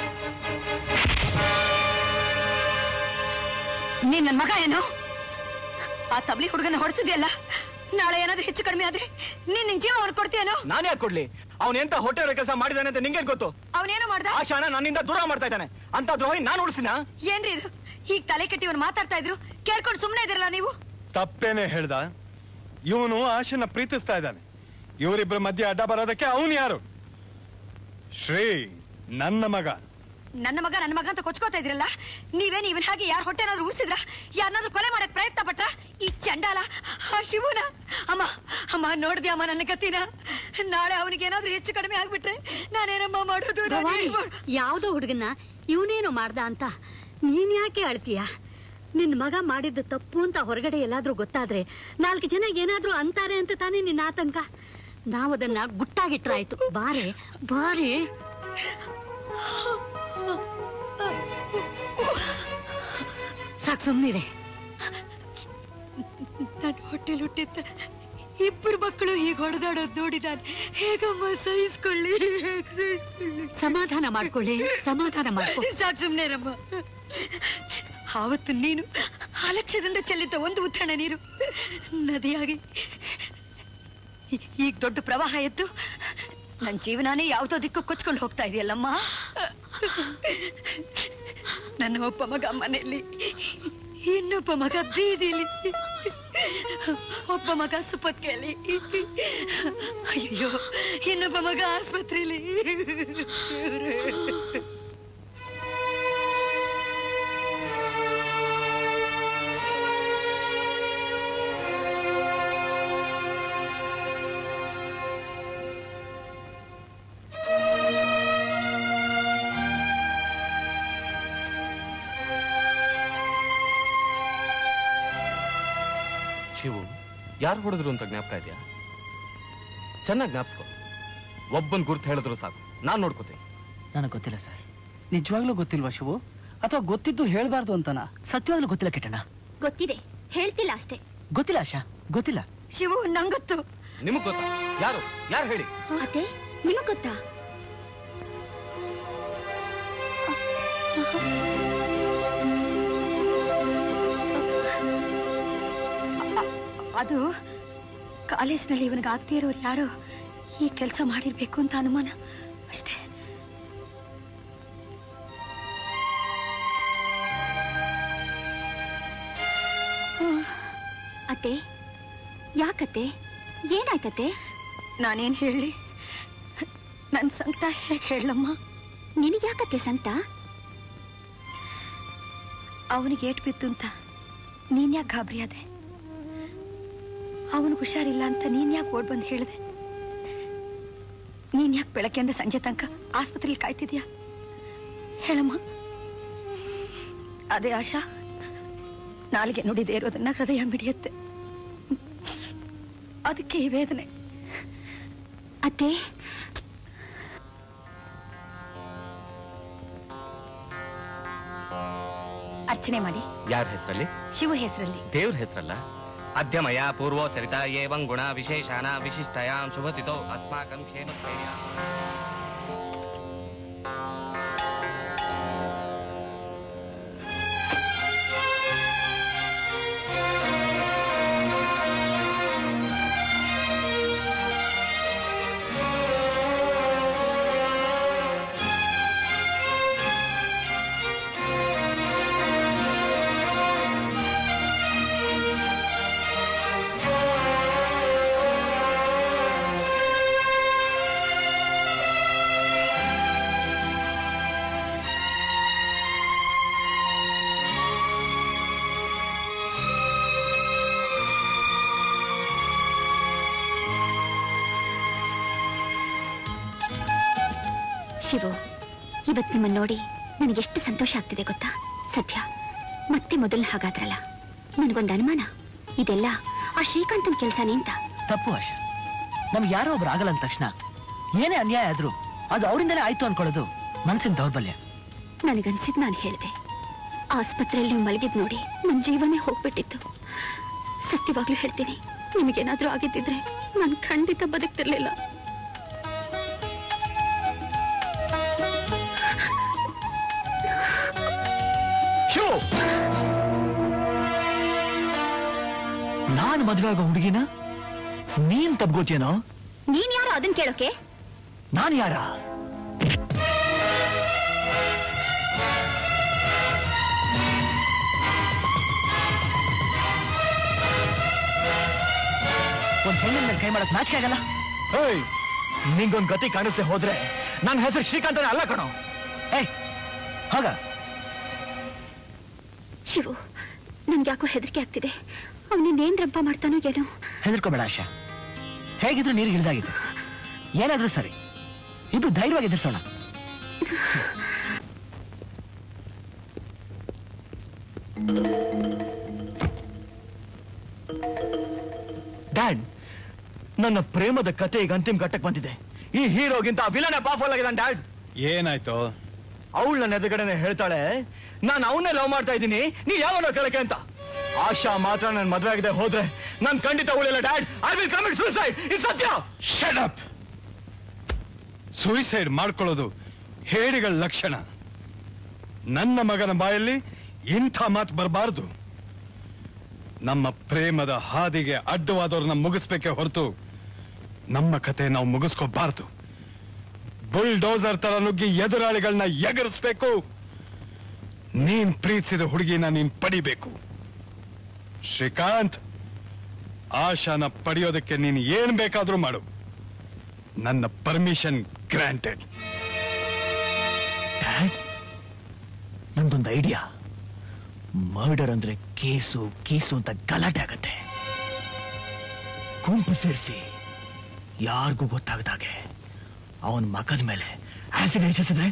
ನೀನ್ ನನ್ ಮಗ ಏನು ಆ ತಬ್ಲಿ ಹುಡುಗನ ಹೊಡ್ಸಿದ್ಯಲ್ಲ ನಾಳೆ ಏನಾದ್ರೂ ಹೆಚ್ಚು ಕಡಿಮೆ ಆದ್ರೆ ನೀನ್ ನಿನ್ ಜೀವ ಅವ್ರು ಕೊಡ್ತೀಯನೋ ನಾನು ಯಾಕೆ ಕೊಡ್ಲಿ ಅವನ್ ಎಂತ ಹೊಟ್ಟೆ ಕೆಲಸ ಮಾಡಿದಾನೆ ಅಂತ ನಿಂಗೇನ್ ಗೊತ್ತು ಅವನೇನು ಮಾಡ್ದ ಆ ಶಾಣ ನನ್ನಿಂದ ದೂರ ಮಾಡ್ತಾ ಇದ್ದಾನೆ ಅಂತ ದ್ರೋಹಿ ನಾನು ಉಳಿಸಿನ ಏನ್ರಿ ಇದು ಹೀಗ್ ತಲೆ ಕೆಟ್ಟಿ ಇವ್ರು ಮಾತಾಡ್ತಾ ಇದ್ರು ಕೇಳ್ಕೊಂಡು ಸುಮ್ನೆ ಇದಿರಲ್ಲ ನೀವು ತಪ್ಪೇನೆ ಹೇಳ್ದ ಇವನು ಆಶನ ಪ್ರೀತಿಸ್ತಾ ಇದ್ದಾನೆ ಇವರಿಬ್ಬರ ಮಧ್ಯೆ ಅಡ್ಡ ಬರೋದಕ್ಕೆ ಅವನು ಯಾರು ಶ್ರೀ ನನ್ನ ಮಗ ನನ್ನ ಮಗ ನನ್ನ ಮಗ ಅಂತ ಕೊಚ್ಕೋತಾ ಇದ್ರಲ್ಲ ನೀವೇನ್ ಇವನ್ ಹಾಗೆ ಯಾರ ಹೊಟ್ಟೆ ಏನಾದ್ರು ಉರ್ಸಿದ್ರ ಯಾರನ್ನಾದ್ರೂ ಕೊಲೆ ಮಾಡಕ್ ಪ್ರಯತ್ನ ಪಟ್ರ ಈ ಚಂಡಾಲ ಆ ಶಿವನ ಅಮ್ಮ ಅಮ್ಮ ನೋಡ್ದ್ಯಾ ಅಮ್ಮ ನನ್ನ ಗತಿನ ನಾಳೆ ಅವನಿಗೆ ಏನಾದ್ರೂ ಹೆಚ್ಚು ಕಡಿಮೆ ಆಗ್ಬಿಟ್ರೆ ನಾನೇನಮ್ಮ ಮಾಡೋದು ನಾನು ಭವಾನಿ ಏನ್ ಮಾಡ್- ಯಾವ್ದೋ ಹುಡುಗನ ಇವನೇನು ಮಾಡ್ದ ಅಂತ ನೀನ್ ಯಾಕೆ ಅಳ್ತೀಯ ನಿನ್ ಮಗ ಮಾಡಿದ್ದು ತಪ್ಪು ಅಂತ ಹೊರಗಡೆ ಎಲ್ಲಾದ್ರೂ ಗೊತ್ತಾದ್ರೆ ನಾಲ್ಕು ಜನ ಏನಾದ್ರೂ ಅಂತಾರೆ ಅಂತ ತಾನೇ ನಿನ್ನ ಆತಂಕ ನಾವದನ್ನ ಗುಟ್ಟಾಗಿಟ್ರಾಯ್ತು ಬಾರೆ ಬಾರೆ ಸಾಕು ಸುಮ್ಮನಿರೆ ನನ್ನ ಹೊಟ್ಟೆಲ್ ಹುಟ್ಟಿದ್ದ ಇಬ್ಬರು ಮಕ್ಕಳು ಹೀಗೆ ಹೊಡೆದಾಡೋದು ನೋಡಿ ನಾನು ಹೇಗಮ್ಮ ಸಹಿಸ್ಕೊಳ್ಳಿ ಹೇಗ್ ಸಹಿಸ್ಕೊಳ್ಳಿ? ಸಮಾಧಾನ ಮಾಡ್ಕೊಳ್ಳಿ ಸಮಾಧಾನ ಮಾಡ್ಕೊ ಸಾಕು ಸುಮ್ನೇರಮ್ಮ ಆವತ್ತು ನೀನು ಅಲಕ್ಷ್ಯದಿಂದ ಚೆಲ್ಲಿದ್ದ ಒಂದು ಉತ್ತಣ ನೀರು ನದಿಯಾಗಿ ಈ- ಈಗ ದೊಡ್ಡ ಪ್ರವಾಹ ಎದ್ದು ನನ್ನ ಜೀವನಾನೇ ಯಾವುದೋ ದಿಕ್ಕು ಕೊಚ್ಕೊಂಡು ಹೋಗ್ತಾ ಇದೆಯಲ್ಲಮ್ಮ ನನ್ನ ಒಬ್ಬ ಮಗ ಮನೆಯಲ್ಲಿ ಇನ್ನೊಬ್ಬ ಮಗ ಬೀದಿಲಿ ಒಬ್ಬ ಮಗ ಸುಪತ್ಕೆಯಲ್ಲಿ ಅಯ್ಯೋ ಇನ್ನೊಬ್ಬ ಮಗ ಆಸ್ಪತ್ರೆಯಲ್ಲಿ ಶಿವು ಯಾರು ಹೊಡೆದ್ರು ಅಂತ ಜ್ಞಾಪಕ ಇದೆಯಾ ಚೆನ್ನಾಗಿ ಜ್ಞಾಪಿಸ್ಕೊ ಒಬ್ಬನ್ ಗುರ್ತು ಹೇಳಿದ್ರು ಸಾಕು ನಾನ್ ನೋಡ್ಕೋತೀನಿ ನನಗೆ ಗೊತ್ತಿಲ್ಲ ಸರ್ ನಿಜವಾಗ್ಲೂ ಗೊತ್ತಿಲ್ವಾ ಶಿವು ಅಥವಾ ಗೊತ್ತಿದ್ದು ಹೇಳ್ಬಾರ್ದು ಅಂತನಾ ಸತ್ಯವಾಗ್ಲೂ ಗೊತ್ತಿಲ್ಲ ಕೆಟ್ಟಣ ಗೊತ್ತಿದೆ ಹೇಳ್ತಿಲ್ಲ ಅಷ್ಟೇ ಗೊತ್ತಿಲ್ಲ ಆಶಾ ಗೊತ್ತಿಲ್ಲ ಶಿವು ನಂಗೊತ್ತು ನಿಮಗ್ ಗೊತ್ತಾ ಯಾರು ಯಾರು ಹೇಳಿ ಅತ್ತೆ ನಿಮಗ್ ಗೊತ್ತಾ ಅದು ಕಾಲೇಜ್ನಲ್ಲಿ ಇವನಿಗೆ ಆಗ್ದೇ ಇರೋರು ಯಾರೋ ಈ ಕೆಲಸ ಮಾಡಿರ್ಬೇಕು ಅಂತ ಅನುಮಾನ ಅಷ್ಟೇ ಅತ್ತೆ ಯಾಕತ್ತೆ ಏನಾಯ್ತತ್ತೆ ನಾನೇನ್ ಹೇಳಿ ನನ್ ಸಂಕಟ ಹೇಗೆ ಹೇಳಮ್ಮ ನಿನಗೆ ಯಾಕತ್ತೆ ಸಂಕಟ ಅವನಿಗೆ ಏಟ್ ಬಿತ್ತು ಅಂತ ನೀನ್ ಯಾಕೆ ಗಾಬರಿ ಆದೆ ಅವನಿಗೆ ಹುಷಾರಿಲ್ಲ ಅಂತ ನೀನ್ ಯಾಕೆ ಓಡ್ ಬಂದು ಹೇಳಿದೆ ನೀನ್ ಯಾಕೆ ಬೆಳಗ್ಗೆಯಿಂದ ಸಂಜೆ ತನಕ ಆಸ್ಪತ್ರೆಯಲ್ಲಿ ಕಾಯ್ತಿದ್ಯಾ ಹೇಳಮ್ಮ ಅದೇ ಆಶಾ ನಾಲಿಗೆ ನುಡಿದೇ ಇರೋದನ್ನ ಹೃದಯ ಮಿಡಿಯುತ್ತೆ ಅದಕ್ಕೆ ಈ ವೇದನೆ ಅತ್ತೆ ಅರ್ಚನೆ ಮಾಡಿ ಯಾರ ಹೆಸರಲ್ಲಿ ಶಿವ ಹೆಸರಲ್ಲಿ ದೇವ್ರ ಹೆಸರಲ್ಲ ಅಧ್ಯಮಯ ಪೂರ್ವೋಚರಿತ ಏವಂ ಗುಣ ವಿಶೇಷಾನ ವಿಶಿಷ್ಟಯಾಂ ಶುಭತಿತೋ ಅಸ್ಮಾಕಂ ಕ್ಷೇಮ ಸ್ಥೈರ್ಯ ಶಿವು ಇವತ್ ನಿಮ್ಮನ್ನ ನೋಡಿ ನನಗೆಷ್ಟು ಸಂತೋಷ ಆಗ್ತಿದೆ ಗೊತ್ತಾ ಸತ್ಯ ಮತ್ತೆ ಮೊದಲು ಹಾಗಾದ್ರಲ್ಲ ನನಗೊಂದು ಅನುಮಾನ ಇದೆಲ್ಲ ಆ ಶ್ರೀಕಾಂತನ್ ಕೆಲಸನೇ ಅಂತ ತಪ್ಪು ಆಶಾ ನಮ್ಗೆ ಯಾರೋ ಒಬ್ರು ಆಗಲ್ಲ ಅಂದ ತಕ್ಷಣ ಏನೇ ಅನ್ಯಾಯ ಆದ್ರೂ ಅದು ಅವರಿಂದನೇ ಆಯ್ತು ಅನ್ಕೊಳ್ಳೋದು ಮನಸ್ಸಿನ ದೌರ್ಬಲ್ಯ ನನಗನ್ಸಿದ್ ನಾನು ಹೇಳಿದೆ ಆಸ್ಪತ್ರೆಯಲ್ಲಿ ನೀವು ಮಲಗಿದ್ ನೋಡಿ ನನ್ನ ಜೀವನೇ ಹೋಗ್ಬಿಟ್ಟಿತ್ತು ಸತ್ಯವಾಗ್ಲೂ ಹೇಳ್ತೀನಿ ನಿಮಗೇನಾದ್ರೂ ಆಗಿದ್ದಿದ್ರೆ ನಾನು ಖಂಡಿತ ಬದುಕ್ತಿರ್ಲಿಲ್ಲ ಶಿವು ನಾನು ಮದ್ವೆ ಆಗೋ ಹುಡುಗಿನ ನೀನ್ ತಬ್ಗೋತಿಯೇನೋ ನೀನ್ ಯಾರು ಅದನ್ ಕೇಳೋಕೆ ನಾನು ಯಾರ ಒಂದ್ ಹೆಣ್ಣಿನ ಮೇಲೆ ಕೈ ಮಾಡಕ್ ನಾಚಿಕೆ ಆಗಲ್ಲ ಏಯ್ ನಿಂಗೊಂದ್ ಗತಿ ಕಾಣಿಸ್ದೆ ಹೋದ್ರೆ ನನ್ನ ಹೆಸರು ಶ್ರೀಕಾಂತನೇ ಅಲ್ಲ ಕಣೋ ಏಯ್ ಹೋಗ ಶಿವು ನನ್ಗೆ ಯಾಕೋ ಹೆದರಿಕೆ ಆಗ್ತಿದೆ ಅವನಿನ್ನೇನ್ ರಂಪ ಮಾಡ್ತಾನೋ ಏನೋ ಹೆದರ್ಕೋಬೇಡ ಆಶಾ ಹೇಗಿದ್ರು ನೀರಿಗೆ ಹಿಡಿದಾಗಿತ್ತು ಏನಾದ್ರೂ ಸರಿ ಇಬ್ರು ಧೈರ್ಯವಾಗಿ ಎದುರಿಸೋಣ ಡ್ಯಾಡ್ ನನ್ನ ಪ್ರೇಮದ ಕತೆ ಈಗ ಅಂತಿಮ ಘಟ್ಟಕ್ಕೆ ಬಂದಿದೆ ಈ ಹೀರೋಗಿಂತ ವಿಲನೇ ಪಾಫಲ್ ಆಗಿದ್ದಾನೆ ಡ್ಯಾಡ್ ಏನಾಯ್ತು ಅವಳು ನನ್ನ ಎದುರುಗಡೆನೆ ಹೇಳ್ತಾಳೆ ನಾನು ಅವನ್ನೇ ಲವ್ ಮಾಡ್ತಾ ಇದ್ದೀನಿ ನೀ ಯಾವನೋ ಕೇಳಕ್ಕೆ ಅಂತ ಆಶಾ ಮಾತ್ರ ನನ್ನ ಮದುವೆ ಆಗದೆ ಹೋದ್ರೆ ನಾನು ಖಂಡಿತ ಉಳಿಲ್ಲ dad I will commit suicide ಇದು ಸತ್ಯ ಶಟ್ ಅಪ್ ಸೂಯಿಸೈಡ್ ಮಾಡ್ಕೊಳ್ಳೋದು ಹೇಡಿಗಳ ಲಕ್ಷಣ ನನ್ನ ಮಗನ ಬಾಯಲ್ಲಿ ಇಂಥ ಮಾತು ಬರಬಾರದು ನಮ್ಮ ಪ್ರೇಮದ ಹಾದಿಗೆ ಅಡ್ಡವಾದವ್ರನ್ನ ಮುಗಿಸ್ಬೇಕೆ ಹೊರತು ನಮ್ಮ ಕತೆ ನಾವು ಮುಗಿಸ್ಕೋಬಾರ್ದು ಬುಲ್ಡೋಸರ್ ತರ ನುಗ್ಗಿ ಎದುರಾಳಿಗಳನ್ನ ಎಗರಿಸ್ಬೇಕು ನೀನ್ ಪ್ರೀತಿಸಿದ ಹುಡುಗಿನ ನೀನ್ ಪಡಿಬೇಕು ಶ್ರೀಕಾಂತ್ ಆಶಾನ ಪಡೆಯೋದಕ್ಕೆ ನೀನ್ ಏನ್ ಬೇಕಾದ್ರೂ ಮಾಡು ನನ್ನ ಪರ್ಮಿಷನ್ ಗ್ರಾಂಟೆಡ್ ಡ್ಯಾಡ್ ನಂದೊಂದು ಐಡಿಯಾ ಮರ್ಡರ್ ಅಂದ್ರೆ ಕೇಸು ಕೇಸು ಅಂತ ಗಲಾಟೆ ಆಗತ್ತೆ ಗುಂಪು ಸೇರಿಸಿ ಯಾರಿಗೂ ಗೊತ್ತಾಗದಾಗೆ ಅವನ ಮಗದ ಮೇಲೆ ಆಸಿಡ್ ಹೆಚ್ಚಿಸಿದ್ರೆ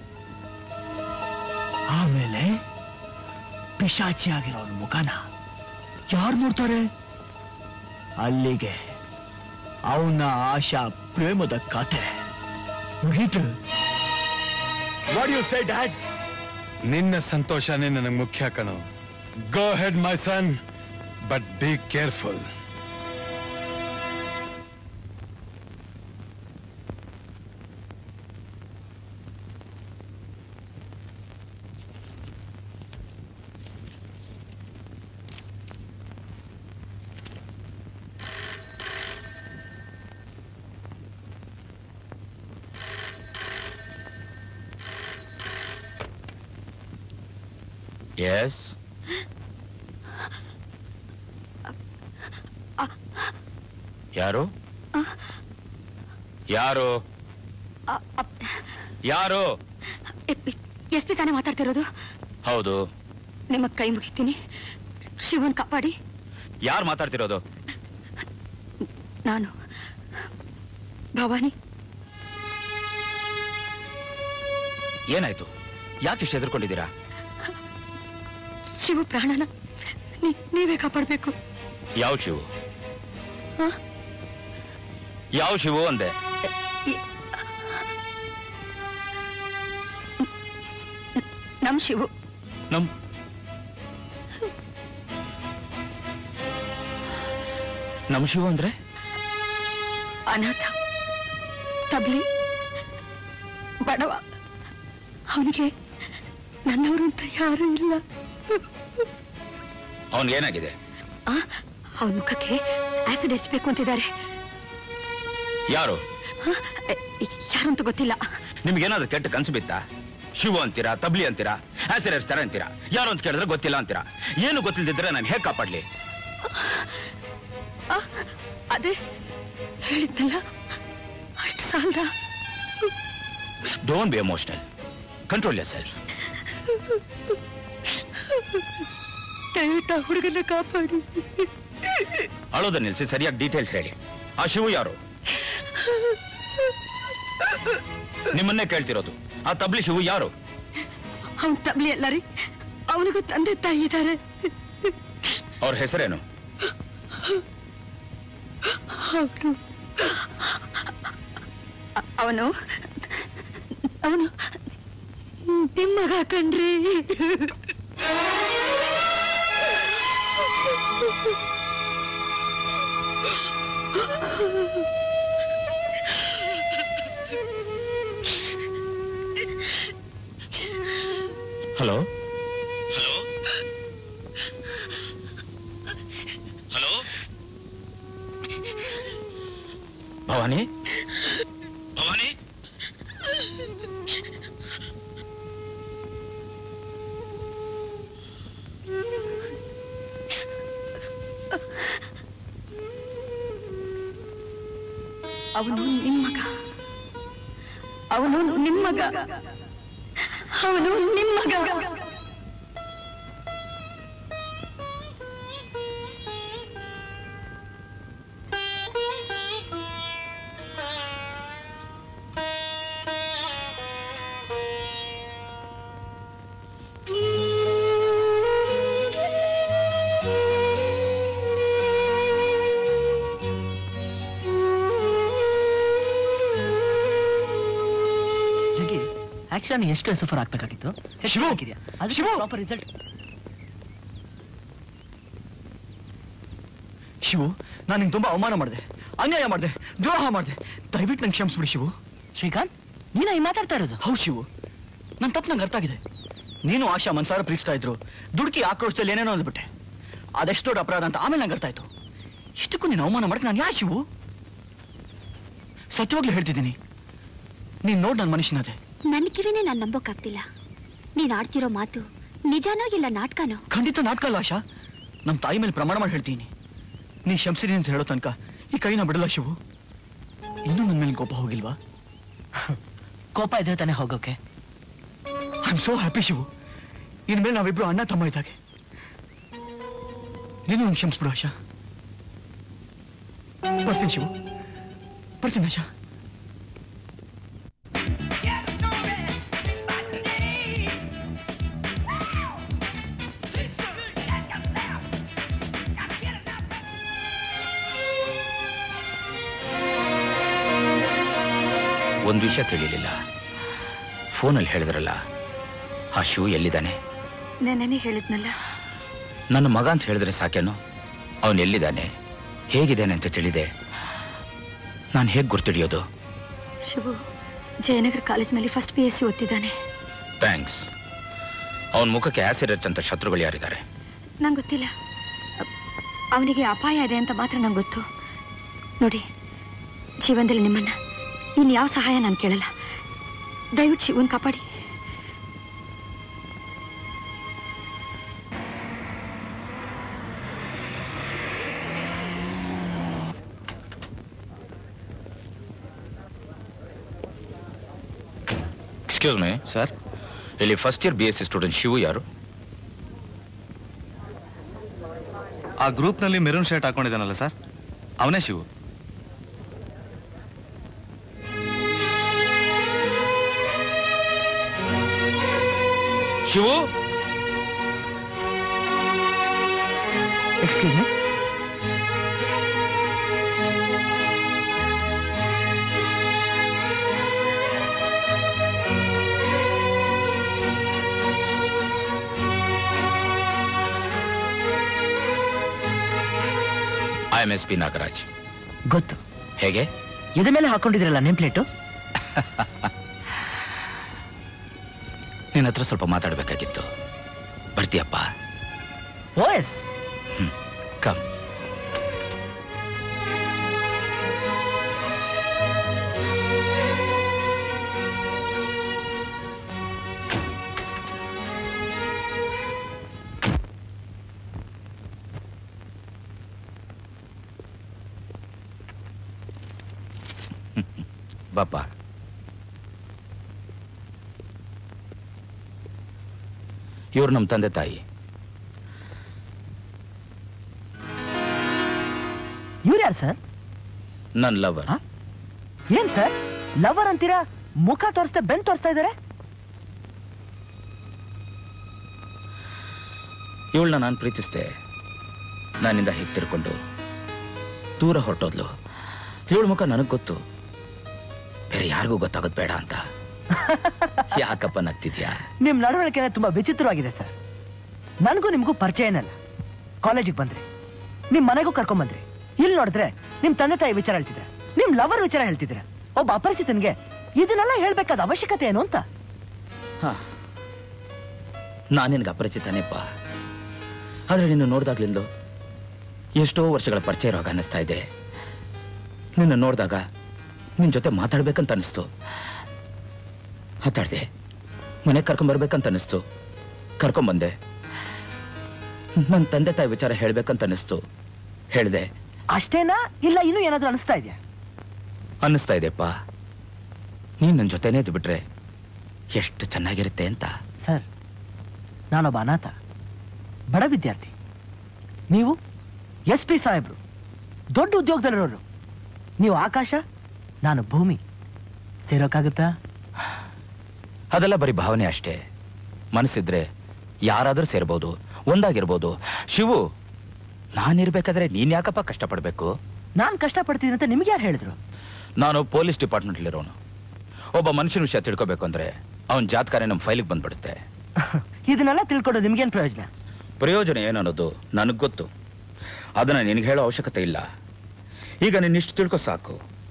ಆಮೇಲೆ ಪಿಶಾಚಿ ಆಗಿರೋ ಅವನ ಮುಖನ ಯಾರು ನೋಡ್ತಾರೆ ಅಲ್ಲಿಗೆ ಅವನ ಆಶಾ ಪ್ರೇಮದ ಕತೆ ಮುಗೀತು ವಾಟ್ ಯು ಸೇ ಡ್ಯಾಡ್ ನಿನ್ನ ಸಂತೋಷನೇ ನನಗೆ ಮುಖ್ಯ ಕಣೋ go ahead my son but be careful yes ಯಾರು ಯಾರು ಯಾರು ಎಸ್ ಪಿ ತಾನೇ ಮಾತಾಡ್ತಿರೋದು ಹೌದು ನಿಮ್ಮ ಕೈ ಮುಗಿತೀನಿ ಶಿವನ್ ಕಾಪಾಡಿ ಯಾರು ಮಾತಾಡ್ತಿರೋದು ನಾನು ಭವಾನಿ ಏನಾಯ್ತು ಯಾಕೆ ಇಷ್ಟು ಹೆದರ್ಕೊಂಡಿದ್ದೀರಾ ಶಿವ ಪ್ರಾಣನ ನೀ- ನೀವೇ ಕಾಪಾಡ್ಬೇಕು ಯಾವ ಶಿವು ಹ? ಯಾವ ಶಿವು ಅಂದೆ ನಮ್ ಶಿವು ನಮ್ ನಮ್ ಶಿವು ಅಂದ್ರೆ ಅನಾಥ ತಬ್ಲಿ ಬಡವ ಅವನಿಗೆ ನನ್ನವರು ಅಂತ ಯಾರೂ ಇಲ್ಲ ಅವನ್ಗೇನಾಗಿದೆ ಅವನ ಮುಖಕ್ಕೆ ಆಸಿಡ್ ಹಚ್ಬೇಕು ಅಂತಿದ್ದಾರೆ ಯಾರು ಹ? ಎ- ಯಾರು ಅಂತ ಗೊತ್ತಿಲ್ಲ ನಿಮ್ಗೇನಾದ್ರೂ ಕೆಟ್ಟ ಕನ್ಸು ಬಿತ್ತಾ ಶಿವು ಅಂತೀರಾ ತಬ್ಲಿ ಅಂತೀರಾ ಆಸಿಡ್ ಹಚ್ತಾರೆ ಅಂತೀರಾ ಯಾರು ಅಂತ ಕೇಳಿದ್ರೆ ಗೊತ್ತಿಲ್ಲ ಅಂತೀರಾ ಏನು ಗೊತ್ತಿಲ್ದಿದ್ರೆ ನಾನು ಹೇಗೆ ಕಾಪಾಡ್ಲಿ ಆ, ಅದೇ ಹೇಳಿದ್ನಲ್ಲ ಅಷ್ಟು ಸಾಲದ don't be emotional control yourself ದಯವಿಟ್ಟು ಆ ಹುಡುಗನ ಕಾಪಾಡಿ ಅಳೋದ ನಿಲ್ಸಿ ಸರಿಯಾಗಿ ಡೀಟೇಲ್ಸ್ ಹೇಳಿ ಆ ಶಿವು ಯಾರು ನಿಮ್ಮನ್ನೇ ಕೇಳ್ತಿರೋದು ಆ ತಬ್ಲಿ ಶಿವು ಯಾರು ಅವನ್ ತಬ್ಲಿ ಅಲ್ಲ ರೀ ಅವನಿಗೂ ತಂದೆ ತಾಯಿ ಇದ್ದಾರೆ ಅವ್ರ ಹೆಸರೇನು ಅವನು ಅವನು ಅವನು ನಿಮ್ಮ ಮಗ ಕಣ್ರಿ hello hello hello Bhavani Bhavani ಅವನು ನಿಮ್ ಮಗ ಅವನು ನಿಮ್ ಮಗ ಅವನು ನಿಮ್ ಮಗ ಜಗಿ ಆಕ್ಷನ್ ಎಷ್ಟು ಸಫರ್ ಆಗ್ಬೇಕಾಗಿತ್ತು ಶಿವು! ಶಿವು! ಪ್ರಾಪರ್ ರಿಸಲ್ಟ್ ಶಿವು ನಾನು ನಿಂಗೆ ತುಂಬಾ ಅವಮಾನ ಮಾಡಿದೆ ಅನ್ಯಾಯ ಮಾಡಿದೆ ದ್ರೋಹ ಮಾಡಿದೆ ದಯವಿಟ್ಟು ನಂಗೆ ಕ್ಷಮಿಸ್ಬಿಡಿ ಶಿವು ಶ್ರೀಕಾಂತ್ ನೀನ ಈ ಮಾತಾಡ್ತಾ ಇರೋದು ಹೌದು ಶಿವು ನನ್ನ ತಪ್ಪು ನಂಗೆ ಅರ್ಥ ಆಗಿದೆ ನೀನು ಆಶಾ ಮನ್ಸಾರ ಪ್ರೀತಿಸ್ತಾ ಇದ್ರು ದುಡುಕಿ ಆಕ್ರೋಶದಲ್ಲಿ ಏನೇನೋ ಅಂದ್ಬಿಟ್ಟೆ ಅದೆಷ್ಟು ದೊಡ್ಡ ಅಪರಾಧ ಅಂತ ಆಮೇಲೆ ನಂಗೆ ಅರ್ಥ ಆಯ್ತು ಇಷ್ಟಕ್ಕೂ ನೀನು ಅವಮಾನ ಮಾಡಕ್ಕೆ ನಾನು ಯಾ ಶಿವು ಸತ್ಯವಾಗ್ಲೂ ಹೇಳ್ತಿದ್ದೀನಿ ನೀನ್ ನೋಡ್ ನನ್ನ ಮನುಷ್ಯನದೆ ನನ್ನ ಕಿವಿನೇ ನಾನು ನಂಬೋಕ್ಕಾಗ್ತಿಲ್ಲ ನೀನ್ ಆಡ್ತಿರೋ ಮಾತು ನಿಜಾನೋ ಇಲ್ಲ ನಾಟಕನೋ ಖಂಡಿತ ನಾಟಕ ಅಲ್ಲ ಆಶಾ ನಮ್ಮ ತಾಯಿ ಮೇಲೆ ಪ್ರಮಾಣ ಮಾಡಿ ಹೇಳ್ತೀನಿ ನೀ ಶಂಸಿರಿ ಅಂತ ಹೇಳೋ ತನಕ ಈ ಕೈನ ಬಿಡಲ್ಲ ಶಿವು ಇನ್ನೂ ನನ್ನ ಮೇಲೆ ಕೋಪ ಹೋಗಿಲ್ವಾ ಕೋಪ ಇದ್ರೆ ತಾನೇ ಹೋಗೋಕೆ I am so happy Shivu ಇನ್ಮೇಲೆ ನಾವಿಬ್ರು ಅಣ್ಣ ತಮ್ಮ ಇದ್ದಾಗೆ ನೀನು ನಂಗೆ ಕ್ಷಮಿಸ್ಬಿಡು ಆಶಾ ಬರ್ತೀನಿ ಶಿವು ಬರ್ತೀನಿ ಆಶಾ ಒಂದು ವಿಷಯ ತಿಳಿಲಿಲ್ಲ ಫೋನಲ್ಲಿ ಹೇಳಿದ್ರಲ್ಲ ಆ ಶಿವ ಎಲ್ಲಿದ್ದಾನೆ ನೆನ್ನೆನೇ ಹೇಳಿದ್ನಲ್ಲ ನನ್ನ ಮಗ ಅಂತ ಹೇಳಿದ್ರೆ ಸಾಕೇನು ಅವನು ಎಲ್ಲಿದ್ದಾನೆ ಹೇಗಿದ್ದಾನೆ ಅಂತ ತಿಳಿದೆ ನಾನು ಹೇಗೆ ಗುರ್ತಿಡಿಯೋದು ಶಿವು ಜಯನಗರ ಕಾಲೇಜಿನಲ್ಲಿ ಫಸ್ಟ್ ಪಿ ಎಸ್ ಸಿ ಓದ್ತಿದ್ದಾನೆ ಥ್ಯಾಂಕ್ಸ್ ಅವನ ಮುಖಕ್ಕೆ ಆಸಿಡ್ ಹಚ್ಚಂತ ಶತ್ರುಗಳು ಯಾರಿದ್ದಾರೆ ನಂಗೆ ಗೊತ್ತಿಲ್ಲ ಅವನಿಗೆ ಅಪಾಯ ಇದೆ ಅಂತ ಮಾತ್ರ ನಂಗೆ ಗೊತ್ತು ನೋಡಿ ಜೀವನದಲ್ಲಿ ನಿಮ್ಮನ್ನ ಇನ್ಯಾವ ಸಹಾಯ ನಾನು ಕೇಳಲ್ಲ ದಯವಿಟ್ಟು ಶಿವನ್ ಕಾಪಾಡಿ ಎಕ್ಸ್ಕ್ಯೂಸ್ ಮೀ ಸರ್ ಇಲ್ಲಿ first year B S C student Shivu ಯಾರು ಆ ಗ್ರೂಪ್ನಲ್ಲಿ ಮೆರೂನ್ ಶರ್ಟ್ ಹಾಕೊಂಡಿದ್ದಾನಲ್ಲ ಸರ್ ಅವನೇ Shivu Shivu excuse me I am S P Nagaraj ಗೊತ್ತು ಹೇಗೆ ಎದೆ ಮೇಲೆ ಹಾಕೊಂಡಿದ್ರಲ್ಲ ನೇಮ್ ಪ್ಲೇಟು ನಿನ್ನ ಹತ್ರ ಸ್ವಲ್ಪ ಮಾತಾಡಬೇಕಾಗಿತ್ತು ಬರ್ತೀಯಪ್ಪ ಓ ಎಸ್ ಕಮ್ ಬಾಪ ಇವ್ರು ನಮ್ಮ ತಂದೆ ತಾಯಿ ಇವ್ರು ಯಾರು ಸರ್ ನನ್ನ ಲವರ್ ಏನ್ ಸರ್ ಲವರ್ ಅಂತೀರಾ ಮುಖ ತೋರಿಸ್ತಾ ಬೆನ್ ತೋರಿಸ್ತಾ ಇದಾರೆ ಇವಳನ್ನ ನಾನು ಪ್ರೀತಿಸ್ದೆ ನನ್ನಿಂದ ಹೇಗೆ ತಿರ್ಕೊಂಡು ದೂರ ಹೊರಟೋದ್ಲು ಇವಳ ಮುಖ ನನಗ್ ಗೊತ್ತು ಬೇರೆ ಯಾರಿಗೂ ಗೊತ್ತಾಗೋದು ಬೇಡ ಅಂತ ಯಾಕಪ್ಪ ನಗ್ತಿದ್ಯಾ ನಿಮ್ ನಡವಳಿಕೆ ತುಂಬಾ ವಿಚಿತ್ರವಾಗಿದೆ ಸರ್ ನನಗೂ ನಿಮ್ಗೂ ಪರಿಚಯನಲ್ಲ ಕಾಲೇಜಿಗೆ ಬಂದ್ರಿ ನಿಮ್ ಮನೆಗೂ ಕರ್ಕೊಂಡ್ ಬಂದ್ರಿ ಇಲ್ಲಿ ನೋಡಿದ್ರೆ ನಿಮ್ ತಂದೆ ತಾಯಿ ವಿಚಾರ ಹೇಳ್ತಿದ್ರೆ ನಿಮ್ ಲವರ್ ವಿಚಾರ ಹೇಳ್ತಿದ್ರೆ ಒಬ್ಬ ಅಪರಿಚಿತನ್ಗೆ ಇದನ್ನೆಲ್ಲ ಹೇಳ್ಬೇಕಾದ ಅವಶ್ಯಕತೆ ಏನು ಅಂತ ಹ ನಾನು ನಿನ್ಗೆ ಅಪರಿಚಿತನೇಪ್ಪ ಆದ್ರೆ ನಿನ್ನ ನೋಡ್ದಾಗ್ಲಿಂದು ಎಷ್ಟೋ ವರ್ಷಗಳ ಪರಿಚಯ ಇರೋ ಹಾಗೆ ಅನ್ನಿಸ್ತಾ ಇದೆ ನಿನ್ನ ನೋಡಿದಾಗ ನಿನ್ ಜೊತೆ ಮಾತಾಡ್ಬೇಕಂತ ಅನಿಸ್ತು ಮಾತಾಡ್ದೆ ಮನೆಗೆ ಕರ್ಕೊಂಬರ್ಬೇಕಂತ ಅನಿಸ್ತು ಕರ್ಕೊಂಬಂದೆ ನನ್ನ ತಂದೆ ತಾಯಿ ವಿಚಾರ ಹೇಳ್ಬೇಕಂತ ಅನಿಸ್ತು ಹೇಳ್ದೆ ಅಷ್ಟೇನಾ ಇಲ್ಲ ಇನ್ನೂ ಏನಾದ್ರೂ ಅನಿಸ್ತಾ ಇದೆಯಾ ಅನ್ನಿಸ್ತಾ ಇದೆಪ್ಪ ನೀನ್ ನನ್ನ ಜೊತೆನೇ ಇದ್ದು ಬಿಟ್ರೆ ಎಷ್ಟು ಚೆನ್ನಾಗಿರುತ್ತೆ ಅಂತ ಸರ್ ನಾನೊಬ್ಬ ಅನಾಥ ಬಡ ವಿದ್ಯಾರ್ಥಿ ನೀವು ಎಸ್ ಪಿ ಸಾಹೇಬ್ರು ದೊಡ್ಡ ಉದ್ಯೋಗದಲ್ಲಿರೋರು ನೀವು ಆಕಾಶ ನಾನು ಭೂಮಿ ಸೇರೋಕ್ಕಾಗುತ್ತಾ ಅದೆಲ್ಲ ಬರೀ ಭಾವನೆ ಅಷ್ಟೇ ಮನಸ್ಸಿದ್ರೆ ಯಾರಾದ್ರೂ ಸೇರ್ಬೋದು ಒಂದಾಗಿರ್ಬೋದು ಶಿವು ನಾನಿರ್ಬೇಕಾದ್ರೆ ನೀನ್ ಯಾಕಪ್ಪ ಕಷ್ಟಪಡ್ಬೇಕು ನಾನ್ ಕಷ್ಟಪಡ್ತೀನಿ ಅಂತ ನಿಮ್ಗೆ ಯಾರು ಹೇಳಿದ್ರು ನಾನು ಪೊಲೀಸ್ ಡಿಪಾರ್ಟ್ಮೆಂಟ್ಲಿರೋನು ಒಬ್ಬ ಮನುಷ್ಯನ ವಿಷಯ ತಿಳ್ಕೊಬೇಕು ಅಂದ್ರೆ ಅವನ್ ಜಾತಕನೇ ನಮ್ಮ ಫೈಲಿಗೆ ಬಂದ್ಬಿಡುತ್ತೆ ಇದನ್ನೆಲ್ಲ ತಿಳ್ಕೊಂಡು ನಿಮ್ಗೇನ್ ಪ್ರಯೋಜನ ಪ್ರಯೋಜನ ಏನನ್ನೋದು ನನಗ್ ಗೊತ್ತು ಅದನ್ನ ನಿನಗೆ ಹೇಳೋ ಅವಶ್ಯಕತೆ ಇಲ್ಲ ಈಗ ನೀನ್ ಇಷ್ಟು ತಿಳ್ಕೊ ಸಾಕು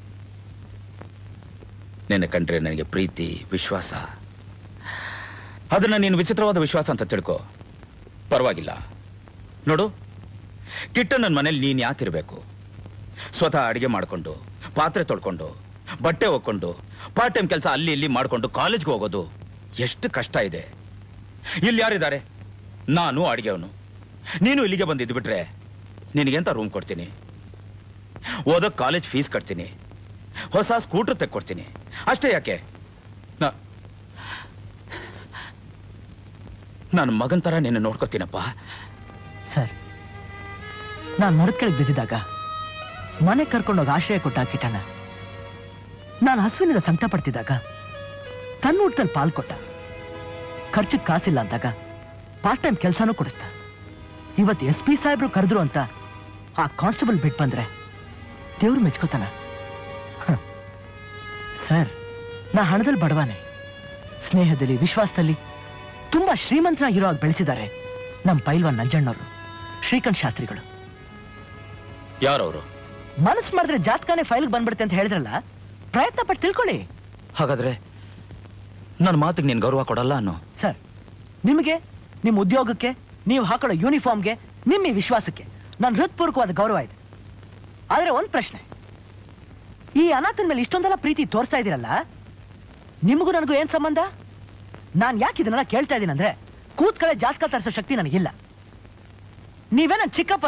ನಿನ್ನ ಕಂಡ್ರೆ ನನಗೆ ಪ್ರೀತಿ ವಿಶ್ವಾಸ ಅದನ್ನ ನೀನು ವಿಚಿತ್ರವಾದ ವಿಶ್ವಾಸ ಅಂತ ತಿಳ್ಕೊ ಪರವಾಗಿಲ್ಲ ನೋಡು ಕಿಟ್ಟ ನನ್ನ ಮನೇಲಿ ನೀನ್ ಯಾಕಿರ್ಬೇಕು ಸ್ವತಃ ಅಡಿಗೆ ಮಾಡ್ಕೊಂಡು ಪಾತ್ರೆ ತೊಳ್ಕೊಂಡು ಬಟ್ಟೆ ಒಕ್ಕೊಂಡು ಪಾರ್ಟ್ ಟೈಮ್ ಕೆಲಸ ಅಲ್ಲಿ ಇಲ್ಲಿ ಮಾಡ್ಕೊಂಡು ಕಾಲೇಜ್ಗೆ ಹೋಗೋದು ಎಷ್ಟು ಕಷ್ಟ ಇದೆ ಇಲ್ಲಿ ಯಾರಿದ್ದಾರೆ ನಾನು ಅಡಿಗೆವನು ನೀನು ಇಲ್ಲಿಗೆ ಬಂದಿದ್ದು ಬಿಟ್ರೆ ನಿನಗೆಂತ ರೂಮ್ ಕೊಡ್ತೀನಿ ಓದೋಕ್ ಕಾಲೇಜ್ ಫೀಸ್ ಕಟ್ತೀನಿ ಹೊಸ ಸ್ಕೂಟರ್ ತೆಕ್ಕೊಡ್ತೀನಿ ಅಷ್ಟೇ ಯಾಕೆ ನಾ- ನಾನು ಮಗನ್ ತರ ನಿನ್ನ ನೋಡ್ಕೋತೀನಪ್ಪ ಸರ್ ನಾನ್ ಮರದ ಕೆಳಗೆ ಬಿದ್ದಿದ್ದಾಗ ಮನೆ ಕರ್ಕೊಂಡೋಗಿ ಆಶ್ರಯ ಕೊಟ್ಟ ಆ ಕಿಟನ ನಾನು ಹಸುವಿನಿಂದ ಸಂಕಟ ಪಡ್ತಿದ್ದಾಗ ತನ್ನ ಊಟದಲ್ಲಿ ಪಾಲ್ ಕೊಟ್ಟ ಖರ್ಚಿಗೆ ಕಾಸಿಲ್ಲ ಅಂದಾಗ ಪಾರ್ಟ್ ಟೈಮ್ ಕೆಲಸನೂ ಕೊಡಿಸ್ತ ಇವತ್ತು ಎಸ್ ಪಿ ಸಾಹೇಬ್ರು ಕರೆದ್ರು ಅಂತ ಆ ಕಾನ್ಸ್ಟೇಬಲ್ ಬಿಟ್ ಬಂದ್ರೆ ದೇವ್ರು ಮೆಚ್ಕೋತಾನ ಹ. ಸರ್ ನಾ ಹಣದಲ್ಲಿ ಬಡವಾನೆ ಸ್ನೇಹದಲ್ಲಿ ವಿಶ್ವಾಸದಲ್ಲಿ ತುಂಬಾ ಶ್ರೀಮಂತರಾಗಿರೋ ಹಾಗೆ ಬೆಳೆಸಿದ್ದಾರೆ ನಮ್ಮ ಪೈಲ್ವಾನ್ ನಂಜಣ್ಣವರು ಶ್ರೀಕಂಠ್ ಶಾಸ್ತ್ರಿಗಳು ಯಾರವರು ಮನಸ್ಸು ಮಾಡಿದ್ರೆ ಜಾತಕನೇ ಫೈಲ್ಗೆ ಬಂದ್ಬಿಡುತ್ತೆ ಅಂತ ಹೇಳಿದ್ರಲ್ಲ ಪ್ರಯತ್ನ ಪಟ್ಟು ತಿಳ್ಕೊಳ್ಳಿ ಹಾಗಾದ್ರೆ ನನ್ನ ಮಾತಿಗೆ ನೀನ್ ಗೌರವ ಕೊಡಲ್ಲ ಅನ್ನೋ ಸರ್ ನಿಮಗೆ ನಿಮ್ಮ ಉದ್ಯೋಗಕ್ಕೆ ನೀವು ಹಾಕೊಳ್ಳೋ ಯೂನಿಫಾರ್ಮ್ಗೆ ನಿಮ್ಮ ಈ ವಿಶ್ವಾಸಕ್ಕೆ ನನ್ನ ಹೃತ್ಪೂರ್ವಕವಾದ ಗೌರವ ಇದೆ ಆದ್ರೆ ಒಂದ್ ಪ್ರಶ್ನೆ ಈ ಅನಾಥನ ಮೇಲೆ ಇಷ್ಟೊಂದೆಲ್ಲ ಪ್ರೀತಿ ತೋರಿಸ್ತಾ ಇದೀರಲ್ಲ ನಿಮಗೂ ನನಗೂ ಏನ್ ಸಂಬಂಧ ನಾನ್ ಯಾಕೆ ಇದನ್ನೆಲ್ಲ ಕೇಳ್ತಾ ಇದ್ದೀನಂದ್ರೆ ಕೂತ್ ಕಡೆ ಜಾತಕ ತರಿಸೋ ಶಕ್ತಿ ನನಗಿಲ್ಲ ನೀವೇ ನನ್ ಚಿಕ್ಕಪ್ಪ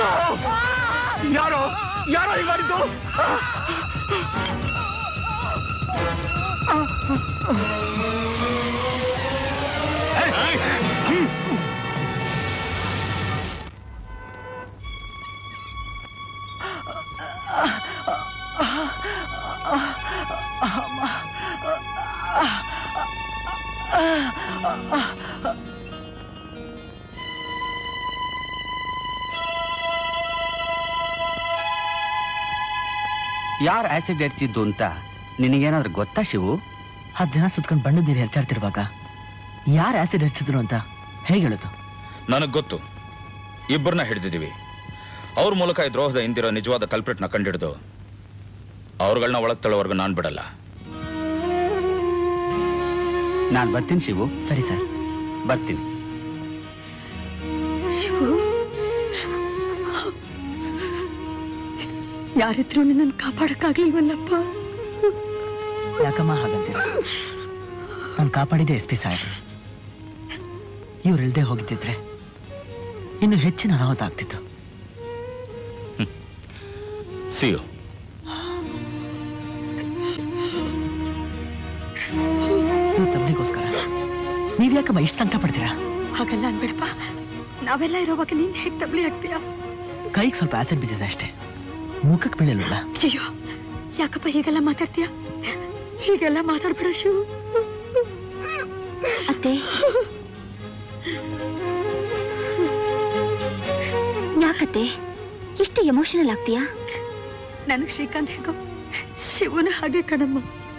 ಯಾರೋ ಯಾರೋ ಈಗ ಮಾಡಿದ್ದು ಯಾರು ಆಸಿಡ್ ಎಡ್ಚಿದ್ದು ಅಂತ ನಿನಗೇನಾದ್ರೂ ಗೊತ್ತಾ ಶಿವು ಹತ್ತು ಜನ ಸುತ್ಕೊಂಡು ಬಣ್ಣದ ನೀರು ಹೆಚ್ಚಾಡ್ತಿರುವಾಗ ಯಾರು ಆಸಿಡ್ ಹಚ್ಚಿದ್ರು ಅಂತ ಹೇಗೆ ಹೇಳೋದು ನನಗ್ ಗೊತ್ತು ಇಬ್ಬರನ್ನ ಹಿಡಿದಿದೀವಿ ಅವ್ರ ಮೂಲಕ ಈ ದ್ರೋಹದ ಹಿಂದಿರೋ ನಿಜವಾದ ಕಲ್ಪ್ರಿಟ್ನ ಕಂಡಿಡ್ದು ಅವ್ರುಗಳನ್ನ ಒಳಗ್ ತಳ್ಳೋವರೆಗೂ ನಾನ್ ಬಿಡಲ್ಲ ನಾನು ಬರ್ತೀನಿ ಶಿವು ಸರಿ ಸರ್ ಬರ್ತೀನಿ ಯಾರಿದ್ರು ನನ್ನ ಕಾಪಾಡಕ್ಕಾಗ್ಲಿಲ್ವಲ್ಲಪ್ಪ ಯಾಕಮ್ಮ ಹಾಗಂತೀರ ನಾನು ಕಾಪಾಡಿದೆ ಎಸ್ ಪಿ ಸಾಹೇಬ್ರು ಇವ್ರು ಇಲ್ದೆ ಹೋಗಿದ್ದಿದ್ರೆ ಇನ್ನು ಹೆಚ್ಚಿನ ಅನಾಹುತ ಆಗ್ತಿತ್ತು ಸಿಯು ನೀವು ತಮ್ಮನಿಗೋಸ್ಕರ ನೀವ್ ಯಾಕಮ್ಮ ಇಷ್ಟು ಸಂಕಟ ಪಡ್ತೀರಾ ಹಾಗಲ್ಲ ಅನ್ಬೇಡಪ್ಪ ನಾವೆಲ್ಲ ಇರೋವಾಗ ನೀನ್ ಹೇಗ್ ತಬ್ಲಿ ಆಗ್ತೀಯ ಕೈಗೆ ಸ್ವಲ್ಪ ಆಸಿಡ್ ಬಿದ್ದಿದೆ ಅಷ್ಟೇ ಮುಖಕ್ಕೆ ಬೀಳಲ್ವಲ್ಲ ಅಯ್ಯೋ ಯಾಕಪ್ಪ ಹೀಗೆಲ್ಲ ಮಾತಾಡ್ತೀಯ ಹೀಗೆಲ್ಲ ಮಾತಾಡ್ಬೇಡ ಶಿವು ಅತ್ತೆ ಯಾಕತ್ತೆ ಎಷ್ಟು ಎಮೋಷನಲ್ ಆಗ್ತೀಯಾ ನನಗ್ ಶ್ರೀಕಾಂತ್ ಹೇಗೋ ಶಿವನ ಹಾಗೆ ಕಣಮ್ಮ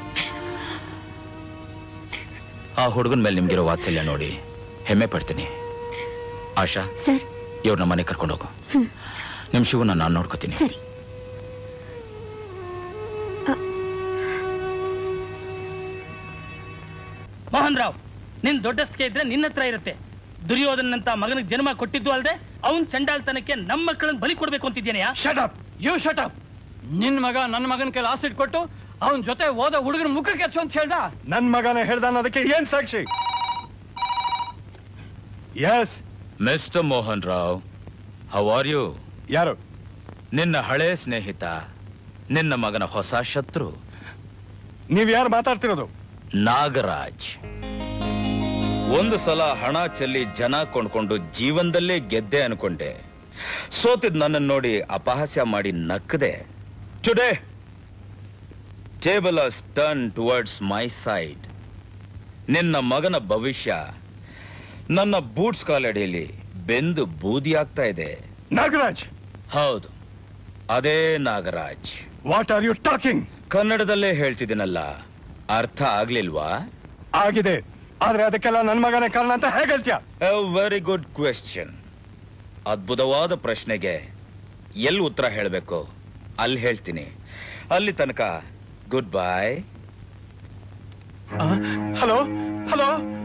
ಆ ಹುಡುಗನ ಮೇಲೆ ನಿಮ್ಗಿರೋ ವಾತ್ಸಲ್ಯ ನೋಡಿ ಹೆಮ್ಮೆ ಪಡ್ತೀನಿ ಆಶಾ ಸರ್ ಇವ್ರನ್ನ ಮನೆ ಕರ್ಕೊಂಡು ಹೋಗು ನಿಮ್ ಶಿವನ ನಾನು ನೋಡ್ಕೋತೀನಿ ಸರಿ ಮೋಹನ್ ರಾವ್ ನಿನ್ ದೊಡ್ಡಸ್ಕೆ ಇದ್ರೆ ನಿನ್ನ ಹತ್ರ ಇರುತ್ತೆ ದುರ್ಯೋಧನಂತ ಮಗನಿಗೆ ಜನ್ಮ ಕೊಟ್ಟಿದ್ದು ಅಲ್ಲದೆ ಅವನ್ ಚಂಡಾಳ್ತನಕ್ಕೆ ನಮ್ಮ ಮಕ್ಕಳನ್ನ ಬಲಿ ಕೊಡ್ಬೇಕು ಅಂತಿದ್ದೇನೆಯಾ ಶಟಪ್ ಯು ಶಟಪ್ ನಿನ್ ಮಗ ನನ್ನ ಮಗನ ಕೈಲಿ ಆಸಿಡ್ ಕೊಟ್ಟು ಅವನ್ ಜೊತೆ ಹೋದ ಹುಡುಗನ ಮುಖಕ್ಕೆ ಹಚ್ಚು ಅಂತ ಹೇಳ್ದ ನನ್ ಮಗನ ಹೇಳ್ದ ಅನ್ನೋದಕ್ಕೆ ಏನ್ ಸಾಕ್ಷಿ yes mister Mohan Rao how are you ಯಾರು ನಿನ್ನ ಹಳೆ ಸ್ನೇಹಿತ ನಿನ್ನ ಮಗನ ಹೊಸ ಶತ್ರು ನೀವ್ ಯಾರು ಮಾತಾಡ್ತಿರೋದು ನಾಗರಾಜ್ ಒಂದು ಸಲ ಹಣ ಚೆಲ್ಲಿ ಜನ ಕೊಂಡ್ಕೊಂಡು ಜೀವನದಲ್ಲೇ ಗೆದ್ದೆ ಅನ್ಕೊಂಡೆ ಸೋತಿದ್ ನನ್ನನ್ನು ನೋಡಿ ಅಪಹಾಸ್ಯ ಮಾಡಿ ನಕ್ಕದೆ today table turn towards my side ನಿನ್ನ ಮಗನ ಭವಿಷ್ಯ ನನ್ನ ಬೂಟ್ಸ್ ಕಾಲಡಿಯಲ್ಲಿ ಬೆಂದು ಬೂದಿ ಆಗ್ತಾ ಇದೆ ನಾಗರಾಜ್ ಹೌದು ಅದೇ Nagaraj what are you talking ಕನ್ನಡದಲ್ಲೇ ಹೇಳ್ತಿದ್ದೀನಲ್ಲ ಅರ್ಥ ಆಗ್ಲಿಲ್ವಾ ಆಗಿದೆ ಆದ್ರೆ ಅದಕ್ಕೆಲ್ಲ ನನ್ ಮಗನೇ ಕಾರಣ ಅಂತ ಹೇಗೆ ಹೇಳ್ತೀಯ ವೆರಿ ಗುಡ್ ಕ್ವೆಶ್ಚನ್ ಅದ್ಭುತವಾದ ಪ್ರಶ್ನೆಗೆ ಎಲ್ಲಿ ಉತ್ತರ ಹೇಳಬೇಕು ಅಲ್ಲಿ ಹೇಳ್ತೀನಿ ಅಲ್ಲಿ ತನಕ ಗುಡ್ ಬಾಯ್ ಹಲೋ ಹಲೋ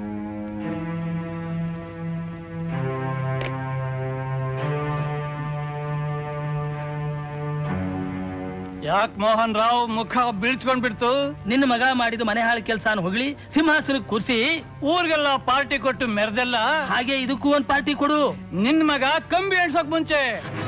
ಯಾಕ್ ಮೋಹನ್ ರಾವ್ ಮುಖ ಬೀಳ್ಸ್ಕೊಂಡ್ ಬಿಡ್ತು ನಿನ್ನ ಮಗ ಮಾಡಿದ ಮನೆ ಹಾಳು ಕೆಲಸ ಹೊಗಳಿ ಸಿಂಹಾಸನಕ್ಕೆ ಕೂರಿಸಿ ಊರಿಗೆಲ್ಲ ಪಾರ್ಟಿ ಕೊಟ್ಟು ಮೆರೆದೆಲ್ಲ ಹಾಗೆ ಇದಕ್ಕೂ ಒಂದ್ ಪಾರ್ಟಿ ಕೊಡು ನಿನ್ ಮಗ ಕಂಬಿ ಎಣ್ಸೋಕ್ ಮುಂಚೆ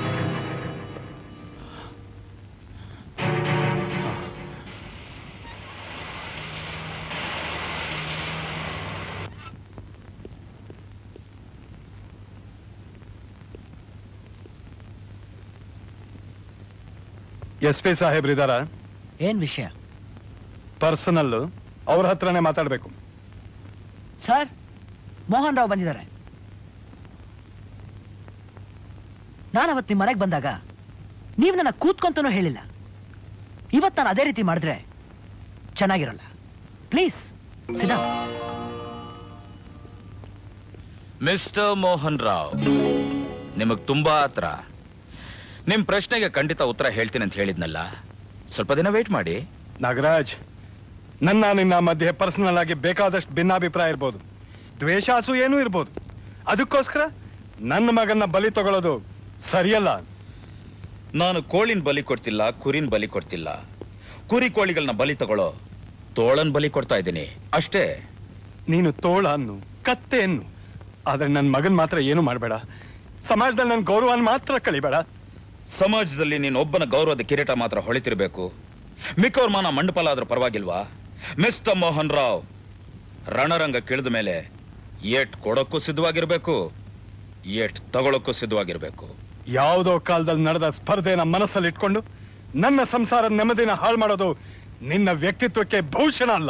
ಎಸ್ ಪಿ ಸಾಹೇಬ್ರಿದಾರ ಏನ್ ವಿಷಯ ಪರ್ಸನಲ್ ಅವ್ರ ಹತ್ರನೇ ಮಾತಾಡ್ಬೇಕು ಸರ್ ಮೋಹನ್ ರಾವ್ ಬಂದಿದ್ದಾರೆ ನಾನು ಅವತ್ತು ನಿಮ್ಮ ಮನೆಗೆ ಬಂದಾಗ ನೀವು ನನ್ನ ಕೂತ್ಕೊಂತನೂ ಹೇಳಿಲ್ಲ ಇವತ್ತು ನಾನು ಅದೇ ರೀತಿ ಮಾಡಿದ್ರೆ ಚೆನ್ನಾಗಿರಲ್ಲ ಪ್ಲೀಸ್ ಸಿಡಾ ಮಿಸ್ಟರ್ ಮೋಹನ್ ರಾವ್ ನಿಮಗ್ ತುಂಬಾ ಹತ್ರ ನಿಮ್ ಪ್ರಶ್ನೆಗೆ ಖಂಡಿತ ಉತ್ತರ ಹೇಳ್ತೀನಿ ಅಂತ ಹೇಳಿದ್ನಲ್ಲ ಸ್ವಲ್ಪ ದಿನ ವೇಟ್ ಮಾಡಿ ನಾಗರಾಜ್ ನನ್ನ ನಿನ್ನ ಮಧ್ಯೆ ಪರ್ಸನಲ್ ಆಗಿ ಬೇಕಾದಷ್ಟು ಭಿನ್ನಾಭಿಪ್ರಾಯ ಇರ್ಬೋದು ದ್ವೇಷಾಸು ಏನೂ ಇರ್ಬೋದು ಅದಕ್ಕೋಸ್ಕರ ನನ್ನ ಮಗನ್ನ ಬಲಿ ತಗೊಳ್ಳೋದು ಸರಿಯಲ್ಲ ನಾನು ಕೋಳಿನ ಬಲಿ ಕೊಡ್ತಿಲ್ಲ ಕುರಿನ್ ಬಲಿ ಕೊಡ್ತಿಲ್ಲ ಕುರಿ ಕೋಳಿಗಳನ್ನ ಬಲಿ ತಗೊಳ್ಳೋ ತೋಳನ್ ಬಲಿ ಕೊಡ್ತಾ ಇದ್ದೀನಿ ಅಷ್ಟೇ ನೀನು ತೋಳ ಅನ್ನು ಕತ್ತೆ ಅನ್ನು ಆದ್ರೆ ನನ್ನ ಮಗನ್ ಮಾತ್ರ ಏನು ಮಾಡಬೇಡ ಸಮಾಜದಲ್ಲಿ ನನ್ನ ಗೌರವನ ಮಾತ್ರ ಕಳಿಬೇಡ ಸಮಾಜದಲ್ಲಿ ನೀನು ಒಬ್ಬನ ಗೌರವದ ಕಿರೀಟ ಮಾತ್ರ ಹೊಳಿತಿರ್ಬೇಕು ಮಿಕ್ಕವ್ರ ಮಾನ ಮಂಡಪಾಲ ಆದ್ರೂ ಪರವಾಗಿಲ್ವಾ ಮಿಸ್ಟರ್ ಮೋಹನ್ ರಾವ್ ರಣರಂಗ ಕೇಳಿದ ಮೇಲೆ ಏಟ್ ಕೊಡೋಕ್ಕೂ ಸಿದ್ಧವಾಗಿರ್ಬೇಕು ಏಟ್ ತಗೊಳಕ್ಕೂ ಸಿದ್ಧವಾಗಿರ್ಬೇಕು ಯಾವುದೋ ಕಾಲದಲ್ಲಿ ನಡೆದ ಸ್ಪರ್ಧೆನ ಮನಸ್ಸಲ್ಲಿ ಇಟ್ಕೊಂಡು ನನ್ನ ಸಂಸಾರದ ನೆಮ್ಮದಿನ ಹಾಳು ಮಾಡೋದು ನಿನ್ನ ವ್ಯಕ್ತಿತ್ವಕ್ಕೆ ಭೂಷಣ ಅಲ್ಲ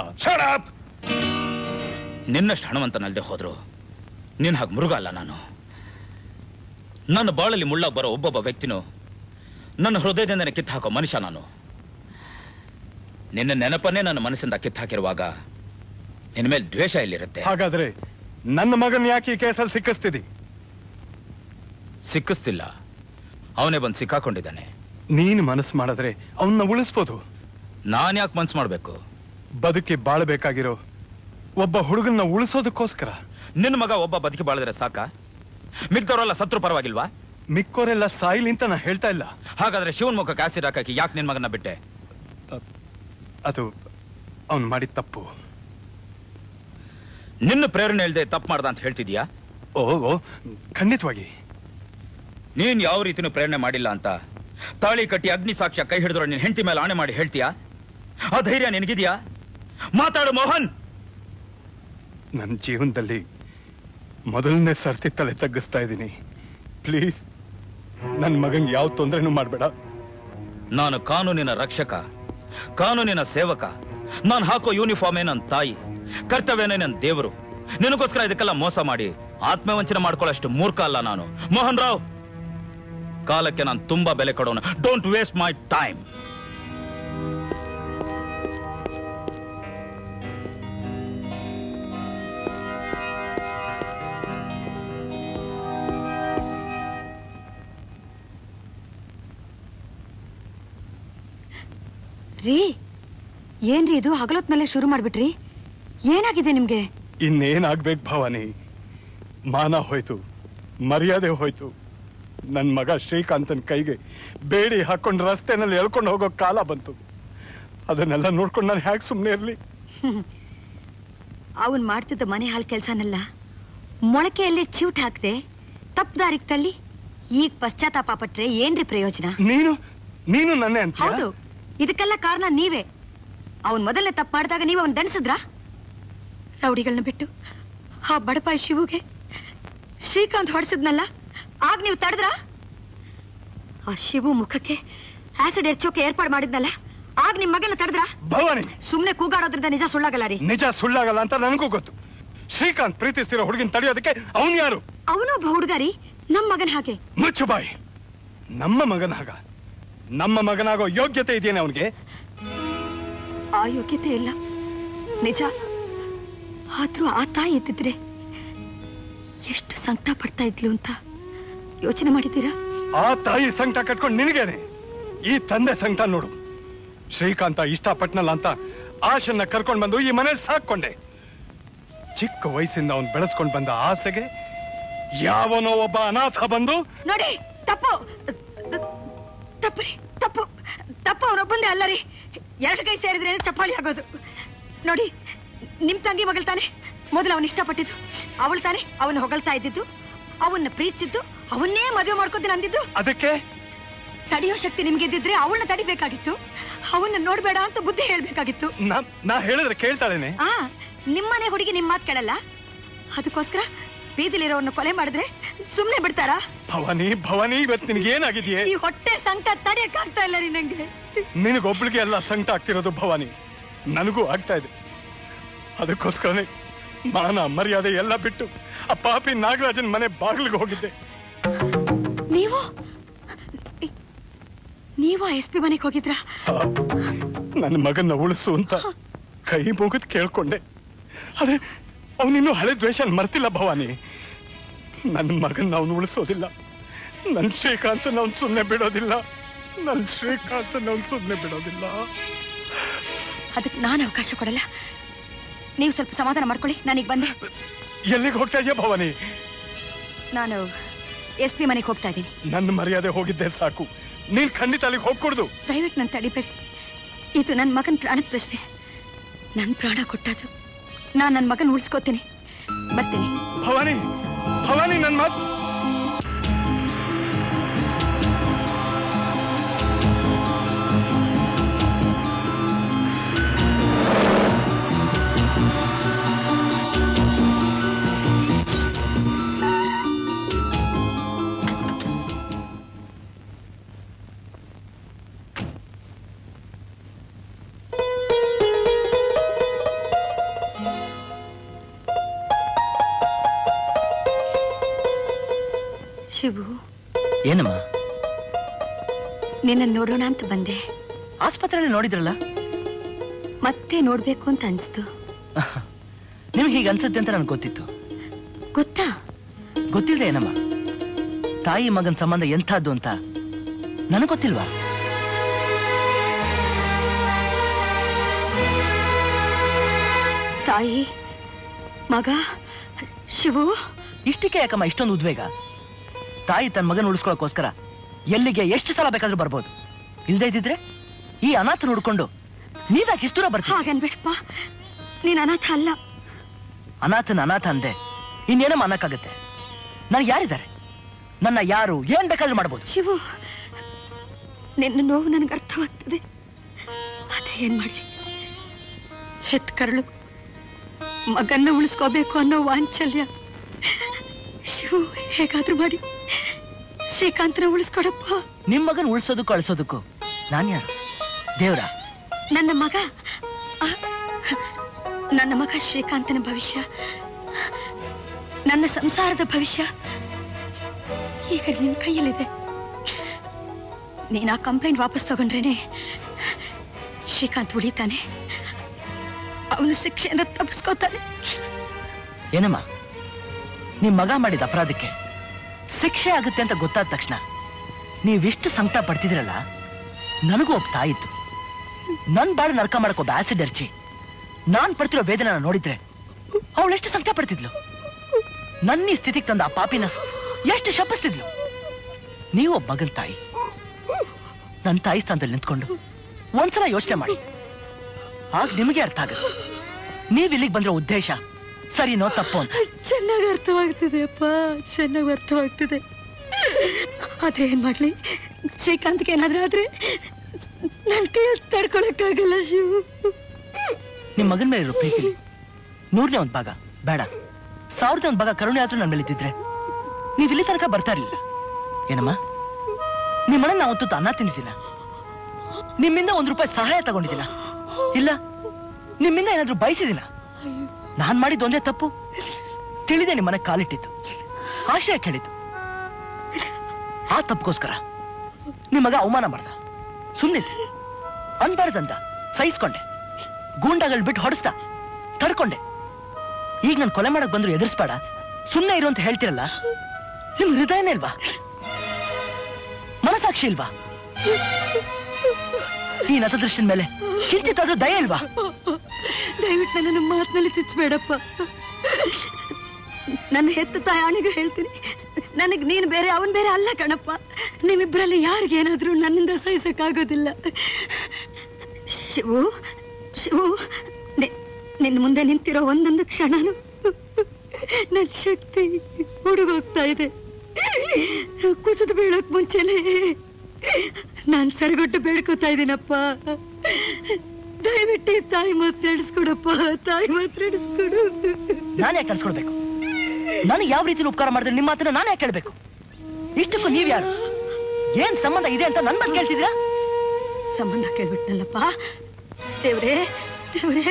ನಿನ್ನಷ್ಟು ಹಣವಂತನಲ್ದೆ ಹೋದ್ರು ನಿನ್ನ ಹಾಗೆ ಮೃಗ ಅಲ್ಲ ನಾನು ನನ್ನ ಬಾಳಲ್ಲಿ ಮುಳ್ಳ ಬರೋ ಒಬ್ಬೊಬ್ಬ ವ್ಯಕ್ತಿನೂ ನನ್ನ ಹೃದಯದಿಂದನೇ ಕಿತ್ತು ಹಾಕೋ ಮನುಷ್ಯ ನಾನು ನಿನ್ನ ನೆನಪನ್ನೇ ನನ್ನ ಮನಸ್ಸಿಂದ ಕಿತ್ತು ಹಾಕಿರುವಾಗ ನಿನ್ನ ಮೇಲೆ ದ್ವೇಷ ಎಲ್ಲಿರುತ್ತೆ ಹಾಗಾದ್ರೆ ನನ್ನ ಮಗನ್ ಯಾಕೆ ಈ ಕೇಸಲ್ಲಿ ಸಿಕ್ಕಿಸ್ತಿದಿ ಸಿಕ್ಕಿಸ್ತಿಲ್ಲ ಅವನೇ ಬಂದು ಸಿಕ್ಕಾಕೊಂಡಿದ್ದಾನೆ ನೀನ್ ಮನಸ್ಸು ಮಾಡಿದ್ರೆ ಅವನ್ನ ಉಳಿಸ್ಬೋದು ನಾನ್ ಯಾಕೆ ಮನ್ಸು ಮಾಡ್ಬೇಕು ಬದುಕಿ ಬಾಳ್ಬೇಕಾಗಿರೋ ಒಬ್ಬ ಹುಡುಗನ್ನ ಉಳಿಸೋದಕ್ಕೋಸ್ಕರ ನಿನ್ನ ಮಗ ಒಬ್ಬ ಬದುಕಿ ಬಾಳಿದ್ರೆ ಸಾಕ ಮಿಕ್ದವರೆಲ್ಲ ಸತ್ರು ಪರವಾಗಿಲ್ವಾ ಮಿಕ್ಕೋರೆಲ್ಲ ಸಾಯಿಲಿ ಅಂತ ನಾ ಹೇಳ್ತಾ ಇಲ್ಲ ಹಾಗಾದ್ರೆ ಶಿವನ್ ಮುಖಕ್ಕೆ ಆಸಿಡ್ ಹಾಕಿ ಯಾಕೆ ನಿನ್ ಮಗನ ಬಿಟ್ಟೆ ಅದು ಅವನ್ ಮಾಡಿದ ತಪ್ಪು ನಿನ್ನ ಪ್ರೇರಣೆ ಇಲ್ಲದೆ ತಪ್ಪು ಮಾಡ್ದ ಅಂತ ಹೇಳ್ತಿದ್ಯಾ ಓ ಓ ಖಂಡಿತವಾಗಿ ನೀನ್ ಯಾವ ರೀತಿನೂ ಪ್ರೇರಣೆ ಮಾಡಿಲ್ಲ ಅಂತ ತಾಳಿ ಕಟ್ಟಿ ಅಗ್ನಿ ಸಾಕ್ಷ್ಯ ಕೈ ಹಿಡಿದ್ರು ನಿನ್ ಹೆಂಡತಿ ಮೇಲೆ ಆಣೆ ಮಾಡಿ ಹೇಳ್ತೀಯಾ ಆ ಧೈರ್ಯ ನಿನಗಿದ್ಯಾ ಮಾತಾಡು ಮೋಹನ್ ನನ್ನ ಜೀವನದಲ್ಲಿ ಮೊದಲನೇ ಸರ್ತಿ ತಲೆ ತಗ್ಗಿಸ್ತಾ ಇದ್ದೀನಿ ಪ್ಲೀಸ್ ನನ್ನ ಮಗಂಗೆ ಯಾವ ತೊಂದರೆನೂ ಮಾಡಬೇಡ ನಾನು ಕಾನೂನಿನ ರಕ್ಷಕ ಕಾನೂನಿನ ಸೇವಕ ನಾನು ಹಾಕೋ ಯೂನಿಫಾರ್ಮೇ ನನ್ನ ತಾಯಿ ಕರ್ತವ್ಯನೇ ನನ್ನ ದೇವರು ನಿನಗೋಸ್ಕರ ಇದಕ್ಕೆಲ್ಲ ಮೋಸ ಮಾಡಿ ಆತ್ಮವಂಚನೆ ಮಾಡ್ಕೊಳ್ಳೋಷ್ಟು ಮೂರ್ಖ ಅಲ್ಲ ನಾನು ಮೋಹನ್ ರಾವ್ ಕಾಲಕ್ಕೆ ನಾನು ತುಂಬಾ ಬೆಲೆ ಕೊಡೋಣ ಡೋಂಟ್ ವೇಸ್ಟ್ ಮೈ ಟೈಮ್ ರೀ ಏನ್ರಿ ಇದು ಹಗಲೊತ್ನಲ್ಲೇ ಶುರು ಮಾಡ್ಬಿಟ್ರಿ ಏನಾಗಿದೆ ನಿಮ್ಗೆ ಇನ್ನೇನಾಗ್ಬೇಕು ಭವಾನಿ ಮಾನ ಹೋಯ್ತು ಮರ್ಯಾದೆ ಹೋಯ್ತು ನನ್ ಮಗ ಶ್ರೀಕಾಂತನ್ ಕೈಗೆ ಬೇಡಿ ಹಾಕೊಂಡು ರಸ್ತೆನಲ್ಲಿ ಎಳ್ಕೊಂಡು ಹೋಗೋ ಕಾಲ ಬಂತು ಅದನ್ನೆಲ್ಲ ನೋಡ್ಕೊಂಡು ನಾನು ಹ್ಯಾಕ್ ಸುಮ್ಮನೆ ಇರ್ಲಿ ಅವನ್ ಮಾಡ್ತಿದ್ದ ಮನೆ ಹಾಳು ಕೆಲ್ಸನೆಲ್ಲ ಮೊಳಕೆಯಲ್ಲಿ ಚಿವುಟ್ ಹಾಕ್ದೆ ತಪ್ಪು ದಾರಿಗೆ ತಳ್ಳಿ ಈಗ ಪಶ್ಚಾತ್ತಾಪ ಪಟ್ರೆ ಏನ್ರಿ ಪ್ರಯೋಜನ ನೀನು ನೀನು ನನ್ನೇ ಅಂತ ಹೌದು ಇದಕ್ಕೆಲ್ಲ ಕಾರಣ ನೀವೇ ಅವನ್ ಮೊದಲನೇ ತಪ್ಪು ಮಾಡಿದಾಗ ನೀವು ಅವನ್ ದಂಡಿಸಿದ್ರ ರೌಡಿಗಳನ್ನ ಬಿಟ್ಟು ಆ ಬಡಪಾಯಿ ಶಿವುಗೆ ಶ್ರೀಕಾಂತ್ ಹೊಡ್ಸಿದ್ನಲ್ಲ ಆಗ ನೀವು ತಡೆದ್ರ ಆ ಶಿವು ಮುಖಕ್ಕೆ ಆಸಿಡ್ ಎರ್ಚೋಕೆ ಏರ್ಪಾಡು ಮಾಡಿದ್ನಲ್ಲ ಆಗ ನಿಮ್ ಮಗನ ತಡೆದ್ರ ಭವಾನಿ ಸುಮ್ನೆ ಕೂಗಾಡೋದ್ರಿಂದ ನಿಜ ಸುಳ್ಳಾಗಲ್ಲ ರೀ ನಿಜ ಸುಳ್ಳಾಗಲ್ಲ ಅಂತ ನನಗೂ ಗೊತ್ತು ಶ್ರೀಕಾಂತ್ ಪ್ರೀತಿಸ್ತಿರೋ ಹುಡುಗಿನ ತಡೆಯೋದಕ್ಕೆ ಅವನು ಯಾರು ಅವನೊಬ್ಬ ಹುಡುಗಾರಿ ನಮ್ ಮಗನ್ ಹಾಗೆ ಮುಚ್ಚು ಬಾಯಿ ನಮ್ಮ ಮಗನ ಹಾಗ ನಮ್ಮ ಮಗನಾಗೋ ಯೋಗ್ಯತೆ ಇದೆಯೇನೆ ಅವನಿಗೆ ಆ ಯೋಗ್ಯತೆ ಇಲ್ಲ ನಿಜ ಆದ್ರೂ ಆ ತಾಯಿ ಇದ್ದಿದ್ರೆ ಎಷ್ಟು ಸಂಕಟ ಪಡ್ತಾ ಇದ್ಲು ಅಂತ ಯೋಚನೆ ಮಾಡಿದ್ದೀರಾ ಆ ತಾಯಿ ಸಂಕಟ ಕಟ್ಕೊಂಡು ನಿನಗೇನೆ ಈ ತಂದೆ ಸಂಕಟ ನೋಡು ಶ್ರೀಕಾಂತ ಇಷ್ಟಪಟ್ನಲ್ಲ ಅಂತ ಆಶನ್ನ ಕರ್ಕೊಂಡ್ ಬಂದು ಈ ಮನೇಲಿ ಸಾಕೊಂಡೆ ಚಿಕ್ಕ ವಯಸ್ಸಿಂದ ಅವನ್ ಬೆಳೆಸ್ಕೊಂಡ್ ಬಂದ ಆಸೆಗೆ ಯಾವನೋ ಒಬ್ಬ ಅನಾಥ ಬಂದು ನೋಡಿ ತಪ್ಪು ತಪ್ಪು ರೀ ತಪ್ಪು ತಪ್ಪು ಅವರೊಬ್ಬಂದೇ ಅಲ್ಲ ರೀ ಎರಡು ಕೈ ಸೇರಿದ್ರೆ ಚಪ್ಪಾಳಿ ಆಗೋದು ನೋಡಿ ನಿಮ್ ತಂಗಿ ಮಗಳು ತಾನೆ ಮೊದಲು ಅವನ್ ಇಷ್ಟಪಟ್ಟಿದ್ದು ಅವಳು ತಾನೆ ಅವನ್ನ ಹೊಗಳ್ತಾ ಇದ್ದಿದ್ದು ಅವನ್ನ ಪ್ರೀತಿಸಿದ್ದು ಅವನ್ನೇ ಮದುವೆ ಮಾಡ್ಕೊತೀನಿ ಅಂದಿದ್ದು ಅದಕ್ಕೆ ತಡೆಯೋ ಶಕ್ತಿ ನಿಮ್ಗೆ ಇದ್ದಿದ್ರೆ ಅವಳನ್ನ ತಡಿಬೇಕಾಗಿತ್ತು ಅವನ್ನ ನೋಡ್ಬೇಡ ಅಂತ ಬುದ್ಧಿ ಹೇಳ್ಬೇಕಾಗಿತ್ತು ನಾ ನಾ ಹೇಳಿದ್ರೆ ಕೇಳ್ತಾಳೇನೆ ಆ ನಿಮ್ಮನೆ ಹುಡುಗಿ ನಿಮ್ ಮಾತ್ ಕೇಳಲ್ಲ ಅದಕ್ಕೋಸ್ಕರ ಬೀದಿಲಿರೋನ್ನ ಕೊಲೆ ಮಾಡಿದ್ರೆ ಸುಮ್ನೆ ಬಿಡ್ತಾರಾ ಭವಾನಿ ಭವಾನಿ ಇವತ್ತು ನಿನಗೆ ಏನಾಗಿದೆಯೇ ಈ ಹೊಟ್ಟೆ ಸಂಕಟ ತಡೆಯಕ್ ಆಗ್ತಾ ಇಲ್ಲ ರೀ ನಂಗೆ ನಿನಗೊಬ್ಳಿಗೆ ಎಲ್ಲ ಸಂಕಟ ಆಗ್ತಿರೋದು ಭವಾನಿ ನನಗೂ ಆಗ್ತಾ ಇದೆ ಅದಕ್ಕೋಸ್ಕರನೇ ಮಾನ ಮರ್ಯಾದೆ ಎಲ್ಲ ಬಿಟ್ಟು ಆ ಪಾಪಿ ನಾಗರಾಜನ್ ಮನೆ ಬಾಗಿಲಿಗೆ ಹೋಗಿದ್ದೆ ನೀವು ನೀವು ಎಸ್ ಪಿ ಮನೆಗೆ ಹೋಗಿದ್ರಾ ನನ್ನ ಮಗನ್ನ ಉಳಿಸು ಅಂತ ಕೈ ಮುಗಿದ್ ಕೇಳ್ಕೊಂಡೆ ಆದ್ರೆ ಅವನಿನ್ನೂ ಹಳೆ ದ್ವೇಷ ಮರ್ತಿಲ್ಲ ಭವಾನಿ ನನ್ನ ಮಗನ್ನ ಅವನು ಉಳಿಸೋದಿಲ್ಲ ನನ್ ಶ್ರೀಕಾಂತ್ ಅವ್ನು ಸುಮ್ಮನೆ ಬಿಡೋದಿಲ್ಲ ನನ್ ಶ್ರೀಕಾಂತ್ ಅವ್ನು ಸುಮ್ಮನೆ ಬಿಡೋದಿಲ್ಲ ಅದಕ್ಕೆ ನಾನು ಅವಕಾಶ ಕೊಡಲ್ಲ ನೀವು ಸ್ವಲ್ಪ ಸಮಾಧಾನ ಮಾಡ್ಕೊಳ್ಳಿ ನಾನೀಗ ಬಂದೆ ಎಲ್ಲಿಗೆ ಹೋಗ್ತಾ ಇದೆಯಾ ಭವಾನಿ ನಾನು ಎಸ್ ಪಿ ಮನೆಗೆ ಹೋಗ್ತಾ ಇದ್ದೀನಿ ನನ್ನ ಮರ್ಯಾದೆ ಹೋಗಿದ್ದೆ ಸಾಕು ನೀನ್ ಖಂಡಿತ ಅಲ್ಲಿಗೆ ಹೋಗ್ಕೊಡ್ದು ದಯವಿಟ್ಟು ನಾನು ತಡಿಬೇಡಿ ಇದು ನನ್ನ ಮಗನ ಪ್ರಾಣದ ಪ್ರಶ್ನೆ ನನ್ನ ಪ್ರಾಣ ಕೊಟ್ಟದು ನಾನು ನನ್ನ ಮಗನ ಉಳಿಸ್ಕೋತೀನಿ ಬರ್ತೀನಿ ಭವಾನಿ ಭವಾನಿ ನನ್ ಮಾತು ಶಿವು ಏನಮ್ಮ ನಿನ್ನ ನೋಡೋಣ ಅಂತ ಬಂದೆ ಆಸ್ಪತ್ರೆಯಲ್ಲಿ ನೋಡಿದ್ರಲ್ಲ ಮತ್ತೆ ನೋಡ್ಬೇಕು ಅಂತ ಅನ್ಸ್ತು ನಿಮ್ಗೆ ಹೀಗೆ ಅನ್ಸುತ್ತೆ ಅಂತ ನನ್ಗೆ ಗೊತ್ತಿತ್ತು ಗೊತ್ತಾ ಗೊತ್ತಿಲ್ಲದೆ ಏನಮ್ಮ ತಾಯಿ ಮಗನ ಸಂಬಂಧ ಎಂಥದ್ದು ಅಂತ ನನಗೆ ಗೊತ್ತಿಲ್ವಾ ತಾಯಿ ಮಗ ಶಿವು ಇಷ್ಟಕ್ಕೆ ಯಾಕಮ್ಮ ಇಷ್ಟೊಂದು ಉದ್ವೇಗ ತಾಯಿ ತನ್ನ ಮಗನ ಉಳಿಸ್ಕೊಳ್ಳೋಕೋಸ್ಕರ ಎಲ್ಲಿಗೆ ಎಷ್ಟು ಸಲ ಬೇಕಾದ್ರೂ ಬರ್ಬೋದು ಇಲ್ದೇ ಇದ್ದಿದ್ರೆ ಈ ಅನಾಥ ನೋಡ್ಕೊಂಡು ನೀವ್ಯಾಕೆ ಇಷ್ಟು ದೂರ ಬರ್ತೀವಿ ಹಾಗನ್ಬೇಡಪ್ಪ ನೀನ್ ಅನಾಥ ಅಲ್ಲ ಅನಾಥನ ಅನಾಥ ಅಂದೆ ಇನ್ನೇನಮ್ಮ ಅನ್ನಕ್ಕಾಗತ್ತೆ ನನಗೆ ಯಾರಿದ್ದಾರೆ ನನ್ನ ಯಾರು ಏನ್ ಬೇಕಾದ್ರೂ ಮಾಡ್ಬೋದು ಶಿವು ನಿನ್ನ ನೋವು ನನಗೆ ಅರ್ಥವಾಗ್ತದೆ ಅದೇ ಏನ್ ಮಾಡ್ಲಿ ಹೆತ್ ಕರಳು ಮಗನ್ನ ಉಳಿಸ್ಕೋಬೇಕು ಅನ್ನೋ ವಾಂಚಲ್ಯ ಶಿವು ಹೇಗಾದ್ರೂ ಮಾಡಿ ಶ್ರೀಕಾಂತನ ಉಳಿಸ್ಕೊಡಪ್ಪ ನಿಮ್ ಮಗನ್ ಉಳಿಸೋದಕ್ಕೂ ಅಳಿಸೋದಕ್ಕೂ ನಾನ್ ಯಾರು ದೇವ್ರ ನನ್ನ ಮಗ ಆ, ನನ್ನ ಮಗ ಶ್ರೀಕಾಂತನ ಭವಿಷ್ಯ ನನ್ನ ಸಂಸಾರದ ಭವಿಷ್ಯ ಈಗ ನಿನ್ ಕೈಯಲ್ಲಿದೆ ನೀನ್ ಆ ಕಂಪ್ಲೇಂಟ್ ವಾಪಸ್ ತಗೊಂಡ್ರೇನೆ ಶ್ರೀಕಾಂತ್ ಉಳಿತಾನೆ ಅವನು ಶಿಕ್ಷೆಯಿಂದ ತಪ್ಪಿಸ್ಕೋತಾನೆ ಏನಮ್ಮ ನಿಮ್ ಮಗ ಮಾಡಿದ ಅಪರಾಧಕ್ಕೆ ಶಿಕ್ಷೆ ಆಗುತ್ತೆ ಅಂತ ಗೊತ್ತಾದ ತಕ್ಷಣ ನೀವಿಷ್ಟು ಸಂಕಟ ಪಡ್ತಿದಿರಲ್ಲ ನನಗೂ ಒಬ್ಬ ತಾಯಿತ್ತು ನನ್ ಬಾಳು ನರಕ ಮಾಡಕ್ ಒಬ್ಬ ಆಸಿಡ್ ಅರ್ಚಿ ನಾನ್ ಪಡ್ತಿರೋ ವೇದನ ನೋಡಿದ್ರೆ ಅವಳೆಷ್ಟು ಸಂಕಟ ಪಡ್ತಿದ್ಲು ನನ್ನ ಈ ಸ್ಥಿತಿಗೆ ತಂದ ಆ ಪಾಪಿನ ಎಷ್ಟು ಶಪಿಸ್ತಿದ್ಲು ನೀವು ಒಬ್ಬ ಮಗನ್ ತಾಯಿ ನನ್ನ ತಾಯಿ ಸ್ಥಾನದಲ್ಲಿ ನಿಂತ್ಕೊಂಡು ಒಂದ್ಸಲ ಯೋಚನೆ ಮಾಡಿ ಆಗ ನಿಮಗೆ ಅರ್ಥ ಆಗುತ್ತೆ ನೀವ್ ಇಲ್ಲಿಗೆ ಬಂದಿರೋ ಉದ್ದೇಶ ಸರಿನೋ ತಪ್ಪು ಅಂತ ಚೆನ್ನಾಗಿ ಅರ್ಥವಾಗ್ತಿದೆ ಅಪ್ಪ ಚೆನ್ನಾಗಿ ಅರ್ಥವಾಗ್ತಿದೆ ಅದೇನ್ ಮಾಡ್ಲಿ ಶ್ರೀಕಾಂತ್ಗೆ ಏನಾದ್ರೂ ಆದ್ರೆ ನನ್ ಕೈ ತಡ್ಕೊಳಕ್ಕಾಗಲ್ಲ ಶಿವು ನಿಮ್ ಮಗನ್ ಮೇಲೆ ಇರೋ ಪ್ರೀತಿ ನೂರನೇ ಒಂದ್ ಭಾಗ ಬೇಡ ಸಾವಿರದ ಒಂದ್ ಭಾಗ ಕರುಣೆ ಆದ್ರೂ ನನ್ನ ಮೇಲೆ ಇದ್ದಿದ್ರೆ ನೀವ್ ಇಲ್ಲಿ ತನಕ ಬರ್ತಾ ಇರ್ಲಿಲ್ಲ ಏನಮ್ಮ ನಿಮ್ಮನ್ನ ನಾವತ್ತು ಅನ್ನ ತಿಂದಿದ್ದೀನ ನಿಮ್ಮಿಂದ ಒಂದ್ ರೂಪಾಯಿ ಸಹಾಯ ತಗೊಂಡಿದ್ದೀನ ಇಲ್ಲ ನಿಮ್ಮಿಂದ ಏನಾದ್ರೂ ಬಯಸಿದಿನ ನಾನ್ ಮಾಡಿದ ಒಂದೇ ತಪ್ಪು ತಿಳಿದೆ ನಿಮ್ಮನೆ ಕಾಲಿಟ್ಟಿದ್ದು ಆಶ್ರಯ ಕೇಳಿದ್ದು ಆ ತಪ್ಪಗೋಸ್ಕರ ನಿಮ್ಮಗ ಅವಮಾನ ಮಾಡ್ದ ಸುಮ್ನಿದ್ದೆ ಅನ್ಬಾರ್ದಂದ ಸಹಿಸ್ಕೊಂಡೆ ಗೂಂಡಾಗಳು ಬಿಟ್ಟು ಹೊಡೆಸ್ದ ತಡ್ಕೊಂಡೆ ಈಗ ನಾನು ಕೊಲೆ ಮಾಡಕ್ ಬಂದ್ರು ಎದುರಿಸ್ಬೇಡ ಸುಮ್ಮನೆ ಇರು ಅಂತ ಹೇಳ್ತಿರಲ್ಲ ನಿಮ್ ಹೃದಯನೇ ಇಲ್ವಾ ಮನಸಾಕ್ಷಿ ಇಲ್ವಾ ಈ ನತದೃಷ್ಟಿನ ಮೇಲೆ ಕಿಂಚಿತ್ತಾದ್ರೂ ದಯ ಇಲ್ವಾ ದಯವಿಟ್ಟು ನನ್ನ ಮಾತಿನಲ್ಲಿ ಚುಚ್ಚಬೇಡಪ್ಪ ನನ್ನ ಹೆತ್ತ ತಾಯಿ ಆಣೆಗೂ ಹೇಳ್ತೀನಿ ನನಗ್ ನೀನು ಬೇರೆ ಅವನ್ ಬೇರೆ ಅಲ್ಲ ಕಣಪ್ಪ ನಿಮ್ಮಿಬ್ಬರಲ್ಲಿ ಯಾರಿಗೇನಾದ್ರೂ ನನ್ನಿಂದ ಸಹಿಸಕ್ಕಾಗೋದಿಲ್ಲ ಶಿವು ಶಿವು ನಿ- ನಿನ್ನ ಮುಂದೆ ನಿಂತಿರೋ ಒಂದೊಂದು ಕ್ಷಣನು ನನ್ನ ಶಕ್ತಿ ಹುಡುಗೋಗ್ತಾ ಇದೆ ಕುಸಿದು ಬೀಳೋಕ್ ಮುಂಚೆನೆ ನಾನ್ ಸರಗೊಟ್ಟು ಬೇಡ್ಕೋತಾ ಇದ್ದೀನಪ್ಪ ದಯವಿಟ್ಟು ಈ ತಾಯಿ ಮಾತು ನಡೆಸ್ಕೊಡಪ್ಪ ತಾಯಿ ಮಾತು ನಡೆಸ್ಕೊಡು ನಾನೇ ಯಾಕೆ ಕಳ್ಸ್ಕೊಳ್ಬೇಕು ನನಗೆ ಯಾವ ರೀತಿ ಉಪಕಾರ ಮಾಡಿದ್ರೆ ನಿಮ್ಮ ಮಾತನ್ನ ನಾನೇ ಯಾಕೆ ಕೇಳ್ಬೇಕು ಇಷ್ಟಕ್ಕೂ ನೀವ್ ಯಾರು ಏನ್ ಸಂಬಂಧ ಇದೆ ಅಂತ ನನ್ ಬಂದ್ ಕೇಳ್ತಿದ್ರಾ ಸಂಬಂಧ ಕೇಳ್ಬಿಟ್ನಲ್ಲಪ್ಪ ದೇವ್ರೇ ದೇವ್ರೇ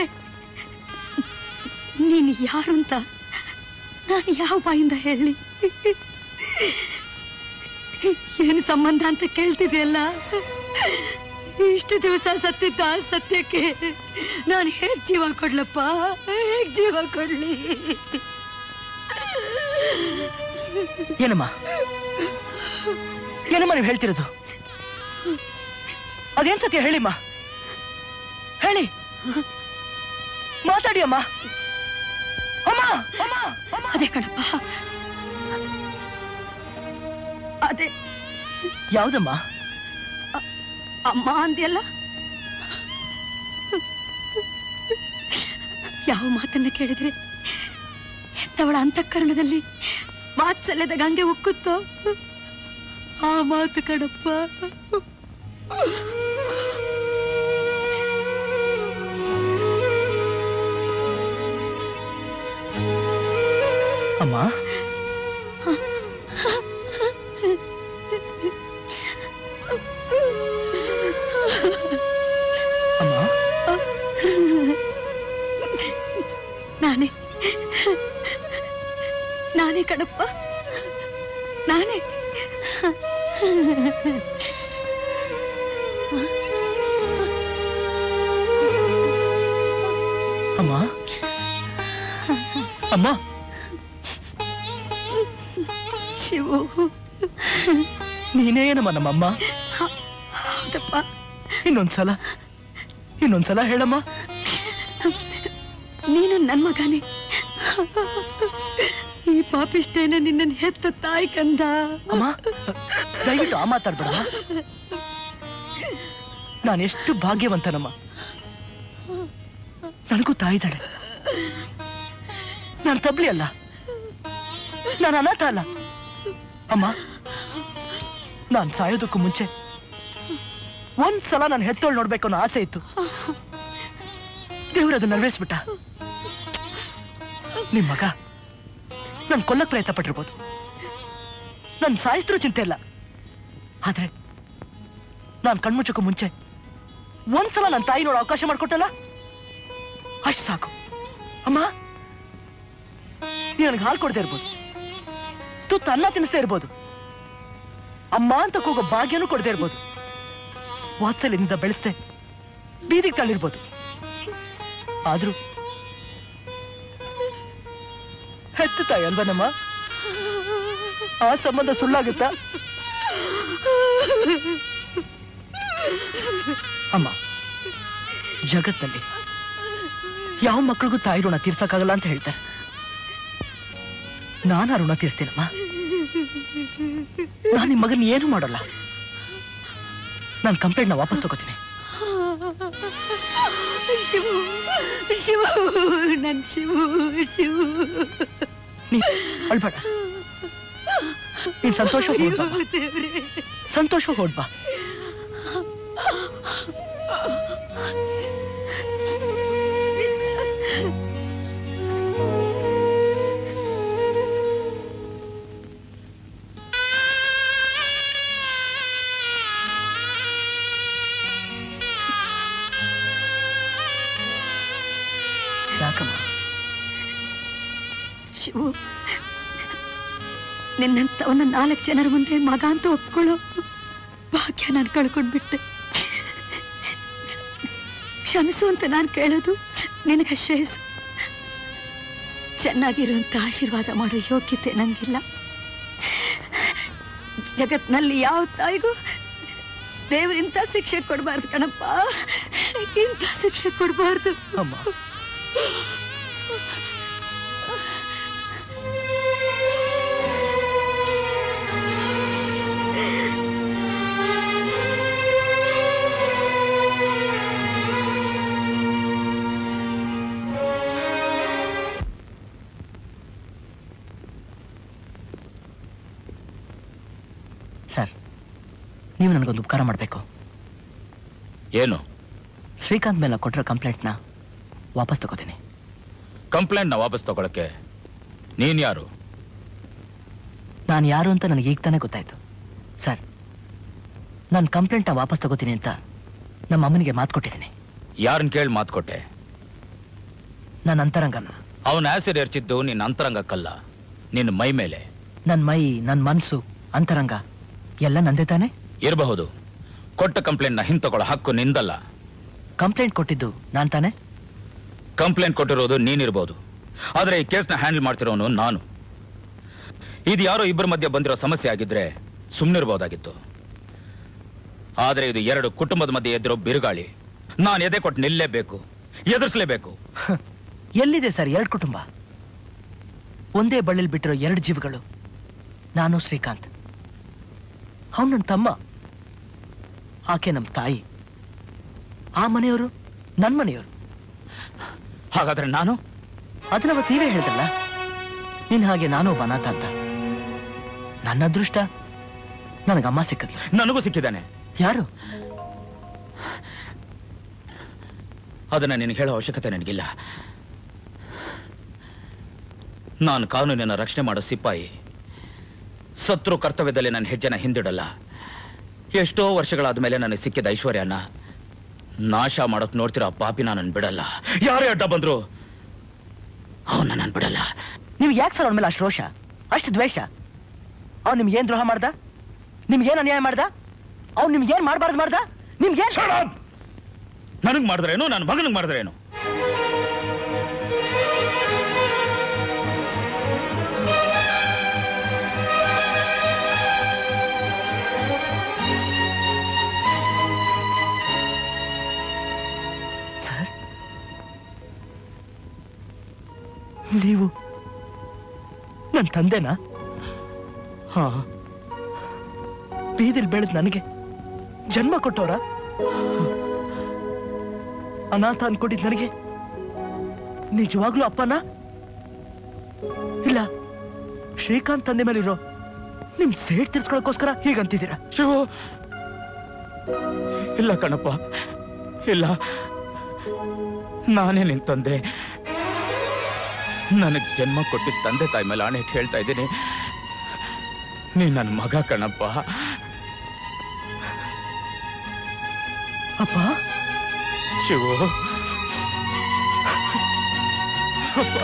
ನೀನು ಯಾರು ಅಂತ ನಾನು ಯಾವ ಬಾಯಿಂದ ಹೇಳಿ ಏನು ಸಂಬಂಧ ಅಂತ ಕೇಳ್ತಿದೆಯಲ್ಲ ಇಷ್ಟು ದಿವಸ ಸತ್ತಿದ್ದ ಆ ಸತ್ಯಕ್ಕೆ ನಾನು ಹೇಗ್ ಜೀವ ಕೊಡ್ಲಪ್ಪ ಹೇಗ್ ಜೀವ ಕೊಡ್ಲಿ ಏನಮ್ಮ ಏನಮ್ಮ ನೀವು ಹೇಳ್ತಿರೋದು ಅದೇನ್ ಸತ್ಯ ಹೇಳಿಮ್ಮ ಹೇಳಿ ಮಾತಾಡಿ ಅಮ್ಮ ಅಮ್ಮ ಅದೇ ಕಣಪ್ಪ ಅದೇ ಯಾವ್ದಮ್ಮ ಅಮ್ಮ ಅಂದ್ಯಲ್ಲ ಯಾವ ಮಾತನ್ನ ಕೇಳಿದ್ರೆ ಹೆತ್ತವಳ ಅಂತಃಕರಣದಲ್ಲಿ ವಾತ್ಸಲ್ಯದ ಗಂಗೆ ಉಕ್ಕುತ್ತೋ ಆ ಮಾತು ಕಣಪ್ಪ ಅಮ್ಮ ಅಮ್ಮ ನಾನೇ ನಾನೇ ಕಣಪ್ಪ ನಾನೇ ಮಗನೇ ಅಮ್ಮ ಅಮ್ಮ ಶಿವು ನೀನೇ ಏನಮ್ಮ ನಮ್ಮಮ್ಮ ಹೌದಪ್ಪ ಇನ್ನೊಂದ್ಸಲ ಇನ್ನೊಂದ್ಸಲ ಹೇಳಮ್ಮ ನೀನು ನನ್ ಮಗನೇ ಈ ಪಾಪಿಷ್ಟೇನ ನಿನ್ನನ್ನು ಹೆತ್ತ ತಾಯಿ ಕಂದ ಅಮ್ಮ ದಯವಿಟ್ಟು ಆ ಮಾತಾಡ್ಬೇಡಮ್ಮ ನಾನು ಎಷ್ಟು ಭಾಗ್ಯವಂತನಮ್ಮ ನನಗೂ ತಾಯಿದ್ದಾಳೆ ನಾನು ತಬ್ಲಿ ಅಲ್ಲ ನಾನು ಅನಾಥ ಅಲ್ಲ ಅಮ್ಮ ನಾನು ಸಾಯೋದಕ್ಕೂ ಮುಂಚೆ ಒಂದ್ಸಲ ನಾನು ಹೆತ್ತೋಳ್ ನೋಡ್ಬೇಕು ಅನ್ನೋ ಆಸೆ ಇತ್ತು ದೇವ್ರು ಅದನ್ನ ನೆರವೇರಿಸ್ಬಿಟ್ಟ ನಿಮ್ ಮಗ ನನ್ ಕೊಲ್ಲಕ್ ಪ್ರಯತ್ನ ಪಟ್ಟಿರ್ಬೋದು ನನ್ ಸಾಯಿಸಿದ್ರೂ ಚಿಂತೆ ಇಲ್ಲ ಆದ್ರೆ ನಾನ್ ಕಣ್ಮುಚ್ಚಕ್ಕೂ ಮುಂಚೆ ಒಂದ್ಸಲ ನನ್ನ ತಾಯಿ ನೋಡೋ ಅವಕಾಶ ಮಾಡ್ಕೊಟ್ಟಲ್ಲ ಅಷ್ಟು ಸಾಕು ಅಮ್ಮ ನನಗೆ ಹಾಲು ಕೊಡದೆ ಇರ್ಬೋದು ತುತ್ತು ಅನ್ನ ತಿನ್ನಿಸ್ತಾ ಇರ್ಬೋದು ಅಮ್ಮ ಅಂತ ಕೂಗೋ ಭಾಗ್ಯನೂ ಕೊಡದೆ ಇರ್ಬೋದು ವಾತ್ಸಲ್ಯದಿಂದ ಬೆಳೆಸ್ದೆ ಬೀದಿಗೆ ತಳ್ಳಿರ್ಬೋದು ಆದ್ರೂ ಹೆತ್ತು ತಾಯಿ ಅಲ್ವನಮ್ಮ ಆ ಸಂಬಂಧ ಸುಳ್ಳಾಗುತ್ತಾ ಅಮ್ಮ ಜಗತ್ನಲ್ಲಿ ಯಾವ ಮಕ್ಳಿಗೂ ತಾಯಿ ಋಣ ತೀರ್ಸಕ್ಕಾಗಲ್ಲ ಅಂತ ಹೇಳ್ತಾರೆ ನಾನು ಆ ಋಣ ತೀರ್ಸ್ತೀನಮ್ಮ ನಾನು ನಿಮ್ಮ ಮಗನ್ ಏನು ಮಾಡಲ್ಲ ನಾನು ಕಂಪ್ಲೇಂಟ್ನ ವಾಪಸ್ ತಗೋತೀನಿ ಶಿವು ಶಿವು ನನ್ ಶಿವು ಶಿವು ನೀ ಅಳ್ಬೇಡ ನೀನ್ ಸಂತೋಷ ಹೋಗ್ಬಾ ಸಂತೋಷ ಹೋಗ್ಬಾ ಯಾಕಮ್ಮ ಶಿವು ನಿನ್ನಂತವನ್ನ ನಾಲ್ಕು ಜನರ ಮುಂದೆ ಮಗ ಅಂತ ಒಪ್ಕೊಳ್ಳೋ ಭಾಗ್ಯ ನಾನು ಕಳ್ಕೊಂಡ್ಬಿಟ್ಟೆ ಕ್ಷಮಿಸು ಅಂತ ನಾನು ಕೇಳೋದು ನಿನಗೆ ಶ್ರೇಯಸ್ಸು ಚೆನ್ನಾಗಿರುವಂತ ಆಶೀರ್ವಾದ ಮಾಡೋ ಯೋಗ್ಯತೆ ನಂಗಿಲ್ಲ ಜಗತ್ನಲ್ಲಿ ಯಾವ ತಾಯಿಗೂ ದೇವರಿಂತ ಶಿಕ್ಷೆ ಕೊಡಬಾರ್ದು ಕಣಪ್ಪ ಇಂಥ ಶಿಕ್ಷೆ ಕೊಡಬಾರ್ದು ಅಮ್ಮ ಸರ್ ನೀವು ನನಗೊಂದು ಉಪಕಾರ ಮಾಡಬೇಕು ಏನು ಶ್ರೀಕಾಂತ್ ಮೇಲೆ ಕೊಟ್ಟಿರೋ ಕಂಪ್ಲೇಂಟ್ನ ವಾಪಸ್ ತಗೋತೀನಿ ಕಂಪ್ಲೇಂಟ್ನ ವಾಪಸ್ ತಗೊಳಕ್ಕೆ ನೀನ್ ಯಾರು ನಾನು ಯಾರು ಅಂತ ನನಗೆ ಈಗ ತಾನೇ ಗೊತ್ತಾಯ್ತು ಸರ್ ನಾನು ಕಂಪ್ಲೇಂಟ್ನ ವಾಪಸ್ ತಗೋತೀನಿ ಅಂತ ನಮ್ಮ ಅಮ್ಮನಿಗೆ ಮಾತು ಕೊಟ್ಟಿದ್ದೀನಿ ಯಾರನ್ ಕೇಳಿ ಮಾತು ಕೊಟ್ಟೆ ನನ್ನ ಅಂತರಂಗನ ಅವನ ಆಸಿಡ್ ಎರಚಿದ್ದು ನಿನ್ನ ಅಂತರಂಗಕ್ಕಲ್ಲ ನಿನ್ನ ಮೈ ಮೇಲೆ ನನ್ನ ಮೈ ನನ್ನ ಮನಸ್ಸು ಅಂತರಂಗ ಎಲ್ಲ ನಂದೇ ತಾನೆ ಇರಬಹುದು ಕೊಟ್ಟ ಕಂಪ್ಲೇಂಟ್ನ ಹಿಂತಕೊಳ್ಳೋ ಹಕ್ಕು ನಿಂದಲ್ಲ ಕಂಪ್ಲೇಂಟ್ ಕೊಟ್ಟಿದ್ದು ನಾನ್ ತಾನೆ ಕಂಪ್ಲೇಂಟ್ ಕೊಟ್ಟಿರೋದು ನೀನಿರ್ಬೋದು ಆದ್ರೆ ಈ ಕೇಸ್ನ ಹ್ಯಾಂಡಲ್ ಮಾಡ್ತಿರೋನು ನಾನು ಇದು ಯಾರೋ ಇಬ್ಬರ ಮಧ್ಯೆ ಬಂದಿರೋ ಸಮಸ್ಯೆ ಆಗಿದ್ರೆ ಸುಮ್ಮನಿರ್ಬೋದಾಗಿತ್ತು ಆದ್ರೆ ಇದು ಎರಡು ಕುಟುಂಬದ ಮಧ್ಯೆ ಎದ್ದಿರೋ ಬಿರುಗಾಳಿ ನಾನು ಎದೆ ಕೊಟ್ಟು ನಿಲ್ಲೇಬೇಕು ಎದುರಿಸಲೇಬೇಕು ಎಲ್ಲಿದೆ ಸರ್ ಎರಡು ಕುಟುಂಬ ಒಂದೇ ಬಳ್ಳಿಲ್ ಬಿಟ್ಟಿರೋ ಎರಡು ಜೀವಗಳು ನಾನು ಶ್ರೀಕಾಂತ್ ಅವನು ನನ್ನ ತಮ್ಮ ಆಕೆ ನಮ್ಮ ತಾಯಿ ಆ ಮನೆಯವರು ನನ್ನ ಮನೆಯವರು ಹಾಗಾದ್ರೆ ನಾನು ಅದನ್ನ ಅವತ್ತು ನೀವೇ ಹೇಳ್ದಲ್ಲ ನಿನ್ ಹಾಗೆ ನಾನು ಒಬ್ಬ ಅನಾಥ ಅಂತ ನನ್ನ ಅದೃಷ್ಟ ನನಗಮ್ಮ ಸಿಕ್ಕದ್ಲು ನನಗೂ ಸಿಕ್ಕಿದ್ದಾನೆ ಯಾರು ಅದನ್ನ ನಿನಗೆ ಹೇಳೋ ಅವಶ್ಯಕತೆ ನನಗಿಲ್ಲ ನಾನು ಕಾನೂನಿನ ರಕ್ಷಣೆ ಮಾಡೋ ಸಿಪಾಯಿ ಸತ್ರು ಕರ್ತವ್ಯದಲ್ಲಿ ನನ್ನ ಹೆಜ್ಜೆನ ಹಿಂದಿಡಲ್ಲ ಎಷ್ಟೋ ವರ್ಷಗಳಾದ ಮೇಲೆ ನನಗೆ ಸಿಕ್ಕಿದ ಐಶ್ವರ್ಯನ ನಾಶ ಮಾಡೋಕ್ ನೋಡ್ತಿರೋ ಆ ಪಾಪಿನ ನಾನು ಬಿಡಲ್ಲ ಯಾರೇ ಅಡ್ಡ ಬಂದ್ರು ಅವನ್ನ ನಾನು ಬಿಡಲ್ಲ ನೀವು ಯಾಕೆ ಸರ್ ಅವನ ಮೇಲೆ ಅಷ್ಟು ರೋಷ ಅಷ್ಟು ದ್ವೇಷ ಅವ್ನು ನಿಮ್ಗೇನ್ ದ್ರೋಹ ಮಾಡ್ದ ನಿಮ್ಗೇನ್ ಅನ್ಯಾಯ ಮಾಡ್ದ ಅವ್ನು ನಿಮ್ಗೇನ್ ಮಾಡಬಾರ್ದು ಮಾಡ್ದ ನಿಮ್ಗೇನ್ ನನಗ್ ಮಾಡಿದ್ರೇನು ನನ್ನ ಮಗನಿಗೆ ಮಾಡಿದ್ರೇನು ಸರ್ ನೀವು ನನ್ನ ತಂದೆನಾ ಹಾ ಬೀದಿಲ್ ಬೆಳೆದ್ ನನಗೆ ಜನ್ಮ ಕೊಟ್ಟವರ ಅನಾಥ ಅನ್ಕೊಂಡಿದ್ ನನಗೆ ನಿಜವಾಗ್ಲೂ ಅಪ್ಪನ ಇಲ್ಲ ಶ್ರೀಕಾಂತ್ ತಂದೆ ಮೇಲಿರೋ ನಿಮ್ ಸೇಟ್ ತಿರ್ಸ್ಕೊಳಕ್ಕೋಸ್ಕರ ಹೀಗಂತಿದ್ದೀರಾ ಶಿವು ಇಲ್ಲ ಕಣಪ್ಪ ಇಲ್ಲ ನಾನೇ ನಿನ್ ತಂದೆ ನನಗ್ ಜನ್ಮ ಕೊಟ್ಟಿದ್ದ ತಂದೆ ತಾಯಿ ಮೇಲೆ ಆಣೆ ಇಟ್ಟು ಹೇಳ್ತಾ ಇದ್ದೀನಿ ನೀ ನನ್ನ ಮಗ ಕಣಪ್ಪ ಅಪ್ಪ ಶಿವು ಅಪ್ಪ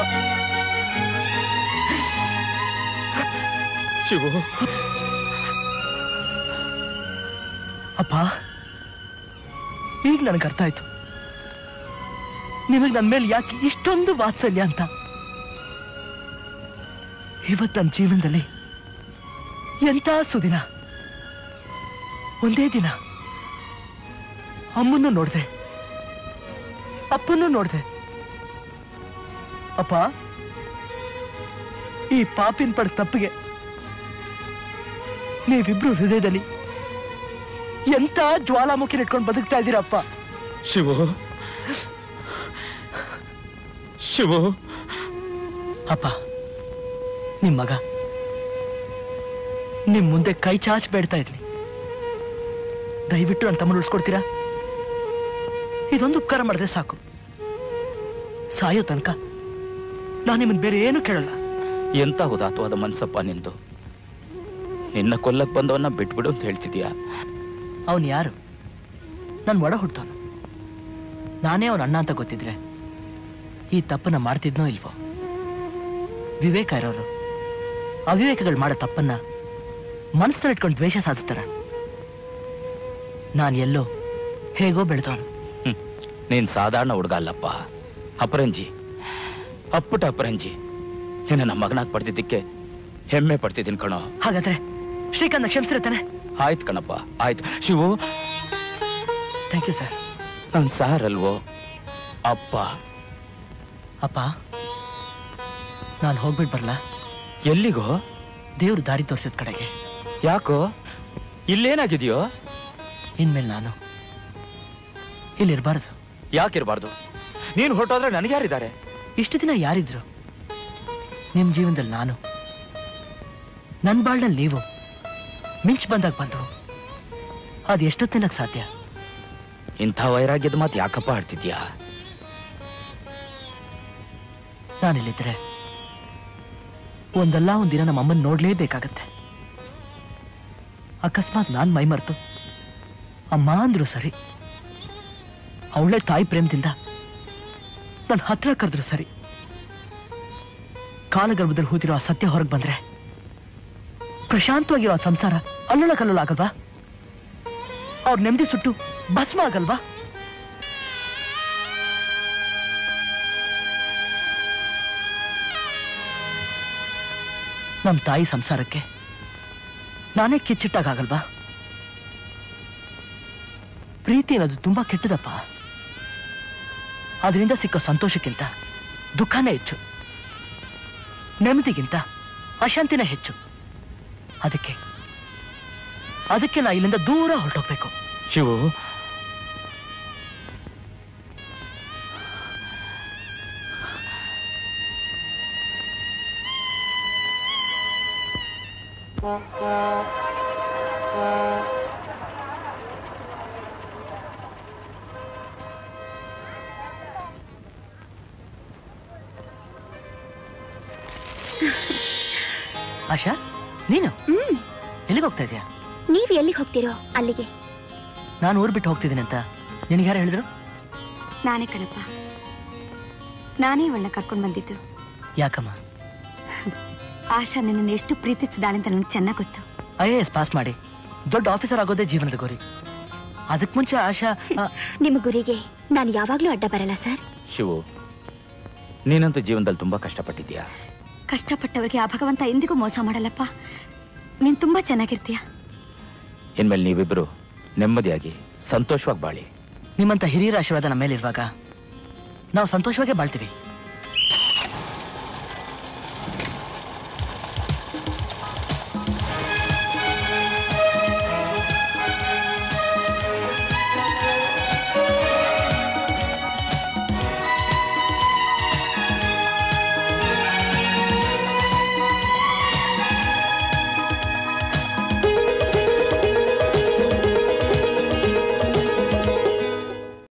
ಶಿವು ಅಪ್ಪ ಈಗ ನನಗೆ ಅರ್ಥ ಆಯ್ತು ನಿಮಗೆ ನನ್ನ ಮೇಲೆ ಯಾಕೆ ಇಷ್ಟೊಂದು ವಾತ್ಸಲ್ಯ ಅಂತ ಇವತ್ತು ನನ್ನ ಜೀವನದಲ್ಲಿ ಎಂತ ಸುದಿನ ಒಂದೇ ದಿನ ಅಮ್ಮನ್ನು ನೋಡ್ದೆ ಅಪ್ಪನ್ನು ನೋಡ್ದೆ ಅಪ್ಪ ಈ ಪಾಪಿನ ಪಡ ತಪ್ಪಿಗೆ ನೀವಿಬ್ರು ಹೃದಯದಲ್ಲಿ ಎಂತ ಜ್ವಾಲಾಮುಖಿ ಇಟ್ಕೊಂಡು ಬದುಕ್ತಾ ಇದ್ದೀರಪ್ಪ ಶಿವು ಶಿವು ಅಪ್ಪ ನಿಮ್ ಮಗ ನಿಮ್ ಮುಂದೆ ಕೈ ಚಾಚ್ ಬೇಡ್ತಾ ಇದ್ನಿ ದಯವಿಟ್ಟು ನನ್ನ ತಮ್ಮನ ಉಳಿಸ್ಕೊಡ್ತೀರಾ ಇದೊಂದು ಉಪಕಾರ ಮಾಡಿದ್ರೆ ಸಾಕು ಸಾಯೋ ತನಕ ನಾನು ನಿಮ್ಮನ್ನ ಬೇರೆ ಏನು ಕೇಳಲ್ಲ ಎಂತ ಉದಾತ್ತವಾದ ಮನ್ಸಪ್ಪ ನಿಂದು ನಿನ್ನ ಕೊಲ್ಲಕ್ ಬಂದವನ್ನ ಬಿಟ್ಬಿಡು ಅಂತ ಹೇಳ್ತಿದ್ಯಾ ಅವನು ಯಾರು ನಾನು ಒಡ ಹುಟ್ಟವನು ನಾನೇ ಅವನ ಅಣ್ಣ ಅಂತ ಗೊತ್ತಿದ್ರೆ ಈ ತಪ್ಪನ್ನ ಮಾಡ್ತಿದ್ನೋ ಇಲ್ವೋ ವಿವೇಕ ಇರೋರು ಅವಿವೇಕಗಳು ಮಾಡೋ ತಪ್ಪನ್ನ ಮನಸ್ಸಲ್ಲಿ ಇಟ್ಕೊಂಡು ದ್ವೇಷ ಸಾಧಿಸ್ತಾರ ನಾನು ಎಲ್ಲೋ ಹೇಗೋ ಬೆಳೆದವನು ನೀನ್ ಸಾಧಾರಣ ಹುಡುಗ ಅಲ್ಲಪ್ಪ ಅಪರಂಜಿ ಅಪ್ಪುಟ ಅಪರಂಜಿ ನಿನ್ನ ನಮ್ಮ ಮಗನಾಗ್ ಪಡ್ತಿದ್ದಕ್ಕೆ ಹೆಮ್ಮೆ ಪಡ್ತಿದ್ದೀನಿ ಕಣೋ ಹಾಗಾದ್ರೆ ಶ್ರೀಕಾಂತ್ ಕ್ಷಮಿಸ್ತಿರ್ತಾನೆ ಆಯ್ತು ಕಣಪ್ಪ ಆಯ್ತು ಶಿವು ಥ್ಯಾಂಕ್ ಯು ಸರ್ ನನ್ ಸಾರ್ ಅಲ್ವೋ ಅಪ್ಪ ಅಪ್ಪ ನಾನು ಹೋಗ್ಬಿಟ್ಟು ಬರ್ಲಾ ಎಲ್ಲಿಗೋ ದೇವ್ರು ದಾರಿ ತೋರಿಸಿದ ಕಡೆಗೆ ಯಾಕೋ ಇಲ್ಲೇನಾಗಿದೆಯೋ ಇನ್ಮೇಲೆ ನಾನು ಇಲ್ಲಿರ್ಬಾರ್ದು ಯಾಕಿರ್ಬಾರ್ದು ನೀನ್ ಹೊರಟೋದ್ರೆ ನನಗೆ ಯಾರಿದ್ದಾರೆ ಇಷ್ಟು ದಿನ ಯಾರಿದ್ರು ನಿಮ್ ಜೀವನದಲ್ಲಿ ನಾನು ನನ್ ಬಾಳ್ನಲ್ಲಿ ನೀವು ಮಿಂಚ್ ಬಂದಾಗ ಬಂದು ಅದು ಎಷ್ಟೊತ್ತಿನಕ್ ಸಾಧ್ಯ ಇಂಥ ವೈರಾಗ್ಯದ ಮಾತು ಯಾಕಪ್ಪ ಆಡ್ತಿದ್ಯಾ ನಾನಿಲ್ಲಿದ್ರೆ ಒಂದಲ್ಲ ಒಂದಿನ ನಮ್ಮ ಅಮ್ಮನ್ ನೋಡ್ಲೇಬೇಕಾಗತ್ತೆ ಅಕಸ್ಮಾತ್ ನಾನ್ ಮೈ ಮರ್ತು ಅಮ್ಮ ಅಂದ್ರು ಸರಿ ಅವಳೆ ತಾಯಿ ಪ್ರೇಮದಿಂದ ನನ್ನ ಹತ್ರ ಕರೆದ್ರು ಸರಿ ಕಾಲಗರ್ಭದಲ್ಲಿ ಹೂತಿರೋ ಆ ಸತ್ಯ ಹೊರಗೆ ಬಂದ್ರೆ ಪ್ರಶಾಂತವಾಗಿರೋ ಆ ಸಂಸಾರ ಅಲ್ಲೊಳ ಕಲ್ಲೊಳ ಆಗಲ್ವಾ ಅವ್ರ ನೆಮ್ಮದಿ ಸುಟ್ಟು ಭಸ್ಮ ಆಗಲ್ವಾ ನಮ್ ತಾಯಿ ಸಂಸಾರಕ್ಕೆ ನಾನೇ ಕಿಚ್ಚಿಟ್ಟಾಗಲ್ವಾ ಪ್ರೀತಿ ಅನ್ನೋದು ತುಂಬಾ ಕೆಟ್ಟದಪ್ಪ ಅದರಿಂದ ಸಿಕ್ಕೋ ಸಂತೋಷಕ್ಕಿಂತ ದುಃಖನೇ ಹೆಚ್ಚು ನೆಮ್ಮದಿಗಿಂತ ಅಶಾಂತಿನೇ ಹೆಚ್ಚು ಅದಕ್ಕೆ ಅದಕ್ಕೆ ನಾ ಇಲ್ಲಿಂದ ದೂರ ಹೊರಟೋಗ್ಬೇಕು ಶಿವು ಆಶಾ ನೀನು ಎಲ್ಲಿಗೆ ಹೋಗ್ತಾ ಇದೀಯಾ ನೀವ್ ಎಲ್ಲಿಗೆ ಹೋಗ್ತೀರೋ ಅಲ್ಲಿಗೆ ನಾನು ಊರ್ ಬಿಟ್ಟು ಹೋಗ್ತಿದ್ದೀನಿ ಅಂತ ನಿನಗೆ ಯಾರು ಹೇಳಿದ್ರು ನಾನೇ ಕಣಪ್ಪ ನಾನೇ ಇವಳನ್ನ ಕರ್ಕೊಂಡು ಬಂದಿದ್ದು ಯಾಕಮ್ಮ ಆಶಾ ನಿನ್ನನ್ನು ಎಷ್ಟು ಪ್ರೀತಿಸಿದಾಳೆ ಅಂತ ನನಗೆ ಚೆನ್ನಾಗಿ ಗೊತ್ತು ಐ ಎ ಎಸ್ ಪಾಸ್ ಮಾಡಿ ದೊಡ್ಡ ಆಫೀಸರ್ ಆಗೋದೇ ಜೀವನದ ಗುರಿ ಅದಕ್ ಮುಂಚೆ ಆಶಾ ಆ, ನಿಮ್ಮ ಗುರಿಗೆ ನಾನು ಯಾವಾಗ್ಲೂ ಅಡ್ಡ ಬರಲ್ಲ ಸರ್ ಶಿವು ನೀನಂತೂ ಜೀವನದಲ್ಲಿ ತುಂಬಾ ಕಷ್ಟಪಟ್ಟಿದ್ಯಾ ಕಷ್ಟಪಟ್ಟವರಿಗೆ ಆ ಭಗವಂತ ಎಂದಿಗೂ ಮೋಸ ಮಾಡಲ್ಲಪ್ಪ ನೀನ್ ತುಂಬಾ ಚೆನ್ನಾಗಿರ್ತೀಯ ಇನ್ಮೇಲೆ ನೀವಿಬ್ರು ನೆಮ್ಮದಿಯಾಗಿ ಸಂತೋಷವಾಗಿ ಬಾಳಿ ನಿಮ್ಮಂತ ಹಿರಿಯರ ಆಶೀರ್ವಾದ ನಮ್ಮ ಮೇಲೆ ಇರುವಾಗ ನಾವು ಸಂತೋಷವಾಗೇ ಬಾಳ್ತೀವಿ